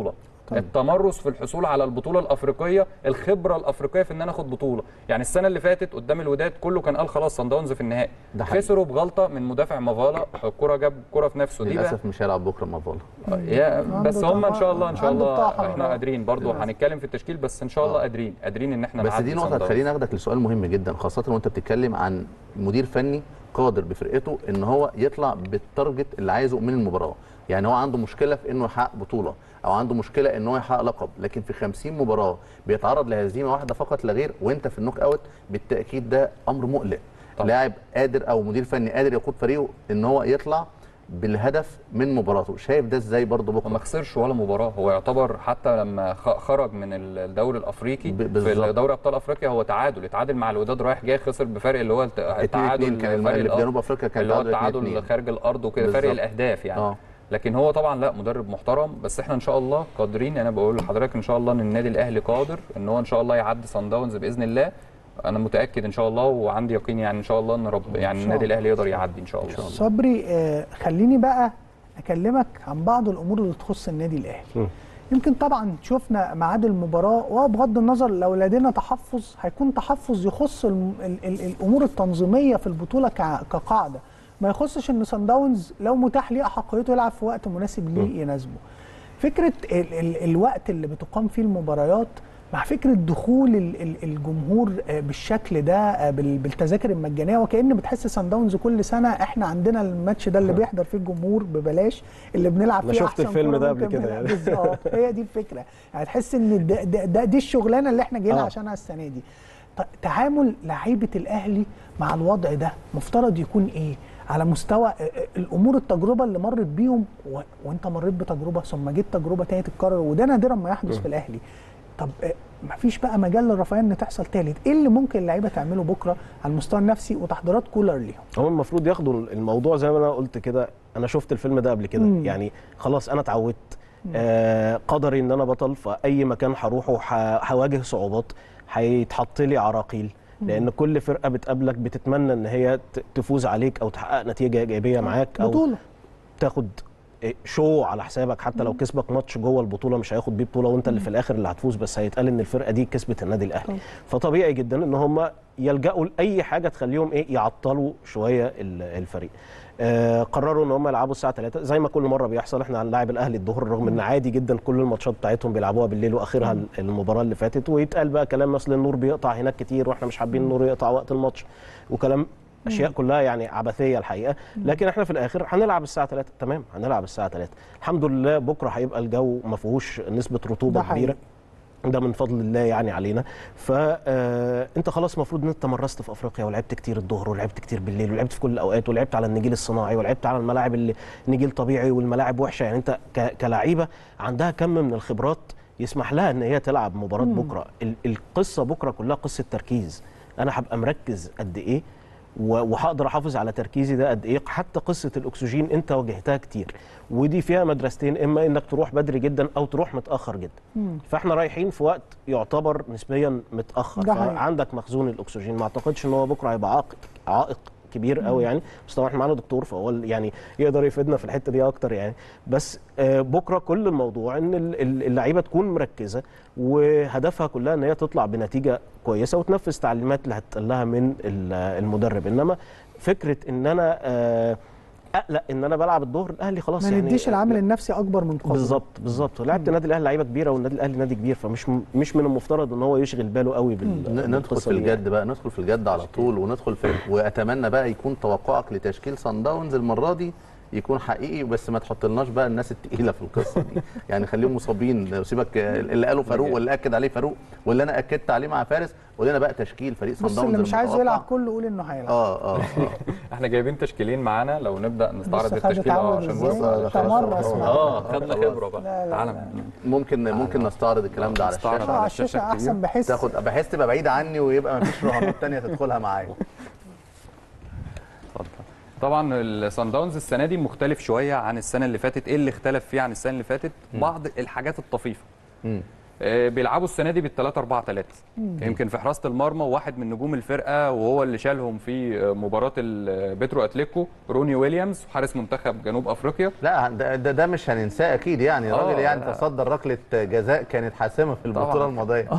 التمرس في الحصول على البطوله الافريقيه الخبره الافريقيه في ان انا اخد بطوله يعني السنه اللي فاتت قدام الوداد كله كان قال خلاص صن داونز في النهائي ده حقيقي. خسروا بغلطه من مدافع مافالا الكره جاب كره في نفسه دي بقى للاسف مش هيلعب بكره مع فولا يا بس هم ان شاء الله ان شاء عنده الله بطاقة احنا بقى. قادرين برضو هنتكلم في التشكيل بس ان شاء الله آه. قادرين قادرين ان احنا بس نعدي دي صن نقطه داونز. تخليني اخدك لسؤال مهم جدا خاصه وانت بتتكلم عن مدير فني قادر بفرقته ان هو يطلع بالتارجت اللي عايزه من المباراه يعني هو عنده مشكله في انه يحقق بطوله او عنده مشكله ان هو يحقق لقب لكن في 50 مباراه بيتعرض لهزيمه واحده فقط لا غير وانت في النوك اوت بالتاكيد ده امر مقلق طبعا. لاعب قادر او مدير فني قادر يقود فريقه ان هو يطلع بالهدف من مباراته شايف ده ازاي برضه بكره ما خسرش ولا مباراه هو يعتبر حتى لما خ- خرج من الدوري الافريقي ب- في بالظبط. دوري ابطال افريقيا هو تعادل اتعادل مع الوداد رايح جاي خسر بفرق اللي هو الت- اتنين التعادل اتنين كان الم- فرق اللي في الأرض، جنوب افريقيا كان اللي هو تعادل اتنين التعادل اتنين. خارج الارض وكده فرق بالظبط. الاهداف يعني آه. لكن هو طبعا لا مدرب محترم بس احنا ان شاء الله قادرين انا بقول لحضرتك ان شاء الله ان النادي الاهلي قادر ان هو ان شاء الله يعدي صن داونز باذن الله انا متاكد ان شاء الله وعندي يقين يعني ان شاء الله ان رب يعني شاء النادي الله. الاهلي يقدر يعدي ان شاء الله صبري آه، خليني بقى اكلمك عن بعض الامور اللي تخص النادي الاهلي يمكن طبعا شفنا ميعاد المباراه وبغض النظر لو لدينا تحفظ هيكون تحفظ يخص الم- ال ال الامور التنظيميه في البطوله كع- كقاعده ما يخصش ان سان داونز لو متاح ليه احقيته يلعب في وقت مناسب ليه يناسبه فكره ال ال الوقت اللي بتقام فيه المباريات مع فكره دخول ال ال الجمهور آه، بالشكل ده آه، بال- بالتذاكر المجانيه وكأن بتحس سان داونز كل سنه احنا عندنا الماتش ده اللي بيحضر فيه الجمهور ببلاش اللي بنلعب أنا فيه شفت أحسن الفيلم كرة ده قبل ممكن كده بنلعب. يعني. بالظبط هي دي الفكره يعني تحس ان ده, ده, ده دي الشغلانه اللي احنا جينا آه. عشانها السنه دي ط- تعامل لعيبه الاهلي مع الوضع ده مفترض يكون ايه على مستوى آه، آه، الامور التجربه اللي مرت بيهم و... وانت مريت بتجربه ثم جيت تجربه تانية تتكرر وده نادرا ما يحدث في الاهلي طب آه، مفيش بقى مجال للرفاهيه ان تحصل تالت ايه اللي ممكن اللعيبه تعمله بكره على المستوى النفسي وتحضيرات كولر ليهم هم المفروض ياخدوا الموضوع زي ما انا قلت كده انا شفت الفيلم ده قبل كده مم. يعني خلاص انا اتعودت آه قدري ان انا بطل في اي مكان هروحه ح- هواجه صعوبات هيتحط لي عراقيل لان كل فرقه بتقابلك بتتمنى ان هي ت- تفوز عليك او تحقق نتيجه ايجابيه معاك او بطوله تاخد شو على حسابك حتى لو كسبك ماتش جوه البطوله مش هياخد بيه بطوله وانت اللي في الاخر اللي هتفوز بس هيتقال ان الفرقه دي كسبت النادي الاهلي فطبيعي جدا ان هم يلجأوا لاي حاجه تخليهم ايه يعطلوا شويه ال- الفريق آه قرروا ان هم يلعبوا الساعه 3 زي ما كل مره بيحصل احنا هنلاعب الاهلي الظهر رغم ان عادي جدا كل الماتشات بتاعتهم بيلعبوها بالليل واخرها ال- المباراه اللي فاتت ويتقال بقى كلام اصل النور بيقطع هناك كتير واحنا مش حابين النور يقطع وقت الماتش وكلام اشياء كلها يعني عبثيه الحقيقه لكن احنا في الاخر هنلعب الساعه 3 تمام هنلعب الساعه 3 الحمد لله بكره هيبقى الجو ما فيهوش نسبه رطوبه ده حقيقي. كبيره ده من فضل الله يعني علينا فانت خلاص المفروض ان انت مرست في افريقيا ولعبت كتير الظهر ولعبت كتير بالليل ولعبت في كل الاوقات ولعبت على النجيل الصناعي ولعبت على الملاعب اللي نجيل طبيعي والملاعب وحشه يعني انت ك- كلعيبه عندها كم من الخبرات يسمح لها ان هي تلعب مباراه بكره ال- القصه بكره كلها قصه تركيز انا هبقى مركز قد ايه و- وهقدر احافظ على تركيزي ده قد ايه حتى قصه الاكسجين انت واجهتها كتير ودي فيها مدرستين اما انك تروح بدري جدا او تروح متاخر جدا فاحنا رايحين في وقت يعتبر نسبيا متاخر ده حقيقي. فعندك مخزون الاكسجين ما اعتقدش ان هو بكره هيبقى عائق عائق كبير قوي يعني بس طبعا احنا معانا دكتور فهو ال- يعني يقدر يفيدنا في الحته دي اكتر يعني بس آه، بكره كل الموضوع ان ال- ال- اللعيبه تكون مركزه وهدفها كلها ان هي تطلع بنتيجه كويسه وتنفذ تعليمات اللي هتقال لها من ال- المدرب انما فكره ان انا آه، اقلق ان انا بلعب الظهر الاهلي خلاص ما يعني نديش العامل النفسي اكبر من قدره بالظبط بالظبط لعبت النادي الاهلي لعيبه كبيره والنادي الاهلي نادي كبير فمش م- مش من المفترض ان هو يشغل باله قوي بال ن- ندخل بالقصة في دي يعني. الجد بقى ندخل في الجد على طول وندخل في واتمنى بقى يكون توقعك لتشكيل صن داونز المره دي يكون حقيقي بس ما تحطلناش بقى الناس التقيله في القصه دي يعني خليهم مصابين سيبك اللي قاله فاروق واللي اكد عليه فاروق واللي انا اكدت عليه مع فارس قول لنا بقى تشكيل فريق صن بص داونز اللي مش عايزه المتوقع. يلعب كله قول انه هيلعب اه اه, آه. احنا جايبين تشكيلين معانا لو نبدا نستعرض بص خد التشكيل اه اتعود عشان ازاي بص تمرس معاه اه خدنا خبره لا، بقى لا، تعالى ممكن ممكن نستعرض الكلام ده على نستعرض الشاشه آه، على الشاشه احسن بحس تاخد بحس تبقى بعيد عني ويبقى مفيش رهانات تانية تدخلها معايا اتفضل. طبعا الصن داونز السنه دي مختلف شويه عن السنه اللي فاتت ايه اللي اختلف فيه عن السنه اللي فاتت بعض الحاجات الطفيفه مم. آه، بيلعبوا السنه دي بال 3 4 3 مم. يمكن في حراسه المرمى واحد من نجوم الفرقه وهو اللي شالهم في آه، مباراه ال- بيترو اتليكو روني ويليامز حارس منتخب جنوب افريقيا لا ده, ده, ده مش هننساه اكيد يعني آه، الراجل يعني لا. تصدر ركله جزاء كانت حاسمه في البطوله طبعاً. الماضيه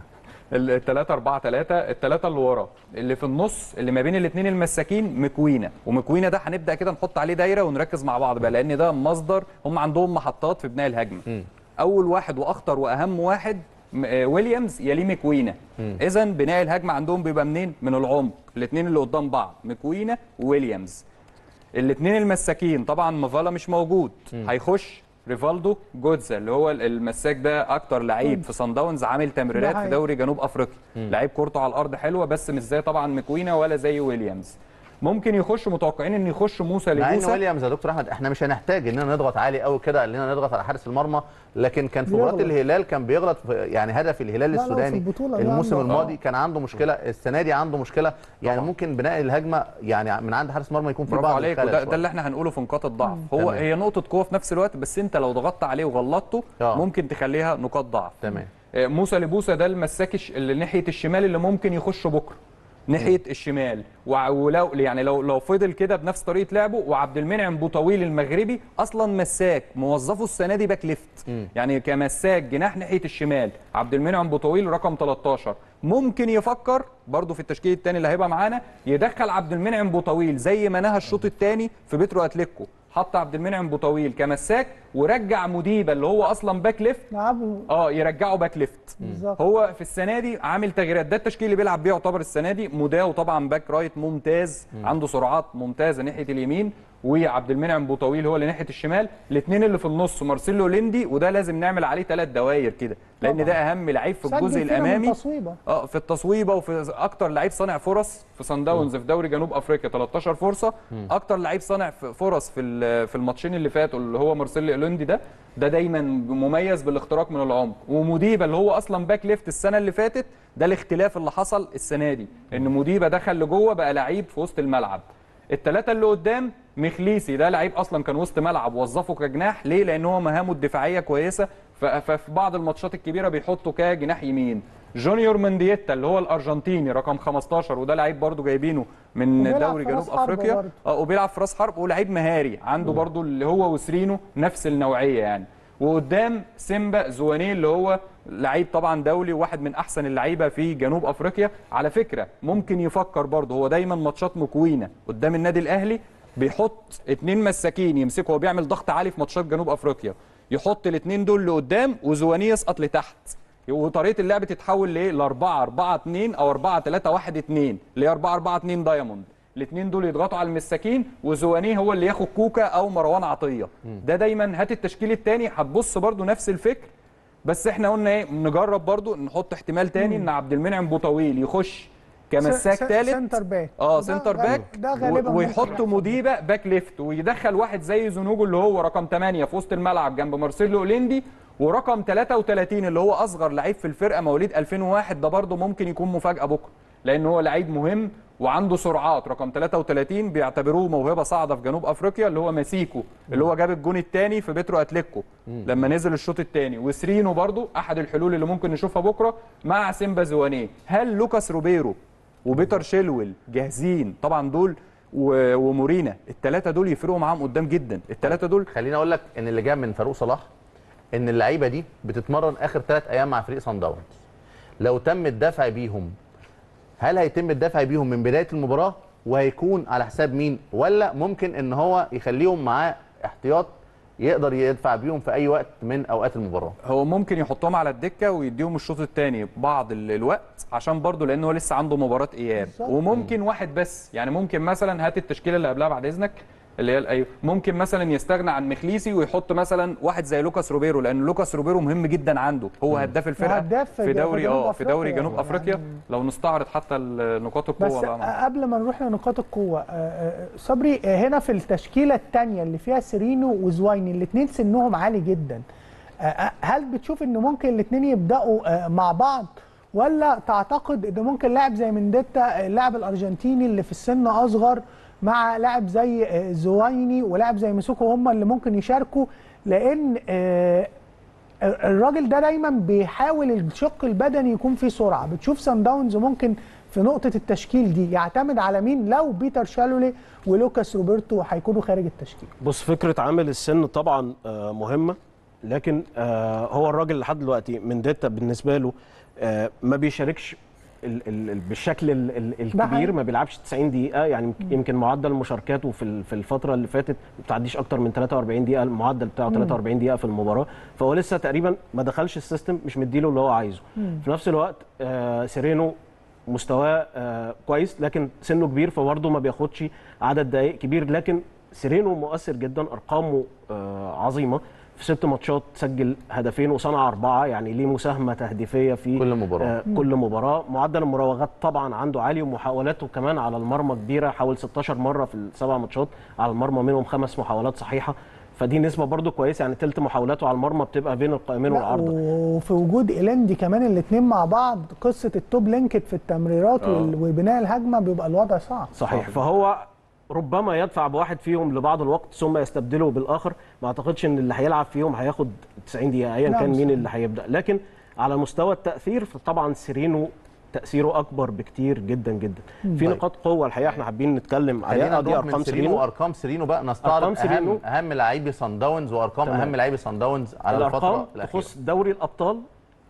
ال 3 4 3 الثلاثه اللي ورا اللي في النص اللي ما بين الاثنين المساكين مكوينا ومكوينا ده هنبدا كده نحط عليه دايره ونركز مع بعض بقى لان ده مصدر هم عندهم محطات في بناء الهجمه اول واحد واخطر واهم واحد م- آه، ويليامز يليه مكوينا اذا بناء الهجمه عندهم بيبقى منين من العمق الاثنين اللي قدام بعض مكوينا وويليامز الاثنين المساكين طبعا مافالا مش موجود هيخش ريفالدو جودزا اللي هو المساك ده اكتر لعيب في صن داونز عامل تمريرات في حقيقي. دوري جنوب افريقيا مم. لعيب كورته على الارض حلوه بس مش زي طبعا مكوينا ولا زي ويليامز ممكن يخش متوقعين ان يخش موسى مع ان لبوسا ويليامز يا دكتور احمد احنا مش هنحتاج اننا نضغط عالي قوي كده اننا نضغط على حارس المرمى لكن كان في مباراه بيغلط. الهلال كان بيغلط في يعني هدف الهلال لا، لا، في السوداني البطولة دي الموسم عنده- الماضي آه. كان عنده مشكله السنه دي عنده مشكله يعني ممكن بناء الهجمه يعني من عند حارس المرمى يكون في برافو بعض عليك الخلل وده شوية. ده اللي احنا هنقوله في نقاط الضعف هو تمام. هي نقطه قوه في نفس الوقت بس انت لو ضغطت عليه وغلطته آه. ممكن تخليها نقاط ضعف تمام آه، موسى لبوسا ده المساك الش- اللي ناحيه الشمال اللي ممكن يخش بكره ناحيه الشمال وع- ولو يعني لو لو فضل كده بنفس طريقه لعبه وعبد المنعم بوطويل المغربي اصلا مساك موظفه السنه دي باك ليفت مم. يعني كمساك جناح ناحيه الشمال عبد المنعم بوطويل رقم 13 ممكن يفكر برضه في التشكيل الثاني اللي هيبقى معانا يدخل عبد المنعم بوطويل زي ما نهى الشوط الثاني في بيترو اتليكو حط عبد المنعم بوطويل كمساك ورجع مديبه اللي هو اصلا باك ليفت لعبوا اه يرجعه باك ليفت بالظبط. هو في السنه دي عامل تغييرات ده التشكيل اللي بيلعب بيه يعتبر السنه دي موداو طبعا باك رايت ممتاز عنده سرعات ممتازه ناحيه اليمين وعبد المنعم بوطويل هو اللي ناحيه الشمال الاثنين اللي في النص مارسيلو ليندي وده لازم نعمل عليه ثلاث دواير كده لان طبعاً. ده اهم لعيب في سجل الجزء فينا من الامامي تصويبة. اه في التصويبه وفي اكتر لعيب صانع فرص في صن داونز في دوري جنوب افريقيا 13 فرصه مم. اكتر لعيب صانع ف- فرص في ال- في الماتشين اللي فاتوا اللي هو مارسيلو اولوندي ده ده دايما مميز بالاختراق من العمق ومديبه اللي هو اصلا باك ليفت السنه اللي فاتت ده الاختلاف اللي حصل السنه دي ان مديبه دخل لجوه بقى لعيب في وسط الملعب الثلاثه اللي قدام مخليسي ده لعيب اصلا كان وسط ملعب وظفه كجناح ليه لان هو مهامه الدفاعيه كويسه ف- ففي بعض الماتشات الكبيره بيحطه كجناح يمين جونيور مندييتا اللي هو الارجنتيني رقم 15 وده لعيب برضو جايبينه من وبيلعب دوري في راس جنوب حربة افريقيا برضو. اه وبيلعب في راس حرب ولعيب مهاري عنده برضو اللي هو وسرينو نفس النوعيه يعني وقدام سيمبا زوانيه اللي هو لعيب طبعا دولي وواحد من احسن اللعيبه في جنوب افريقيا على فكره ممكن يفكر برضه هو دايما ماتشات مكوينه قدام النادي الاهلي بيحط اتنين مساكين يمسكوا هو بيعمل ضغط عالي في ماتشات جنوب افريقيا يحط الاتنين دول لقدام وزوانيه يسقط لتحت وطريقه اللعب تتحول لايه ل 4 4 2 او 4 3 1 2 اللي هي 4 4 2 دايموند الاثنين دول يضغطوا على المساكين وزوانيه هو اللي ياخد كوكا او مروان عطيه ده دايما هات التشكيل الثاني هتبص برضو نفس الفكر بس احنا قلنا ايه نجرب برضو نحط احتمال تاني ان عبد المنعم بوطويل يخش كمساك س- س- ثالث سنتر باك اه ده سنتر غالب- باك ده غالبا و- ممكن ويحط يحصل. مديبه باك ليفت ويدخل واحد زي زنوجو اللي هو رقم 8 في وسط الملعب جنب مارسيلو اوليندي ورقم 33 اللي هو اصغر لعيب في الفرقه مواليد 2001 ده برضه ممكن يكون مفاجاه بكره لان هو لعيب مهم وعنده سرعات رقم 33 بيعتبروه موهبه صاعده في جنوب افريقيا اللي هو ماسيكو اللي هو جاب الجون الثاني في بيترو اتليكو لما نزل الشوط الثاني وسرينو برضو احد الحلول اللي ممكن نشوفها بكره مع سيمبا زوانيه هل لوكاس روبيرو وبيتر شيلويل جاهزين طبعا دول و- ومورينا الثلاثه دول يفرقوا معاهم قدام جدا الثلاثه دول خليني اقول لك ان اللي جاي من فاروق صلاح ان اللعيبه دي بتتمرن اخر ثلاث ايام مع فريق صن داونز لو تم الدفع بيهم هل هيتم الدفع بيهم من بدايه المباراه وهيكون على حساب مين ولا ممكن ان هو يخليهم معاه احتياط يقدر يدفع بيهم في اي وقت من اوقات المباراه هو ممكن يحطهم على الدكه ويديهم الشوط الثاني بعض ال- الوقت عشان برضه لان هو لسه عنده مباراه اياب بالظبط. وممكن واحد بس يعني ممكن مثلا هات التشكيله اللي قبلها بعد اذنك اللي هي ايوه ممكن مثلا يستغنى عن مخليسي ويحط مثلا واحد زي لوكاس روبيرو لان لوكاس روبيرو مهم جدا عنده هو هداف الفرقه وهداف في في ج- في دوري جنوب اه في دوري أفريقيا. جنوب افريقيا لو نستعرض حتى ال- نقاط بس القوه بقى معاه. قبل ما نروح لنقاط القوه آه، آه، صبري آه، هنا في التشكيله الثانيه اللي فيها سيرينو وزوايني الاثنين سنهم عالي جدا آه، آه، هل بتشوف ان ممكن الاثنين يبداوا آه، مع بعض ولا تعتقد ان ممكن لاعب زي منديتا آه، اللاعب الارجنتيني اللي في السن اصغر مع لاعب زي آه، زوايني ولاعب زي مسوكو هم اللي ممكن يشاركوا لان آه، الراجل ده دايما بيحاول الشق البدني يكون فيه سرعه بتشوف سان داونز ممكن في نقطه التشكيل دي يعتمد على مين لو بيتر شالولي ولوكاس روبرتو هيكونوا خارج التشكيل بص فكره عامل السن طبعا آه، مهمه لكن آه، هو الراجل لحد دلوقتي من داتا بالنسبه له آه، ما بيشاركش ال- ال- ال- بالشكل ال- ال- الكبير حقيقي. ما بيلعبش 90 دقيقه يعني يمكن معدل مشاركاته في ال- في الفتره اللي فاتت ما بتعديش اكتر من 43 دقيقه المعدل بتاعه مم. 43 دقيقه في المباراه فهو لسه تقريبا ما دخلش السيستم مش مديله اللي هو عايزه مم. في نفس الوقت آه، سيرينو مستواه آه، كويس لكن سنه كبير فبرضه ما بياخدش عدد دقائق كبير لكن سيرينو مؤثر جدا ارقامه آه، عظيمه في ست ماتشات سجل هدفين وصنع اربعه يعني ليه مساهمه تهديفيه في كل مباراة. آه كل مباراه معدل المراوغات طبعا عنده عالي ومحاولاته كمان على المرمى كبيره حاول 16 مره في السبع ماتشات على المرمى منهم خمس محاولات صحيحه فدي نسبه برضو كويسه يعني تلت محاولاته على المرمى بتبقى بين القائمين لا، والعارضه وفي وجود ايلاندي كمان الاثنين مع بعض قصه التوب لينكد في التمريرات آه. وال- وبناء الهجمه بيبقى الوضع صعب صحيح فهو ربما يدفع بواحد فيهم لبعض الوقت ثم يستبدله بالاخر ما اعتقدش ان اللي هيلعب فيهم هياخد 90 دقيقه ايا لا، كان مين مستحيل. اللي هيبدا لكن على مستوى التاثير فطبعا سيرينو تاثيره اكبر بكتير جدا جدا مم. في طيب. نقاط قوه الحقيقه احنا حابين نتكلم خلينا عليها دي نروح ارقام من سيرينو سيرينو وارقام سيرينو بقى نستعرض أرقام سيرينو. اهم اهم لاعبي صن داونز وارقام تمام. اهم لاعبي صن داونز على الارقام الفتره الاخيره تخص دوري الابطال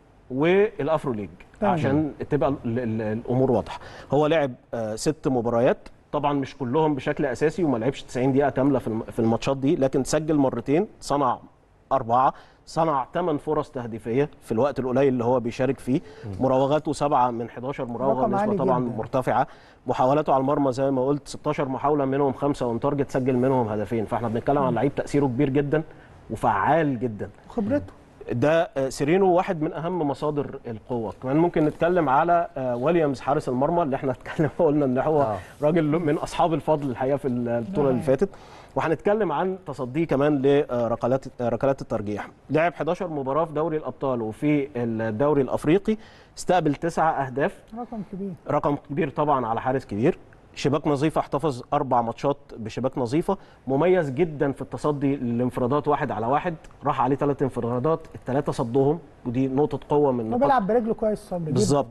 والافرو ليج تمام. عشان تبقى ال- ال- الامور واضحه هو لعب آه، ست مباريات طبعا مش كلهم بشكل اساسي وما لعبش 90 دقيقه كامله في الم- في الماتشات دي لكن سجل مرتين صنع اربعه صنع ثمان فرص تهديفيه في الوقت القليل اللي هو بيشارك فيه مراوغاته سبعه من 11 مراوغه رقم عالي نسبه طبعا جداً. مرتفعه محاولاته على المرمى زي ما قلت 16 محاوله منهم خمسه اون تارجت سجل منهم هدفين فاحنا بنتكلم عن لعيب تاثيره كبير جدا وفعال جدا خبرته ده آه، سيرينو واحد من اهم مصادر القوه كمان ممكن نتكلم على آه، ويليامز حارس المرمى اللي احنا اتكلم قلنا ان هو آه. راجل من اصحاب الفضل الحقيقه في البطوله اللي نعم. فاتت وهنتكلم عن تصديه كمان لركلات ركلات الترجيح لعب 11 مباراه في دوري الابطال وفي الدوري الافريقي استقبل تسعة اهداف رقم كبير رقم كبير طبعا على حارس كبير شباك نظيفه احتفظ اربع ماتشات بشباك نظيفه مميز جدا في التصدي للانفرادات واحد على واحد راح عليه ثلاث انفرادات الثلاثه صدهم ودي نقطه قوه من هو نقاط بيلعب برجله كويس صبري جداً. بالظبط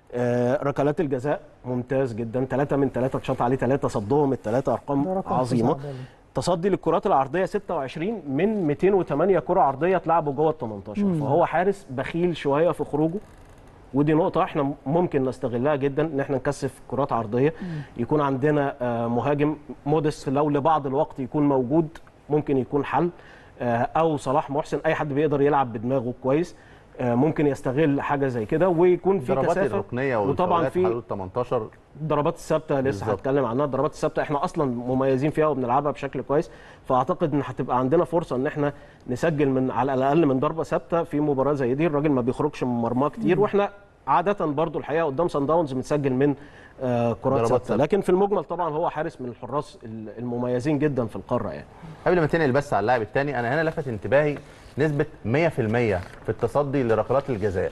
آه ركلات الجزاء ممتاز جدا ثلاثة من ثلاثة اتشاط عليه ثلاثة صدهم الثلاثة ده أرقام رقم عظيمة تسعة ده. تصدي للكرات العرضية 26 من 208 كرة عرضية اتلعبوا جوه ال 18 مم. فهو حارس بخيل شوية في خروجه ودي نقطة احنا ممكن نستغلها جدا ان احنا نكثف كرات عرضية يكون عندنا آه، مهاجم موديس لو لبعض الوقت يكون موجود ممكن يكون حل آه، او صلاح محسن اي حد بيقدر يلعب بدماغه كويس آه، ممكن يستغل حاجة زي كده ويكون في ضربات كثافة الركنيه وطبعا والفاولات في حدود 18 الضربات الثابته لسه بالظبط. هتكلم عنها الضربات الثابته احنا اصلا مميزين فيها وبنلعبها بشكل كويس فاعتقد ان هتبقى عندنا فرصه ان احنا نسجل من على الاقل من ضربه ثابته في مباراه زي دي الراجل ما بيخرجش من مرماه كتير مم. واحنا عاده برضو الحقيقه قدام سان داونز بنسجل من آه كرات ضربات ثابته ثابتة. لكن في المجمل طبعا هو حارس من الحراس المميزين جدا في القاره يعني قبل ما تنقل بس على اللاعب الثاني انا هنا لفت انتباهي نسبه 100% في التصدي لركلات الجزاء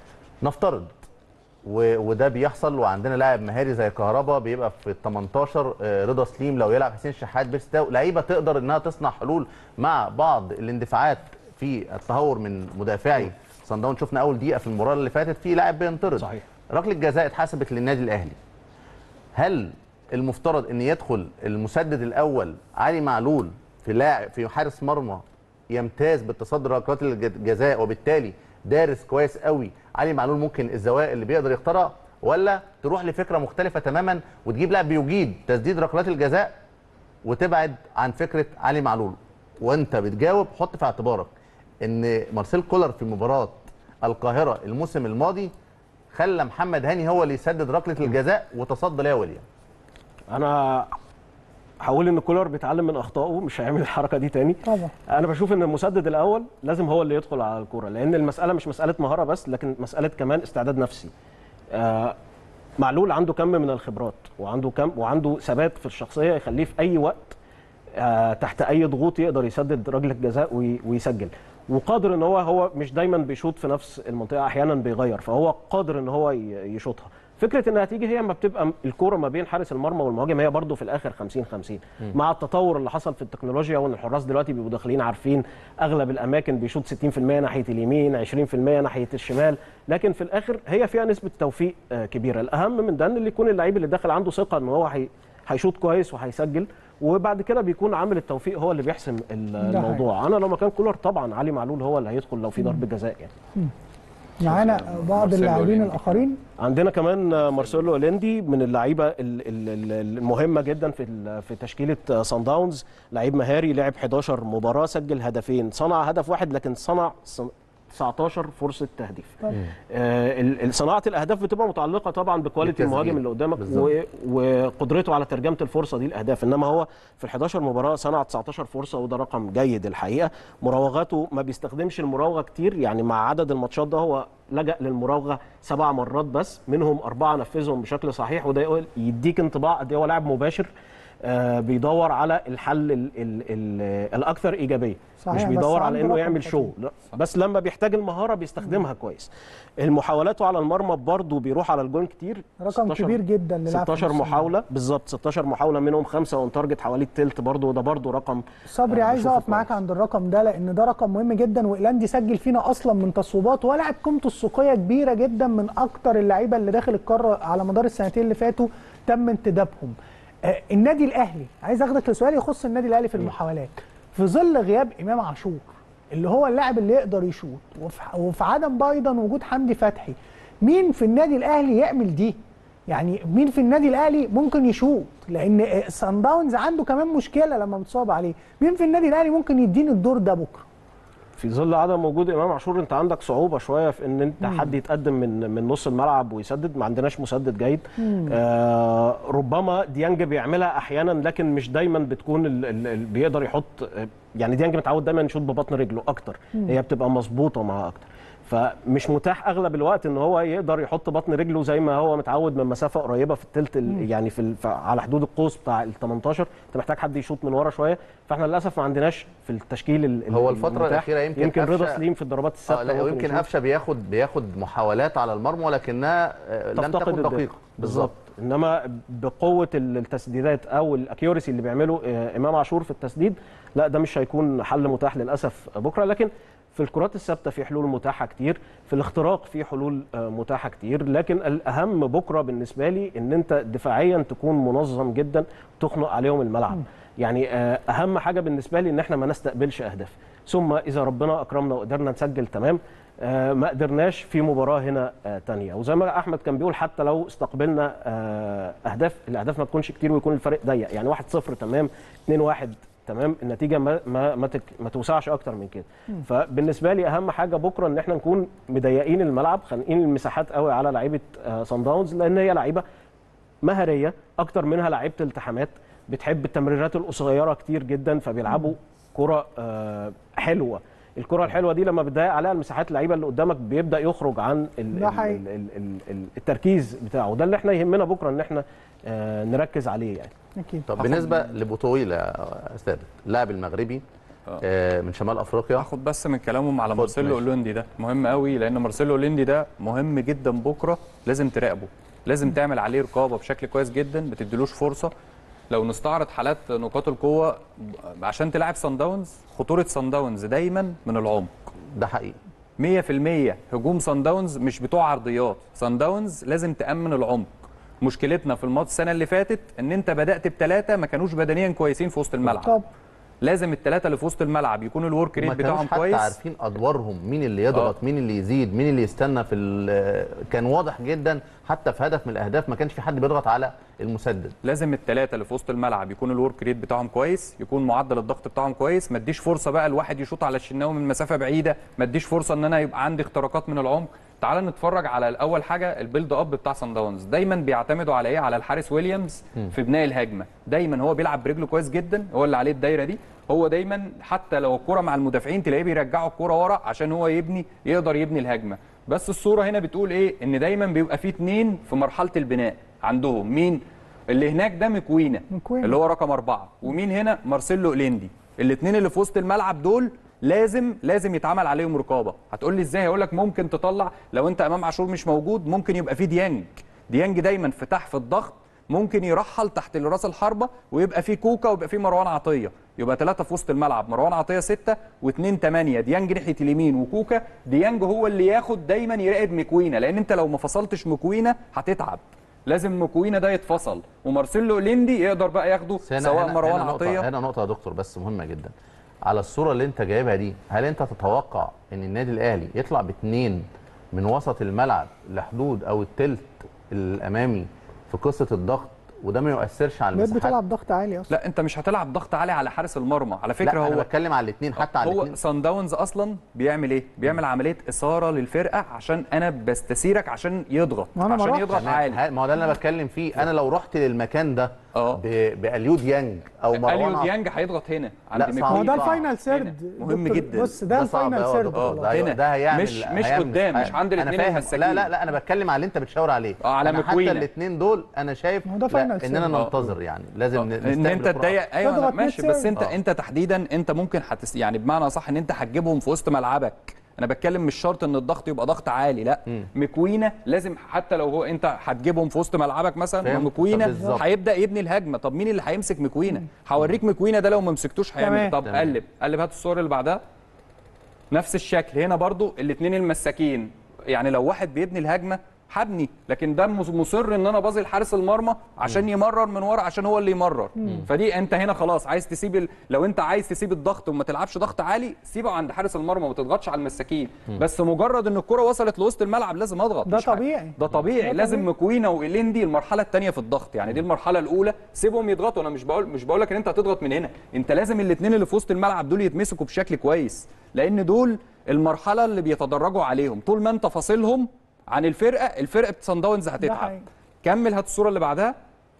نفترض و... وده بيحصل وعندنا لاعب مهاري زي كهربا بيبقى في ال 18 آه، رضا سليم لو يلعب حسين شحات بيرستاو لعيبه تقدر انها تصنع حلول مع بعض الاندفاعات في التهور من مدافعي صن داونز شفنا اول دقيقه في المباراه اللي فاتت في لاعب بينطرد صحيح ركله جزاء اتحسبت للنادي الاهلي هل المفترض ان يدخل المسدد الاول علي معلول في لاعب في حارس مرمى يمتاز بالتصدي ركلات الجزاء وبالتالي دارس كويس قوي علي معلول ممكن الزوايا اللي بيقدر يختارها ولا تروح لفكره مختلفه تماما وتجيب لاعب بيجيد تسديد ركلات الجزاء وتبعد عن فكره علي معلول وانت بتجاوب حط في اعتبارك ان مارسيل كولر في مباراه القاهره الموسم الماضي خلى محمد هاني هو اللي يسدد ركله الجزاء وتصدى ليها ويليام انا هقول ان كولر بيتعلم من اخطائه مش هيعمل الحركه دي تاني طبعا انا بشوف ان المسدد الاول لازم هو اللي يدخل على الكوره لان المساله مش مساله مهاره بس لكن مساله كمان استعداد نفسي آه معلول عنده كم من الخبرات وعنده كم وعنده ثبات في الشخصيه يخليه في اي وقت آه تحت اي ضغوط يقدر يسدد رجل الجزاء وي- ويسجل وقادر ان هو هو مش دايما بيشوط في نفس المنطقه احيانا بيغير فهو قادر ان هو ي- يشوطها فكره انها تيجي هي ما بتبقى الكوره ما بين حارس المرمى والمهاجم هي برضو في الاخر 50 50 مم. مع التطور اللي حصل في التكنولوجيا وان الحراس دلوقتي بيبقوا داخلين عارفين اغلب الاماكن بيشوط 60% ناحيه اليمين 20% ناحيه الشمال لكن في الاخر هي فيها نسبه توفيق آه، كبيره الاهم من ده ان اللي يكون اللعيب اللي داخل عنده ثقه ان هو هي هيشوط كويس وهيسجل وبعد كده بيكون عامل التوفيق هو اللي بيحسم ال- ده الموضوع انا لو مكان كولر طبعا علي معلول هو اللي هيدخل لو في ضربه جزاء يعني معانا بعض مارسيلو اللاعبين أوليندي. الاخرين عندنا كمان آه، مارسيلو اوليندي من اللعيبه ال- ال- ال- المهمه جدا في ال- في تشكيله آه، سان داونز لعيب مهاري لعب 11 مباراه سجل هدفين صنع هدف واحد لكن صنع ص- 19 فرصه تهديف طب. آه، ال- ال- صناعه الاهداف بتبقى متعلقه طبعا بكواليتي بالتسجيل. المهاجم اللي قدامك بالظبط. و- وقدرته على ترجمه الفرصه دي لاهداف انما هو في ال 11 مباراه صنع 19 فرصه وده رقم جيد الحقيقه مراوغاته ما بيستخدمش المراوغه كتير يعني مع عدد الماتشات ده هو لجأ للمراوغه سبع مرات بس منهم اربعه نفذهم بشكل صحيح وده يقول- يديك انطباع قد إيه هو لاعب مباشر آه بيدور على الحل ال ال ال الاكثر ايجابيه صحيح، مش بس بيدور على عنده انه رقم يعمل شو لا بس لما بيحتاج المهاره بيستخدمها كويس المحاولاته على المرمى برضه بيروح على الجون كتير رقم 16 كبير جدا للاعب في 16 نص محاوله بالظبط 16 محاوله منهم خمسه اون تارجت حوالي التلت برضه وده برضه رقم صبري آه، عايز بشوفه اقف معاك عند الرقم ده لان ده رقم مهم جدا وايلاندي سجل فينا اصلا من تصويبات ولاعب قيمته السوقيه كبيره جدا من اكتر اللعيبه اللي داخل القاره على مدار السنتين اللي فاتوا تم انتدابهم آه النادي الاهلي عايز اخدك لسؤال يخص النادي الاهلي في المحاولات في ظل غياب امام عاشور اللي هو اللاعب اللي يقدر يشوط وفي, وفي عدم بقى ايضا وجود حمدي فتحي مين في النادي الاهلي يعمل دي يعني مين في النادي الاهلي ممكن يشوط لان سان داونز عنده كمان مشكله لما بتصاب عليه مين في النادي الاهلي ممكن يديني الدور ده بكره في ظل عدم وجود امام عاشور انت عندك صعوبه شويه في ان انت مم. حد يتقدم من من نص الملعب ويسدد ما عندناش مسدد جيد مم. آه ربما ديانج بيعملها احيانا لكن مش دايما بتكون ال ال ال بيقدر يحط آه، يعني ديانج متعود دايما يشوط ببطن رجله اكتر مم. هي بتبقى مظبوطه معاه اكتر فمش متاح اغلب الوقت ان هو يقدر يحط بطن رجله زي ما هو متعود من مسافه قريبه في التلت ال- يعني في ال- ف- على حدود القوس بتاع ال 18 انت محتاج حد يشوط من ورا شويه فاحنا للاسف ما عندناش في التشكيل ال- هو ال- الفترة المتاح. الأخيرة يمكن يمكن رضا قفشة- سليم في الضربات اه الثابته لا ممكن ويمكن يشوط. قفشه بياخد بياخد محاولات على المرمى ولكنها آه، لم تفتقد تكن الدقة. دقيقه بالظبط انما بقوه ال- التسديدات او الاكيورسي اللي بيعمله آه، امام عاشور في التسديد لا ده مش هيكون حل متاح للاسف بكره لكن في الكرات الثابته في حلول متاحه كتير في الاختراق في حلول آه، متاحه كتير لكن الاهم بكره بالنسبه لي ان انت دفاعيا تكون منظم جدا تخنق عليهم الملعب يعني آه، اهم حاجه بالنسبه لي ان احنا ما نستقبلش اهداف ثم اذا ربنا اكرمنا وقدرنا نسجل تمام آه، ما قدرناش في مباراه هنا آه، تانية وزي ما احمد كان بيقول حتى لو استقبلنا آه، اهداف الاهداف ما تكونش كتير ويكون الفرق ضيق يعني 1-0 تمام 2-1 تمام النتيجه ما ما ما, تك ما توسعش اكتر من كده مم. فبالنسبه لي اهم حاجه بكره ان احنا نكون مضيقين الملعب خانقين المساحات قوي على لعيبه آه، صن داونز لان هي لعيبه مهاريه اكتر منها لعيبه التحامات بتحب التمريرات القصيره كتير جدا فبيلعبوا كره آه، حلوه الكره الحلوه دي لما بتضايق عليها المساحات اللعيبه اللي قدامك بيبدا يخرج عن ال ده ال حقيقي. ال ال ال ال التركيز بتاعه ده اللي احنا يهمنا بكره ان احنا آه، نركز عليه يعني اكيد طب بالنسبه لبوتويل يا ثابت اللاعب المغربي آه، من شمال افريقيا هاخد بس من كلامهم على خد مارسيلو ماشي. اولوندي ده مهم قوي لان مارسيلو اولوندي ده مهم جدا بكره لازم تراقبه لازم تعمل عليه رقابه بشكل كويس جدا ما تديلوش فرصه لو نستعرض حالات نقاط القوه عشان تلعب سان داونز خطوره سان داونز دايما من العمق ده حقيقي 100% هجوم سان داونز مش بتوع عرضيات سان داونز لازم تامن العمق مشكلتنا في الماتش السنه اللي فاتت ان انت بدات بثلاثه ما كانوش بدنيا كويسين في وسط الملعب طب لازم الثلاثه اللي في وسط الملعب يكون الورك ريت ما كانوش بتاعهم حتى كويس عارفين ادوارهم مين اللي يضغط آه. مين اللي يزيد مين اللي يستنى في ال- كان واضح جدا حتى في هدف من الاهداف ما كانش في حد بيضغط على المسدد لازم الثلاثه اللي في وسط الملعب يكون الورك ريت بتاعهم كويس يكون معدل الضغط بتاعهم كويس ما اديش فرصه بقى الواحد يشوط على الشناوي من مسافه بعيده ما اديش فرصه ان انا يبقى عندي اختراقات من العمق تعال نتفرج على اول حاجه البيلد اب بتاع سان داونز دايما بيعتمدوا على ايه على الحارس ويليامز مم. في بناء الهجمه دايما هو بيلعب برجله كويس جدا هو اللي عليه الدايره دي هو دايما حتى لو الكره مع المدافعين تلاقيه بيرجعوا الكره ورا عشان هو يبني يقدر يبني الهجمه بس الصوره هنا بتقول ايه ان دايما بيبقى في اتنين في مرحله البناء عندهم مين اللي هناك ده مكوينا مكوينا. اللي هو رقم أربعة ومين هنا مارسيلو إليندي الاثنين اللي في وسط الملعب دول لازم لازم يتعمل عليهم رقابه هتقول لي ازاي هقول لك ممكن تطلع لو انت امام عاشور مش موجود ممكن يبقى في ديانج ديانج دايما في تحت في الضغط ممكن يرحل تحت راس الحربه ويبقى في كوكا ويبقى في مروان عطيه يبقى ثلاثه في وسط الملعب مروان عطيه سته واثنين ثمانيه ديانج ناحيه اليمين وكوكا ديانج هو اللي ياخد دايما يراقب مكوينا لان انت لو ما فصلتش مكوينا هتتعب لازم مكوينا ده يتفصل ومارسيلو ليندي يقدر بقى ياخده بس هنا- سواء هنا- مروان هنا نقطة عطيه هنا نقطة يا دكتور بس مهمة جدا على الصورة اللي انت جايبها دي هل انت تتوقع ان النادي الاهلي يطلع باثنين من وسط الملعب لحدود او التلت الامامي في قصة الضغط وده ما يؤثرش على بقيت المساحات بتلعب ضغط عالي اصلا لا انت مش هتلعب ضغط عالي على حارس المرمى على فكره لا هو انا بتكلم على الاثنين حتى على هو الاثنين سان داونز اصلا بيعمل ايه؟ بيعمل عمليه اثاره للفرقه عشان انا بستثيرك عشان يضغط ما أنا ما عشان رحتش. يضغط تمام. عالي ه- ما هو ده اللي انا بتكلم فيه انا لو رحت للمكان ده ب- باليو ديانج او مروان اليو عط- ديانج هيضغط هنا لا، عند صعب. هو ده صعب. الفاينل سيرد مهم دكتور، جدا بص ده صعب الفاينل أوي يا سيرد دكتور. خلاص. ده, هنا. ده هيعمل مش- مش هيعمل قدام، حاجة. مش عند أنا الاتنين فاهم. المساكين. لا لا لا انا بتكلم على اللي انت بتشاور عليه اه، على أنا حتى مكوينة. الاثنين دول انا شايف هو ده لا فاينل اننا سيرد. ننتظر يعني لازم ان نستقبل انت الكرة. تضايق ايوه تضغط أنا ماشي ميد بس انت آه. انت تحديدا انت ممكن هتس يعني بمعنى صح ان انت هتجيبهم في وسط ملعبك انا بتكلم مش شرط ان الضغط يبقى ضغط عالي لا مكوينه لازم حتى لو هو انت هتجيبهم في وسط ملعبك مثلا فهمت. ومكوينه طب بالظبط. هيبدا يبني الهجمه طب مين اللي هيمسك مكوينه هوريك مكوينه ده لو ما مسكتوش هيعمل تمام. طب تمام. قلب قلب هات الصور اللي بعدها نفس الشكل هنا برضو الاثنين المساكين يعني لو واحد بيبني الهجمه هبني لكن ده مص- مصر ان انا باظي لحارس المرمى عشان يمرر من ورا عشان هو اللي يمرر فدي انت هنا خلاص عايز تسيب ال... لو انت عايز تسيب الضغط وما تلعبش ضغط عالي سيبه عند حارس المرمى وما تضغطش على المساكين بس مجرد ان الكره وصلت لوسط الملعب لازم اضغط ده مش ح- طبيعي. ده طبيعي ده لازم طبيعي. مكوينه واليندي المرحله الثانيه في الضغط يعني دي المرحله الاولى سيبهم يضغطوا انا مش بقول مش بقول لك ان انت هتضغط من هنا انت لازم الاثنين اللي في وسط الملعب دول يتمسكوا بشكل كويس لان دول المرحله اللي بيتدرجوا عليهم طول ما انت فاصلهم عن الفرقه الفرقه سان داونز هتتعب حقيقي. كمل هات الصوره اللي بعدها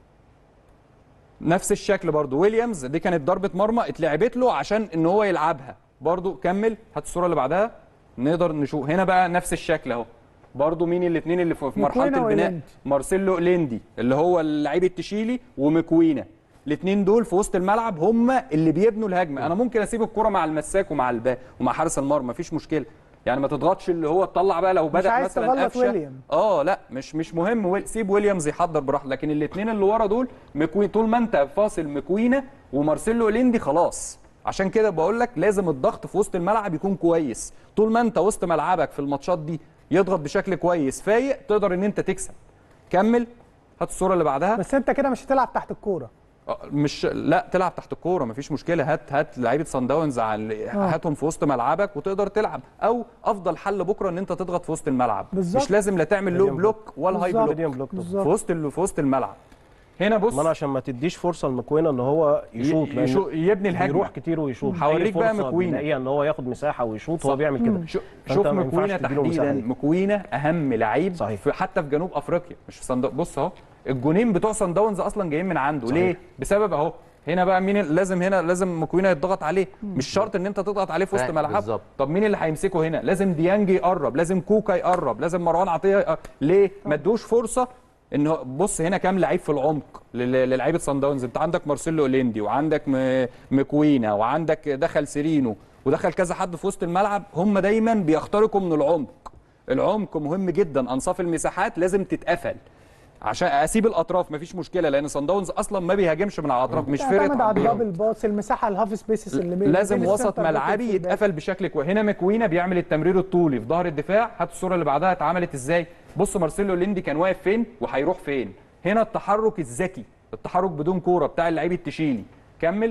نفس الشكل برضو ويليامز دي كانت ضربه مرمى اتلعبت له عشان ان هو يلعبها برضو كمل هات الصوره اللي بعدها نقدر نشوف هنا بقى نفس الشكل اهو برضو مين الاثنين اللي في في مرحله مكوينة البناء وإيليندي. مارسيلو ليندي اللي هو اللعيب التشيلي ومكوينه الاثنين دول في وسط الملعب هم اللي بيبنوا الهجمه انا ممكن اسيب الكره مع المساك ومع الباقي ومع حارس المرمى مفيش مشكله يعني ما تضغطش اللي هو تطلع بقى لو بدا عايز مثلا تغلط قفشه ويليام. اه لا مش مش مهم ويل- سيب ويليامز يحضر براحته لكن الاثنين اللي ورا دول مكوين طول ما انت فاصل مكوينه ومارسيلو ليندي خلاص عشان كده بقول لك لازم الضغط في وسط الملعب يكون كويس طول ما انت وسط ملعبك في الماتشات دي يضغط بشكل كويس فايق تقدر ان انت تكسب كمل هات الصوره اللي بعدها بس انت كده مش هتلعب تحت الكوره آه، مش لا تلعب تحت الكوره مفيش مشكله هات هات لعيبه سان داونز على هاتهم في وسط ملعبك وتقدر تلعب او افضل حل بكره ان انت تضغط في وسط الملعب بالظبط. مش لازم لا تعمل لو ميديم بلوك ولا هاي بالظبط. بلوك ميديم بلوك بالظبط. في وسط ال- في وسط الملعب هنا بص ما انا عشان ما تديش فرصه لمكوينه ان هو يشوط لأن يشو- يبني الهجمه بيروح كتير ويشوط هوريك أي بقى فرصة مكوينة. بيلاقيها ان هو ياخد مساحه ويشوط صح. هو بيعمل كده شو- فأنت شوف ما ينفعش مكوينه تديله المساحة تحديدا دي. مكوينه اهم لعيب صحيح. في حتى في جنوب افريقيا مش في صن بص اهو الجونين بتوع سان داونز اصلا جايين من عنده صحيح. ليه بسبب اهو هنا بقى مين ال- لازم هنا لازم مكوينه يتضغط عليه مش شرط ان انت تضغط عليه في وسط فاهم، ملعب بالظبط. طب مين اللي هيمسكه هنا لازم ديانج يقرب لازم كوكا يقرب لازم مروان عطيه يقرب. ليه ما ادوش فرصه ان هو- بص هنا كام لعيب في العمق لل- للعيبه سان داونز انت عندك مارسيلو اوليندي وعندك م- مكوينا وعندك دخل سيرينو ودخل كذا حد في وسط الملعب هم دايما بيخترقوا من العمق العمق مهم جدا انصاف المساحات لازم تتقفل عشان اسيب الاطراف مفيش مشكله لان سان داونز اصلا ما بيهاجمش من على الاطراف مش تعتمد فرقه على عرضية. الدبل باص المساحه الهاف سبيسز اللي بين لازم بين وسط السنتر ملعبي والباك. يتقفل بشكل كويس هنا مكوينا بيعمل التمرير الطولي في ظهر الدفاع هات الصوره اللي بعدها اتعملت ازاي بص مارسيلو ليندي كان واقف فين وهيروح فين هنا التحرك الذكي التحرك بدون كوره بتاع اللعيب التشيلي كمل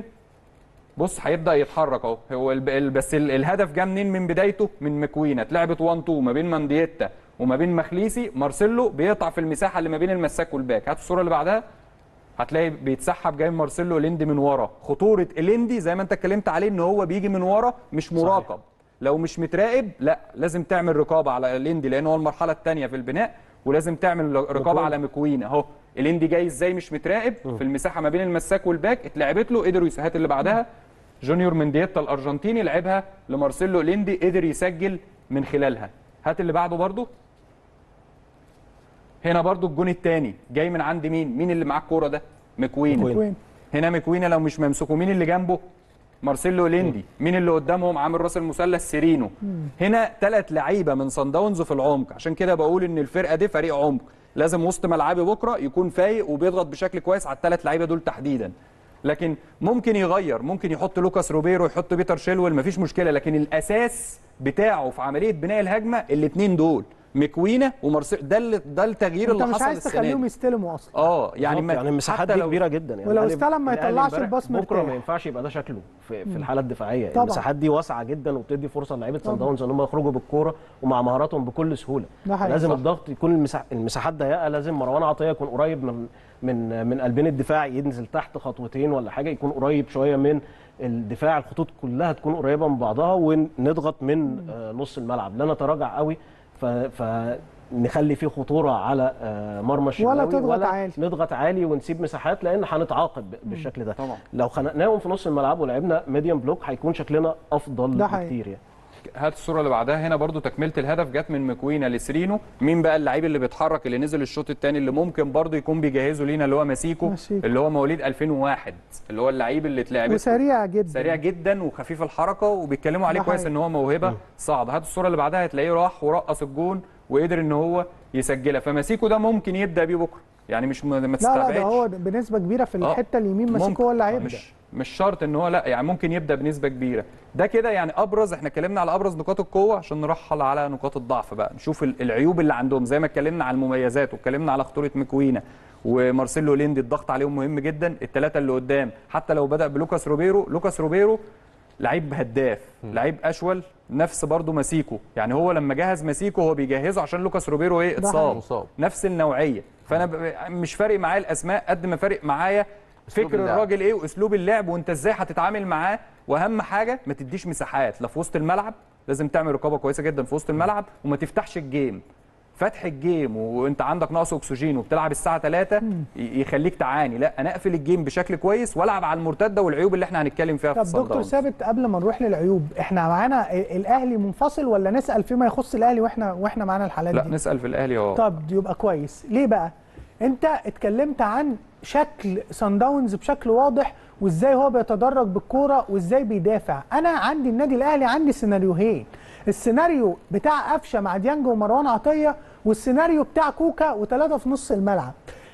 بص هيبدا يتحرك اهو هو الب- ال- بس ال- الهدف جه منين من بدايته من مكوينا اتلعبت 1 2 ما بين ماندييتا وما بين مخليسي مارسيلو بيقطع في المساحه اللي ما بين المساك والباك هات الصوره اللي بعدها هتلاقي بيتسحب جاي مارسيلو ليندي من ورا خطوره اليندي زي ما انت اتكلمت عليه ان هو بيجي من ورا مش مراقب لو مش متراقب لا لازم تعمل رقابه على ليندي لان هو المرحله الثانيه في البناء ولازم تعمل رقابه على مكوين اهو اليندي جاي ازاي مش متراقب في المساحه ما بين المساك والباك اتلعبت له قدروا يس- هات اللي بعدها جونيور منديتا الارجنتيني لعبها لمارسيلو ليندي قدر يسجل من خلالها هات اللي بعده برضو هنا برضو الجون الثاني جاي من عند مين مين اللي معاه الكوره ده مكوين مكوين. هنا مكوينه لو مش ممسوكه مين اللي جنبه مارسيلو ليندي مين اللي قدامهم عامل راس المثلث سيرينو هنا ثلاث لعيبه من صن داونز في العمق عشان كده بقول ان الفرقه دي فريق عمق لازم وسط ملعبي بكره يكون فايق وبيضغط بشكل كويس على الثلاث لعيبه دول تحديدا لكن ممكن يغير ممكن يحط لوكاس روبيرو يحط بيتر شيلويل مفيش مشكله لكن الاساس بتاعه في عمليه بناء الهجمه الاثنين دول مكوينا ومارسيل ده اللي- ده التغيير انت اللي مش حصل عايز السنه تخليهم دي يستلموا اصلا اه يعني بالظبط، يعني المساحات حتى دي لو- كبيره جدا يعني ولو الأهلي- استلم ما الأهلي يطلعش امبارح الباص بكره مرتاح. ما ينفعش يبقى ده شكله في, في مم. الحاله الدفاعيه طبعا. المساحات دي واسعه جدا وبتدي فرصه لعيبه طبعا. سان داونز ان هم يخرجوا بالكوره ومع مهاراتهم بكل سهوله ده حقيقي. لازم صح. الضغط يكون المساح المساحات ضيقه لازم مروان عطيه يكون قريب من من من قلبين الدفاع ينزل تحت خطوتين ولا حاجه يكون قريب شويه من الدفاع الخطوط كلها تكون قريبه من بعضها ونضغط من آه، نص الملعب لا نتراجع قوي ف, ف نخلي فيه خطوره على آه، مرمى الشناوي تضغط ولا عالي. نضغط عالي ونسيب مساحات لان هنتعاقب ب- بالشكل ده طبعا. لو خنقناهم في نص الملعب ولعبنا ميديم بلوك هيكون شكلنا افضل ده حقيقي. بكتير يعني هات الصوره اللي بعدها هنا برضو تكمله الهدف جت من مكوينا لسرينو مين بقى اللعيب اللي بيتحرك اللي نزل الشوط الثاني اللي ممكن برضو يكون بيجهزه لينا اللي هو ماسيكو ماسيكو. اللي هو مواليد 2001 اللي هو اللعيب اللي اتلعب وسريع جدا سريع جدا وخفيف الحركه وبيتكلموا عليه ده كويس حقيقي. ان هو موهبه صعبه هات الصوره اللي بعدها هتلاقيه راح ورقص الجون وقدر ان هو يسجلها فماسيكو ده ممكن يبدا بيه بكره يعني مش ما ما لا لا تستبعدش ده هو بنسبه كبيره في آه، الحته اليمين ممكن. ماسكو هو اللي هيبدا مش مش شرط ان هو لا يعني ممكن يبدا بنسبه كبيره ده كده يعني ابرز احنا اتكلمنا على ابرز نقاط القوه عشان نرحل على نقاط الضعف بقى نشوف ال- العيوب اللي عندهم زي ما اتكلمنا على المميزات واتكلمنا على خطوره مكوينا ومارسيلو ليندي الضغط عليهم مهم جدا الثلاثه اللي قدام حتى لو بدا بلوكاس روبيرو لوكاس روبيرو لعيب هداف لعيب اشول نفس برضه ماسيكو يعني هو لما جهز ماسيكو هو بيجهزه عشان لوكاس روبيرو ايه ده اتصاب حقيقي. مصاب. نفس النوعيه فانا ب- مش فارق معايا الاسماء قد ما فارق معايا أسلوب فكر اللعب. الراجل ايه واسلوب اللعب وانت ازاي هتتعامل معاه واهم حاجه ما تديش مساحات لا في وسط الملعب لازم تعمل رقابه كويسه جدا في وسط الملعب وما تفتحش الجيم فتح الجيم وانت عندك نقص اكسجين وبتلعب الساعه 3 يخليك تعاني لا انا اقفل الجيم بشكل كويس والعب على المرتده والعيوب اللي احنا هنتكلم فيها طب في صن دكتور داونز. ثابت قبل ما نروح للعيوب احنا معانا ال- الاهلي منفصل ولا نسال فيما يخص الاهلي واحنا واحنا معانا الحالات لا دي نسال في الاهلي اه طب يبقى كويس ليه بقى انت اتكلمت عن شكل سان داونز بشكل واضح وازاي هو بيتدرج بالكوره وازاي بيدافع انا عندي النادي الاهلي عندي سيناريوهين السيناريو بتاع قفشه مع ديانج ومروان عطيه والسيناريو بتاع كوكا وثلاثه في نص الملعب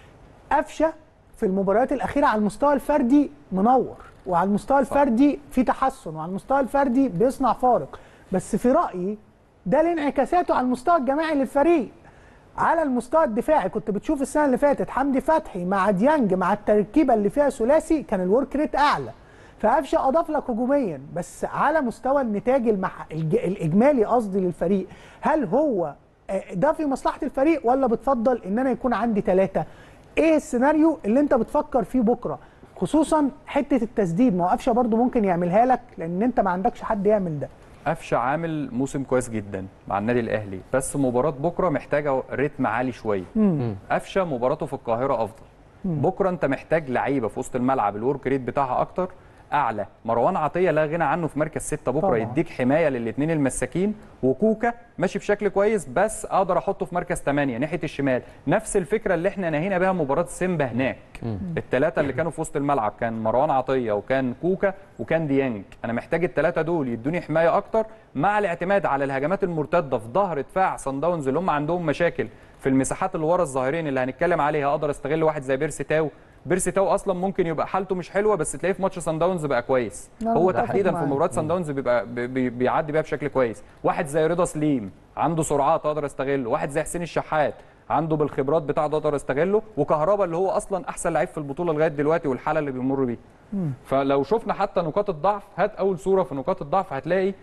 قفشه في المباريات الاخيره على المستوى الفردي منور وعلى المستوى الفردي في تحسن وعلى المستوى الفردي بيصنع فارق بس في رايي ده لانعكاساته على المستوى الجماعي للفريق على المستوى الدفاعي كنت بتشوف السنه اللي فاتت حمدي فتحي مع ديانج مع التركيبه اللي فيها ثلاثي كان الورك ريت اعلى فقفشه اضاف لك هجوميا بس على مستوى النتاج المح... الج... الاجمالي قصدي للفريق هل هو آه، ده في مصلحه الفريق ولا بتفضل ان انا يكون عندي ثلاثه ايه السيناريو اللي انت بتفكر فيه بكره خصوصا حته التسديد ما هو قفشه برضو ممكن يعملها لك لان انت ما عندكش حد يعمل ده قفشه عامل موسم كويس جدا مع النادي الاهلي بس مباراه بكره محتاجه رتم عالي شويه مم. قفشه مباراته في القاهره افضل مم. بكره انت محتاج لعيبه في وسط الملعب الورك ريت بتاعها اكتر اعلى مروان عطيه لا غنى عنه في مركز ستة بكره طبعا. يديك حمايه للاثنين المساكين وكوكا ماشي بشكل كويس بس اقدر احطه في مركز 8 ناحيه الشمال نفس الفكره اللي احنا نهينا بها مباراه سيمبا هناك الثلاثه اللي كانوا في وسط الملعب كان مروان عطيه وكان كوكا وكان ديانج انا محتاج الثلاثه دول يدوني حمايه اكتر مع الاعتماد على الهجمات المرتده في ظهر دفاع صن داونز اللي هم عندهم مشاكل في المساحات اللي ورا الظاهرين اللي هنتكلم عليها اقدر استغل واحد زي بيرسي تاو بيرسي تاو اصلا ممكن يبقى حالته مش حلوه بس تلاقيه في ماتش صن داونز بقى كويس نعم، هو متفق تحديدا في معاك. مباراه صن داونز بيبقى بي- بي- بيعدي بيها بشكل كويس واحد زي رضا سليم عنده سرعات اقدر استغله واحد زي حسين الشحات عنده بالخبرات بتاعته اقدر استغله وكهربا اللي هو اصلا احسن لعيب في البطوله لغايه دلوقتي والحاله اللي بيمر بيه فلو شفنا حتى نقاط الضعف هات اول صوره في نقاط الضعف هتلاقي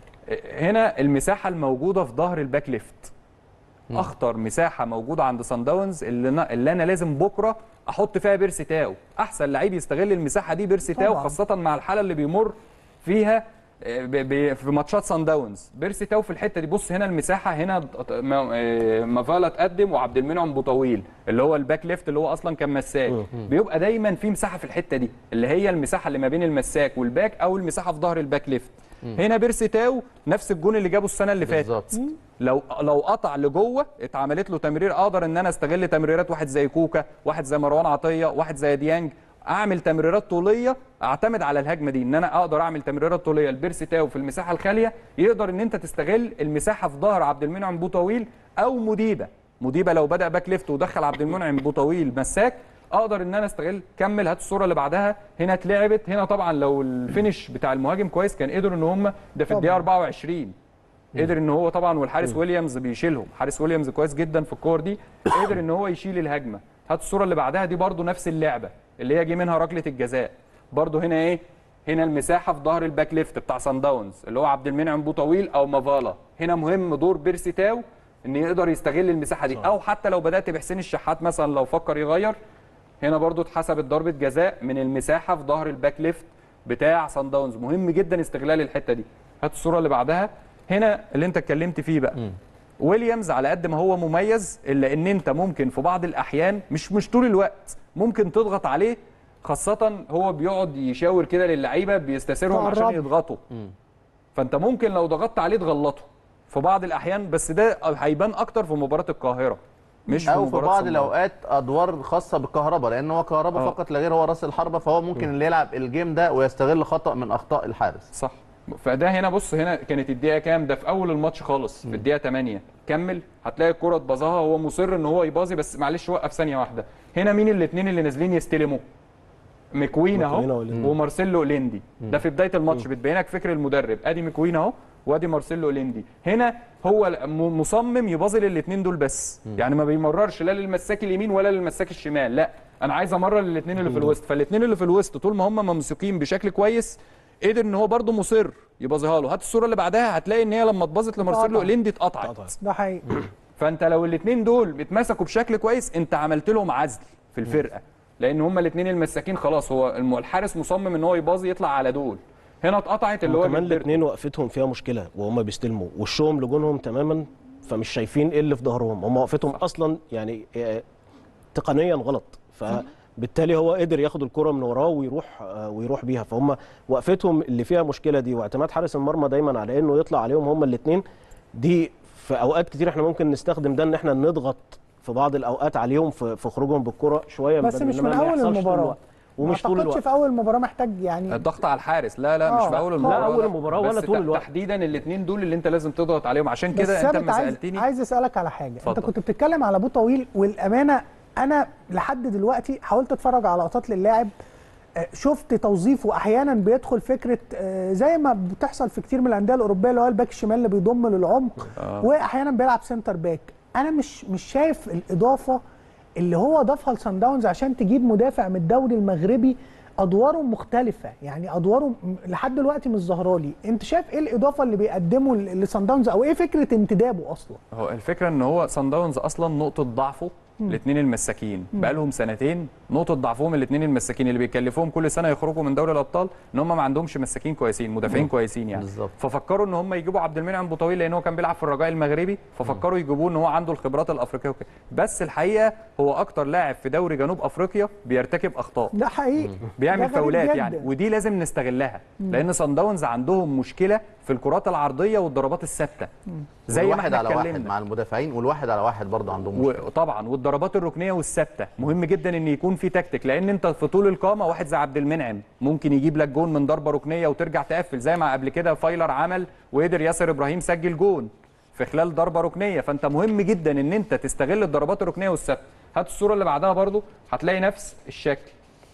هنا المساحه الموجوده في ظهر الباك ليفت اخطر مساحه موجوده عند سان داونز اللي, أنا- اللي انا لازم بكره احط فيها بيرسي تاو احسن لعيب يستغل المساحه دي بيرسي تاو طبعاً. خاصه مع الحاله اللي بيمر فيها آه، ب- ب- في ماتشات سان داونز بيرسي تاو في الحته دي بص هنا المساحه هنا ط- ما- آه، مافالا اتقدم وعبد المنعم بوطويل اللي هو الباك ليفت اللي هو اصلا كان مساك بيبقى دايما في مساحه في الحته دي اللي هي المساحه اللي ما بين المساك والباك او المساحه في ظهر الباك ليفت هنا بيرسي تاو نفس الجون اللي جابه السنه اللي فاتت لو لو قطع لجوه اتعملت له تمرير اقدر ان انا استغل تمريرات واحد زي كوكا واحد زي مروان عطيه واحد زي ديانج اعمل تمريرات طوليه اعتمد على الهجمه دي ان انا اقدر اعمل تمريرات طوليه لبيرسي تاو في المساحه الخاليه يقدر ان انت تستغل المساحه في ظهر عبد المنعم بوطويل او مديبه موديبا لو بدا باك ليفت ودخل عبد المنعم بوطويل مساك اقدر ان انا استغل كمل هات الصوره اللي بعدها هنا اتلعبت هنا طبعا لو الفينش بتاع المهاجم كويس كان قدروا ان هم ده في الدقيقه 24 قدر ان هو طبعا والحارس ويليامز بيشيلهم حارس ويليامز كويس جدا في الكور دي قدر ان هو يشيل الهجمه هات الصوره اللي بعدها دي برده نفس اللعبه اللي هي جه منها ركله الجزاء برده هنا ايه هنا المساحه في ظهر الباك ليفت بتاع سان داونز اللي هو عبد المنعم بوطويل او مافالا هنا مهم دور بيرسي تاو ان يقدر يستغل المساحه دي او حتى لو بدات بحسين الشحات مثلا لو فكر يغير هنا برضو اتحسبت ضربه جزاء من المساحه في ظهر الباك ليفت بتاع سان داونز مهم جدا استغلال الحته دي هات الصوره اللي بعدها هنا اللي انت اتكلمت فيه بقى ويليامز على قد ما هو مميز الا ان انت ممكن في بعض الاحيان مش مش طول الوقت ممكن تضغط عليه خاصه هو بيقعد يشاور كده للعيبه بيستثيرهم عشان تقرب. يضغطوا فانت ممكن لو ضغطت عليه تغلطه في بعض الاحيان بس ده هيبان اكتر في مباراه القاهره مش في او في مباراه بعض صن داونز. الاوقات ادوار خاصه بالكهرباء لان هو كهرباء آه. فقط لا غير هو راس الحربه فهو ممكن اللي يلعب الجيم ده ويستغل خطا من اخطاء الحارس صح فده هنا بص هنا كانت الدقيقه كام ده في اول الماتش خالص في الدقيقه 8 كمل هتلاقي الكره اتباظها هو مصر ان هو يباظي بس معلش وقف ثانيه واحده هنا مين الاثنين اللي نازلين يستلموا مكوين مكوين اهو وأوليندي. ومارسيلو اوليندي ده في بدايه الماتش بتبينك فكر المدرب ادي مكوين اهو وادي مارسيلو اوليندي هنا هو م- مصمم يباظي للاثنين دول بس يعني ما بيمررش لا للمساك اليمين ولا للمساك الشمال لا انا عايز امرر للاثنين اللي في الوسط فالاثنين اللي في الوسط طول ما هم ممسوكين بشكل كويس قدر ان هو برده مصر يباظيها له هات الصوره اللي بعدها هتلاقي ان هي لما اتباظت لمارسيلو اتقطع. اوليندي اتقطعت ده حقيقي فانت لو الاثنين دول اتمسكوا بشكل كويس انت عملت لهم عزل في الفرقه لان هما الاثنين المساكين خلاص هو الم- الحارس مصمم ان هو يباظي يطلع على دول هنا اتقطعت اللي هو كمان جilberto. الاثنين وقفتهم فيها مشكله وهم بيستلموا وشهم لجونهم تماما فمش شايفين ايه اللي في ظهرهم هم وقفتهم اصلا يعني آه، تقنيا غلط فبالتالي هو قدر ياخد الكره من وراه ويروح آه، ويروح بيها فهم وقفتهم اللي فيها مشكله دي واعتماد حارس المرمى دايما على انه يطلع عليهم هم الاثنين دي في اوقات كتير احنا ممكن نستخدم ده ان احنا نضغط في بعض الاوقات عليهم في في خروجهم بالكره شويه بس بدل مش إنما من ما اول يحصلش طول المباراه الوقت. ومش ما طول اعتقدش الوقت في اول المباراه محتاج يعني الضغط على الحارس لا لا مش آه. في اول لا، المباراه أول المباراة ولا بس طول ت- الوقت. تحديدا الاثنين دول اللي انت لازم تضغط عليهم عشان بس كده انت ثابت لما عايز سالتني عايز اسالك على حاجه انت اتفضل. كنت بتتكلم على ابو طويل والامانه انا لحد دلوقتي حاولت اتفرج على لقطات للاعب آه، شفت توظيفه احيانا بيدخل فكره آه، زي ما بتحصل في كتير من الانديه الاوروبيه اللي هو الباك الشمال اللي بيضم للعمق آه. واحيانا بيلعب سنتر باك انا مش مش شايف الاضافه اللي هو ضافها لسان داونز عشان تجيب مدافع من الدوري المغربي ادواره مختلفه يعني ادواره م- لحد دلوقتي مش ظاهرالي انت شايف ايه الاضافه اللي بيقدمه ل- لسان داونز او ايه فكره انتدابه اصلا هو الفكره ان هو سان داونز اصلا نقطه ضعفه مم. الاثنين المساكين مم. بقالهم سنتين نقطه ضعفهم الاثنين المساكين اللي بيكلفوهم كل سنه يخرجوا من دوري الابطال ان هم ما عندهمش مساكين كويسين مدافعين مم. كويسين يعني بالظبط. ففكروا ان هم يجيبوا عبد المنعم بوطويل لان هو كان بيلعب في الرجاء المغربي ففكروا يجيبوه ان هو عنده الخبرات الافريقيه وكده بس الحقيقه هو اكتر لاعب في دوري جنوب افريقيا بيرتكب اخطاء ده حقيقي بيعمل ده غريب فاولات جداً. يعني ودي لازم نستغلها مم. لان صن داونز عندهم مشكله في الكرات العرضيه والضربات الثابته زي ما واحد احنا على واحد اتكلمنا مع المدافعين والواحد على واحد برضه عندهم مشكله وطبعا والضربات الركنيه والثابته مهم جدا ان يكون في تكتيك لان انت في طول القامه واحد زي عبد المنعم ممكن يجيب لك جون من ضربه ركنيه وترجع تقفل زي ما قبل كده فايلر عمل وقدر ياسر ابراهيم سجل جون في خلال ضربه ركنيه فانت مهم جدا ان انت تستغل الضربات الركنيه والثابته هات الصوره اللي بعدها برضو هتلاقي نفس الشكل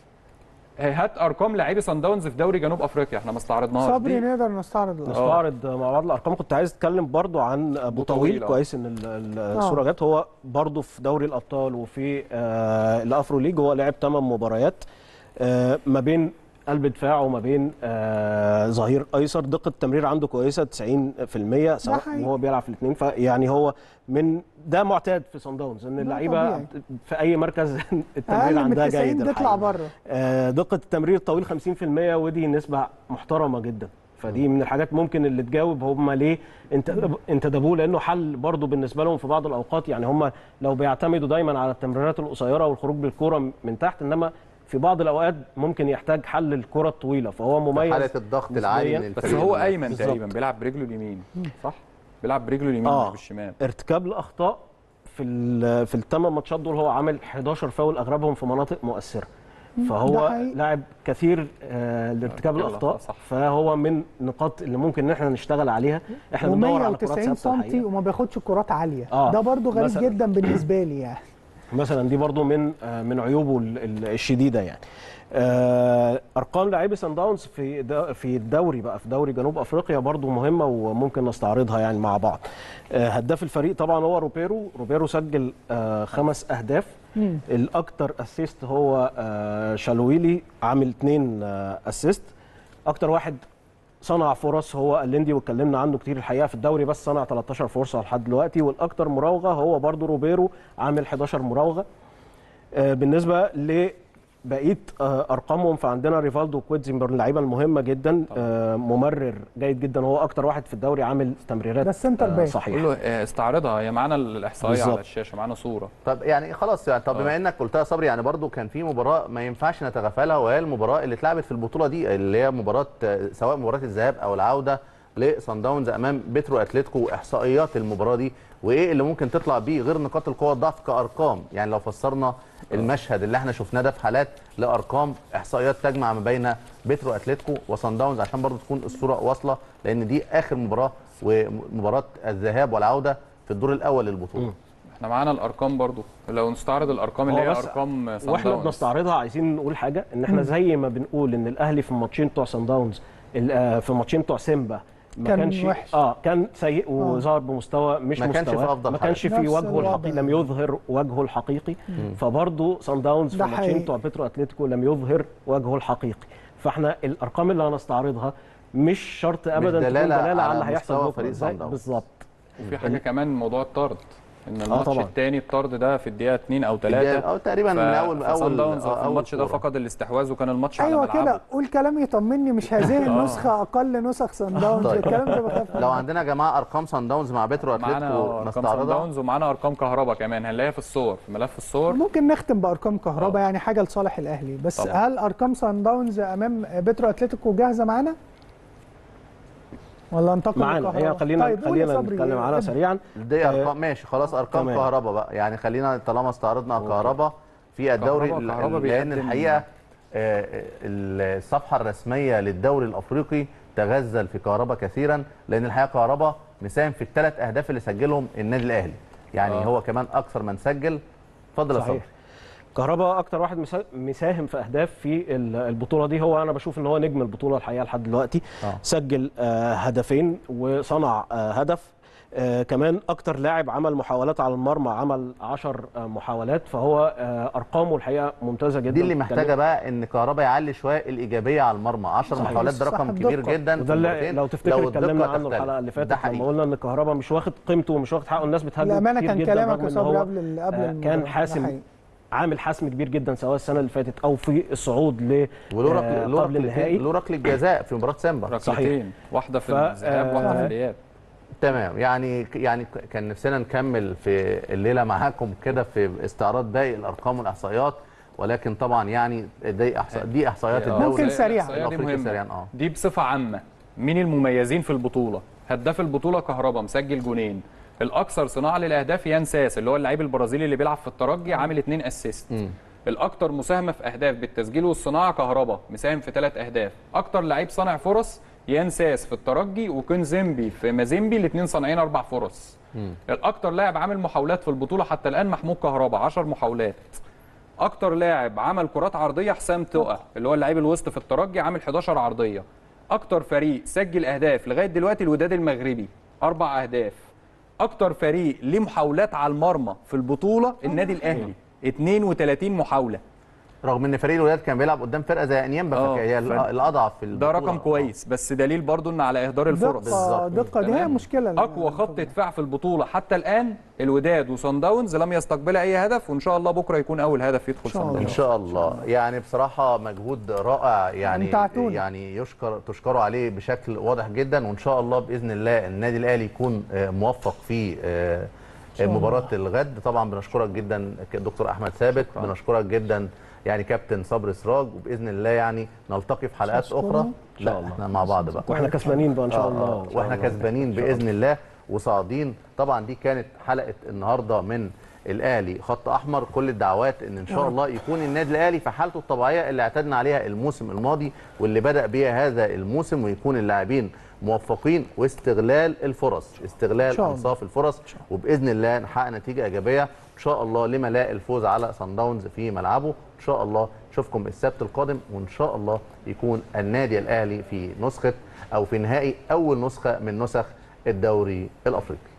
هات ارقام لاعبي صن داونز في دوري جنوب افريقيا احنا ما استعرضناهاش صبري دي نقدر نستعرض الأرقام. نستعرض مع بعض الارقام كنت عايز اتكلم برضو عن ابو طويل، طويل آه. كويس ان ال- ال- الصوره جت هو برضو في دوري الابطال وفي آه الافرو ليج هو لعب 8 مباريات آه ما بين قلب دفاع وما بين آه ظهير ايسر دقه التمرير عنده كويسه 90% سواء حقيقي. وهو بيلعب في الاثنين فيعني هو من ده معتاد في صن داونز ان اللعيبه طبيعي. في اي مركز التمرير اقل من عندها 90 جيد تطلع الحقيقة. بره آه، دقه التمرير الطويل 50% ودي نسبه محترمه جدا فدي من الحاجات ممكن اللي تجاوب هم ليه انت انتدبوه لانه حل برضه بالنسبه لهم في بعض الاوقات يعني هم لو بيعتمدوا دايما على التمريرات القصيره والخروج بالكره من تحت انما في بعض الاوقات ممكن يحتاج حل الكره الطويله فهو مميز حاله الضغط العالي نسبياً. من بس الفريق هو المنافس. ايمن بالظبط. تقريبا بيلعب برجله اليمين صح بيلعب برجله اليمين آه. مش بالشمال ارتكاب الاخطاء في ال- في الثمان ماتشات دول هو عامل 11 فاول اغلبهم في مناطق مؤثره ده فهو حقيقي. لاعب كثير آه لارتكاب ارتكاب الاخطاء الأخطاء، صح. فهو من النقاط اللي ممكن ان احنا نشتغل عليها احنا بندور على كرات و190 ثابته سم الحقيقة. وما بياخدش كرات عاليه آه، ده برضو غريب مثلاً. جدا بالنسبه لي يعني مثلا دي برضو من آه، من عيوبه ال- ال- الشديده يعني آه، ارقام لاعبي سان داونز في دا- في الدوري بقى في دوري جنوب افريقيا برضو مهمه وممكن نستعرضها يعني مع بعض آه، هداف الفريق طبعا هو روبيرو روبيرو سجل آه، خمس اهداف مم. الاكتر اسيست هو آه، شالويلي عامل اثنين اسيست اكتر واحد صنع فرص هو الليندي واتكلمنا عنه كتير الحقيقه في الدوري بس صنع 13 فرصه لحد دلوقتي والاكتر مراوغه هو برضو روبيرو عامل 11 مراوغه آه، بالنسبه لبقيه آه، ارقامهم فعندنا ريفالدو وكويتزنبرغ اللعيبه المهمه جدا آه، ممرر جيد جدا هو اكتر واحد في الدوري عامل تمريرات ده السنتر آه، باك. صحيح قول له آه، استعرضها هي معانا الاحصائيه بالظبط. على الشاشه معانا صوره طب يعني خلاص يعني طب آه. بما انك قلتها يا صبري يعني برضو كان في مباراه ما ينفعش نتغافلها وهي المباراه اللي اتلعبت في البطوله دي اللي هي مباراه آه، سواء مباراه الذهاب او العوده لصن داونز امام بيترو اتلتيكو واحصائيات المباراه دي وايه اللي ممكن تطلع بيه غير نقاط القوه والضعف كارقام يعني لو فسرنا المشهد اللي احنا شفناه ده في حالات لارقام احصائيات تجمع ما بين بيترو اتلتيكو وصن داونز عشان برضو تكون الصوره واصله لان دي اخر مباراه ومباراه الذهاب والعوده في الدور الاول للبطوله احنا معانا الارقام برضو لو نستعرض الارقام اللي هو هي بس ارقام صن واحنا داونز. بنستعرضها عايزين نقول حاجه ان احنا زي ما بنقول ان الاهلي في الماتشين بتوع سان داونز ال- آه، في الماتشين بتوع سيمبا ما كان كانش وحش. اه كان سيء وظهر بمستوى مش ما كانش مستواه في أفضل ما كانش حاجة. في نفس وجهه الوضع. الحقيقي لم يظهر وجهه الحقيقي فبرضه سان داونز في ده الماتشين حقيقي. بتوع بيترو اتلتيكو لم يظهر وجهه الحقيقي فاحنا الارقام اللي هنستعرضها مش شرط ابدا تكون دلالة دلاله على على اللي هيحصل مستوى بكره فريق ازاي صن داونز. بالظبط وفي حاجه كمان موضوع الطرد ان آه الماتش طبعاً. الثاني الطرد ده في الدقيقه 2 او الدقيقة- 3 أو تقريباً من أول- أول- داونز آه، في أول الماتش ده كورة. فقد الاستحواذ وكان الماتش على ايوه ملعبه كده قول كلام يطمني مش هذه آه. النسخه اقل نسخ سان داونز طيب. الكلام ده بخاف لو عندنا يا جماعه ارقام صن داونز مع بيترو معانا اتلتيكو ارقام صن نستعرضها داونز ومعانا ارقام كهربا كمان هنلاقيها في الصور في ملف الصور ممكن نختم بارقام كهرباء يعني حاجه لصالح الاهلي بس طبعا. هل ارقام سان داونز امام بيترو اتلتيكو جاهزه معانا ولا انتقل معانا للكهرباء؟ هي خلينا طيب قول يا خلينا صبري، نتكلم عنها ابدأ. سريعا دي ارقام ماشي خلاص ارقام تمام. كهرباء بقى يعني خلينا طالما استعرضنا كهرباء في الدوري كهربا- ال- كهربا لان بيقدم- الحقيقه آه، الصفحه الرسميه للدوري الافريقي تغزل في كهرباء كثيرا لان الحقيقه كهرباء مساهم في الثلاث اهداف اللي سجلهم النادي الاهلي يعني آه. هو كمان اكثر من سجل اتفضل يا صبري صحيح كهربا اكتر واحد مسا- مساهم في اهداف في ال- البطوله دي هو انا بشوف ان هو نجم البطوله الحقيقه لحد دلوقتي آه. سجل آه، هدفين وصنع آه، هدف آه، كمان اكتر لاعب عمل محاولات على المرمى عمل 10 محاولات فهو آه، ارقامه الحقيقه ممتازه جدا دي اللي محتاجه بقى ان كهربا يعلي شويه الايجابيه على المرمى 10 صحيح. محاولات ده رقم صاحب كبير دقة. جدا في وده اللي المباراتين. لو تفتكر الدقة اتكلمنا عنه تختلف. الحلقه اللي ده فاتت حقيقي. لما قلنا ان كهربا مش واخد قيمته ومش واخد حقه الناس بتهاجم الامانه كتير كان جدا كلامك رغم يا إن صبري هو قبل ال- قبل آه، المباراة. كان ده حاسم حقيقي. عامل حسم كبير جدا سواء السنه اللي فاتت او في الصعود ل وله آه، ركل له قبل النهائي ركلتين له ركله جزاء في مباراه سيمبا ركلتين واحده في ف- الذهاب واحده في آه، الاياب تمام يعني يعني كان نفسنا نكمل في الليله معاكم كده في استعراض باقي الارقام والاحصائيات ولكن طبعا يعني دي احصائيات دي احصائيات آه، الدوري ممكن سريعاً. الإحصائية دي الافريقي مهمة. سريعا اه دي بصفه عامه مين المميزين في البطوله هداف البطوله كهربا مسجل جونين الاكثر صناعه للاهداف يان ساس اللي هو اللعيب البرازيلي اللي بيلعب في الترجي عامل اتنين اسيست مم. الاكثر مساهمه في اهداف بالتسجيل والصناعه كهربا مساهم في ثلاث اهداف اكتر لعيب صانع فرص يان ساس في الترجي وكنزيمبي في مازيمبي الاثنين صانعين اربع فرص الاكثر لاعب عامل محاولات في البطوله حتى الان محمود كهربا 10 محاولات اكتر لاعب عمل كرات عرضيه حسام تقى اللي هو اللعيب الوسط في الترجي عامل 11 عرضيه اكتر فريق سجل اهداف لغايه دلوقتي الوداد المغربي اربع اهداف اكتر فريق ليه محاولات على المرمى في البطوله النادي الاهلي 32 محاوله رغم ان فريق الوداد كان بيلعب قدام فرقه زي انيمبا آه، فهي ف- الاضعف في ده البطولة. رقم كويس بس دليل برضو ان على اهدار الفرص دقه دقه دي هي تمام. مشكله اقوى خط دفاع في البطوله حتى الان الوداد وصن داونز لم يستقبل اي هدف وان شاء الله بكره يكون اول هدف يدخل شاء صن الله. ان داونز شاء الله يعني بصراحه مجهود رائع يعني أمتعتونا. يعني يشكر تشكروا عليه بشكل واضح جدا وان شاء الله باذن الله النادي الاهلي يكون آه، موفق في آه، شاء الله. مباراه الغد طبعا بنشكرك جدا دكتور احمد ثابت بنشكرك جدا يعني كابتن صبري سراج وباذن الله يعني نلتقي في حلقات تشكرني. اخرى شاء لا الله. احنا مع بعض بقى واحنا كسبانين بقى ان شاء آه، الله آه، واحنا كسبانين باذن الله وصاعدين طبعا دي كانت حلقه النهارده من الاهلي خط احمر كل الدعوات ان ان يا شاء رب. الله يكون النادي الاهلي في حالته الطبيعيه اللي اعتدنا عليها الموسم الماضي واللي بدا بيها هذا الموسم ويكون اللاعبين موفقين واستغلال الفرص إن استغلال شاء الله. انصاف الفرص وباذن الله نحقق نتيجه ايجابيه ان شاء الله لما لا الفوز على سان داونز في ملعبه ان شاء الله نشوفكم السبت القادم وان شاء الله يكون النادي الاهلي في نسخه او في نهائي اول نسخه من نسخ الدوري الافريقي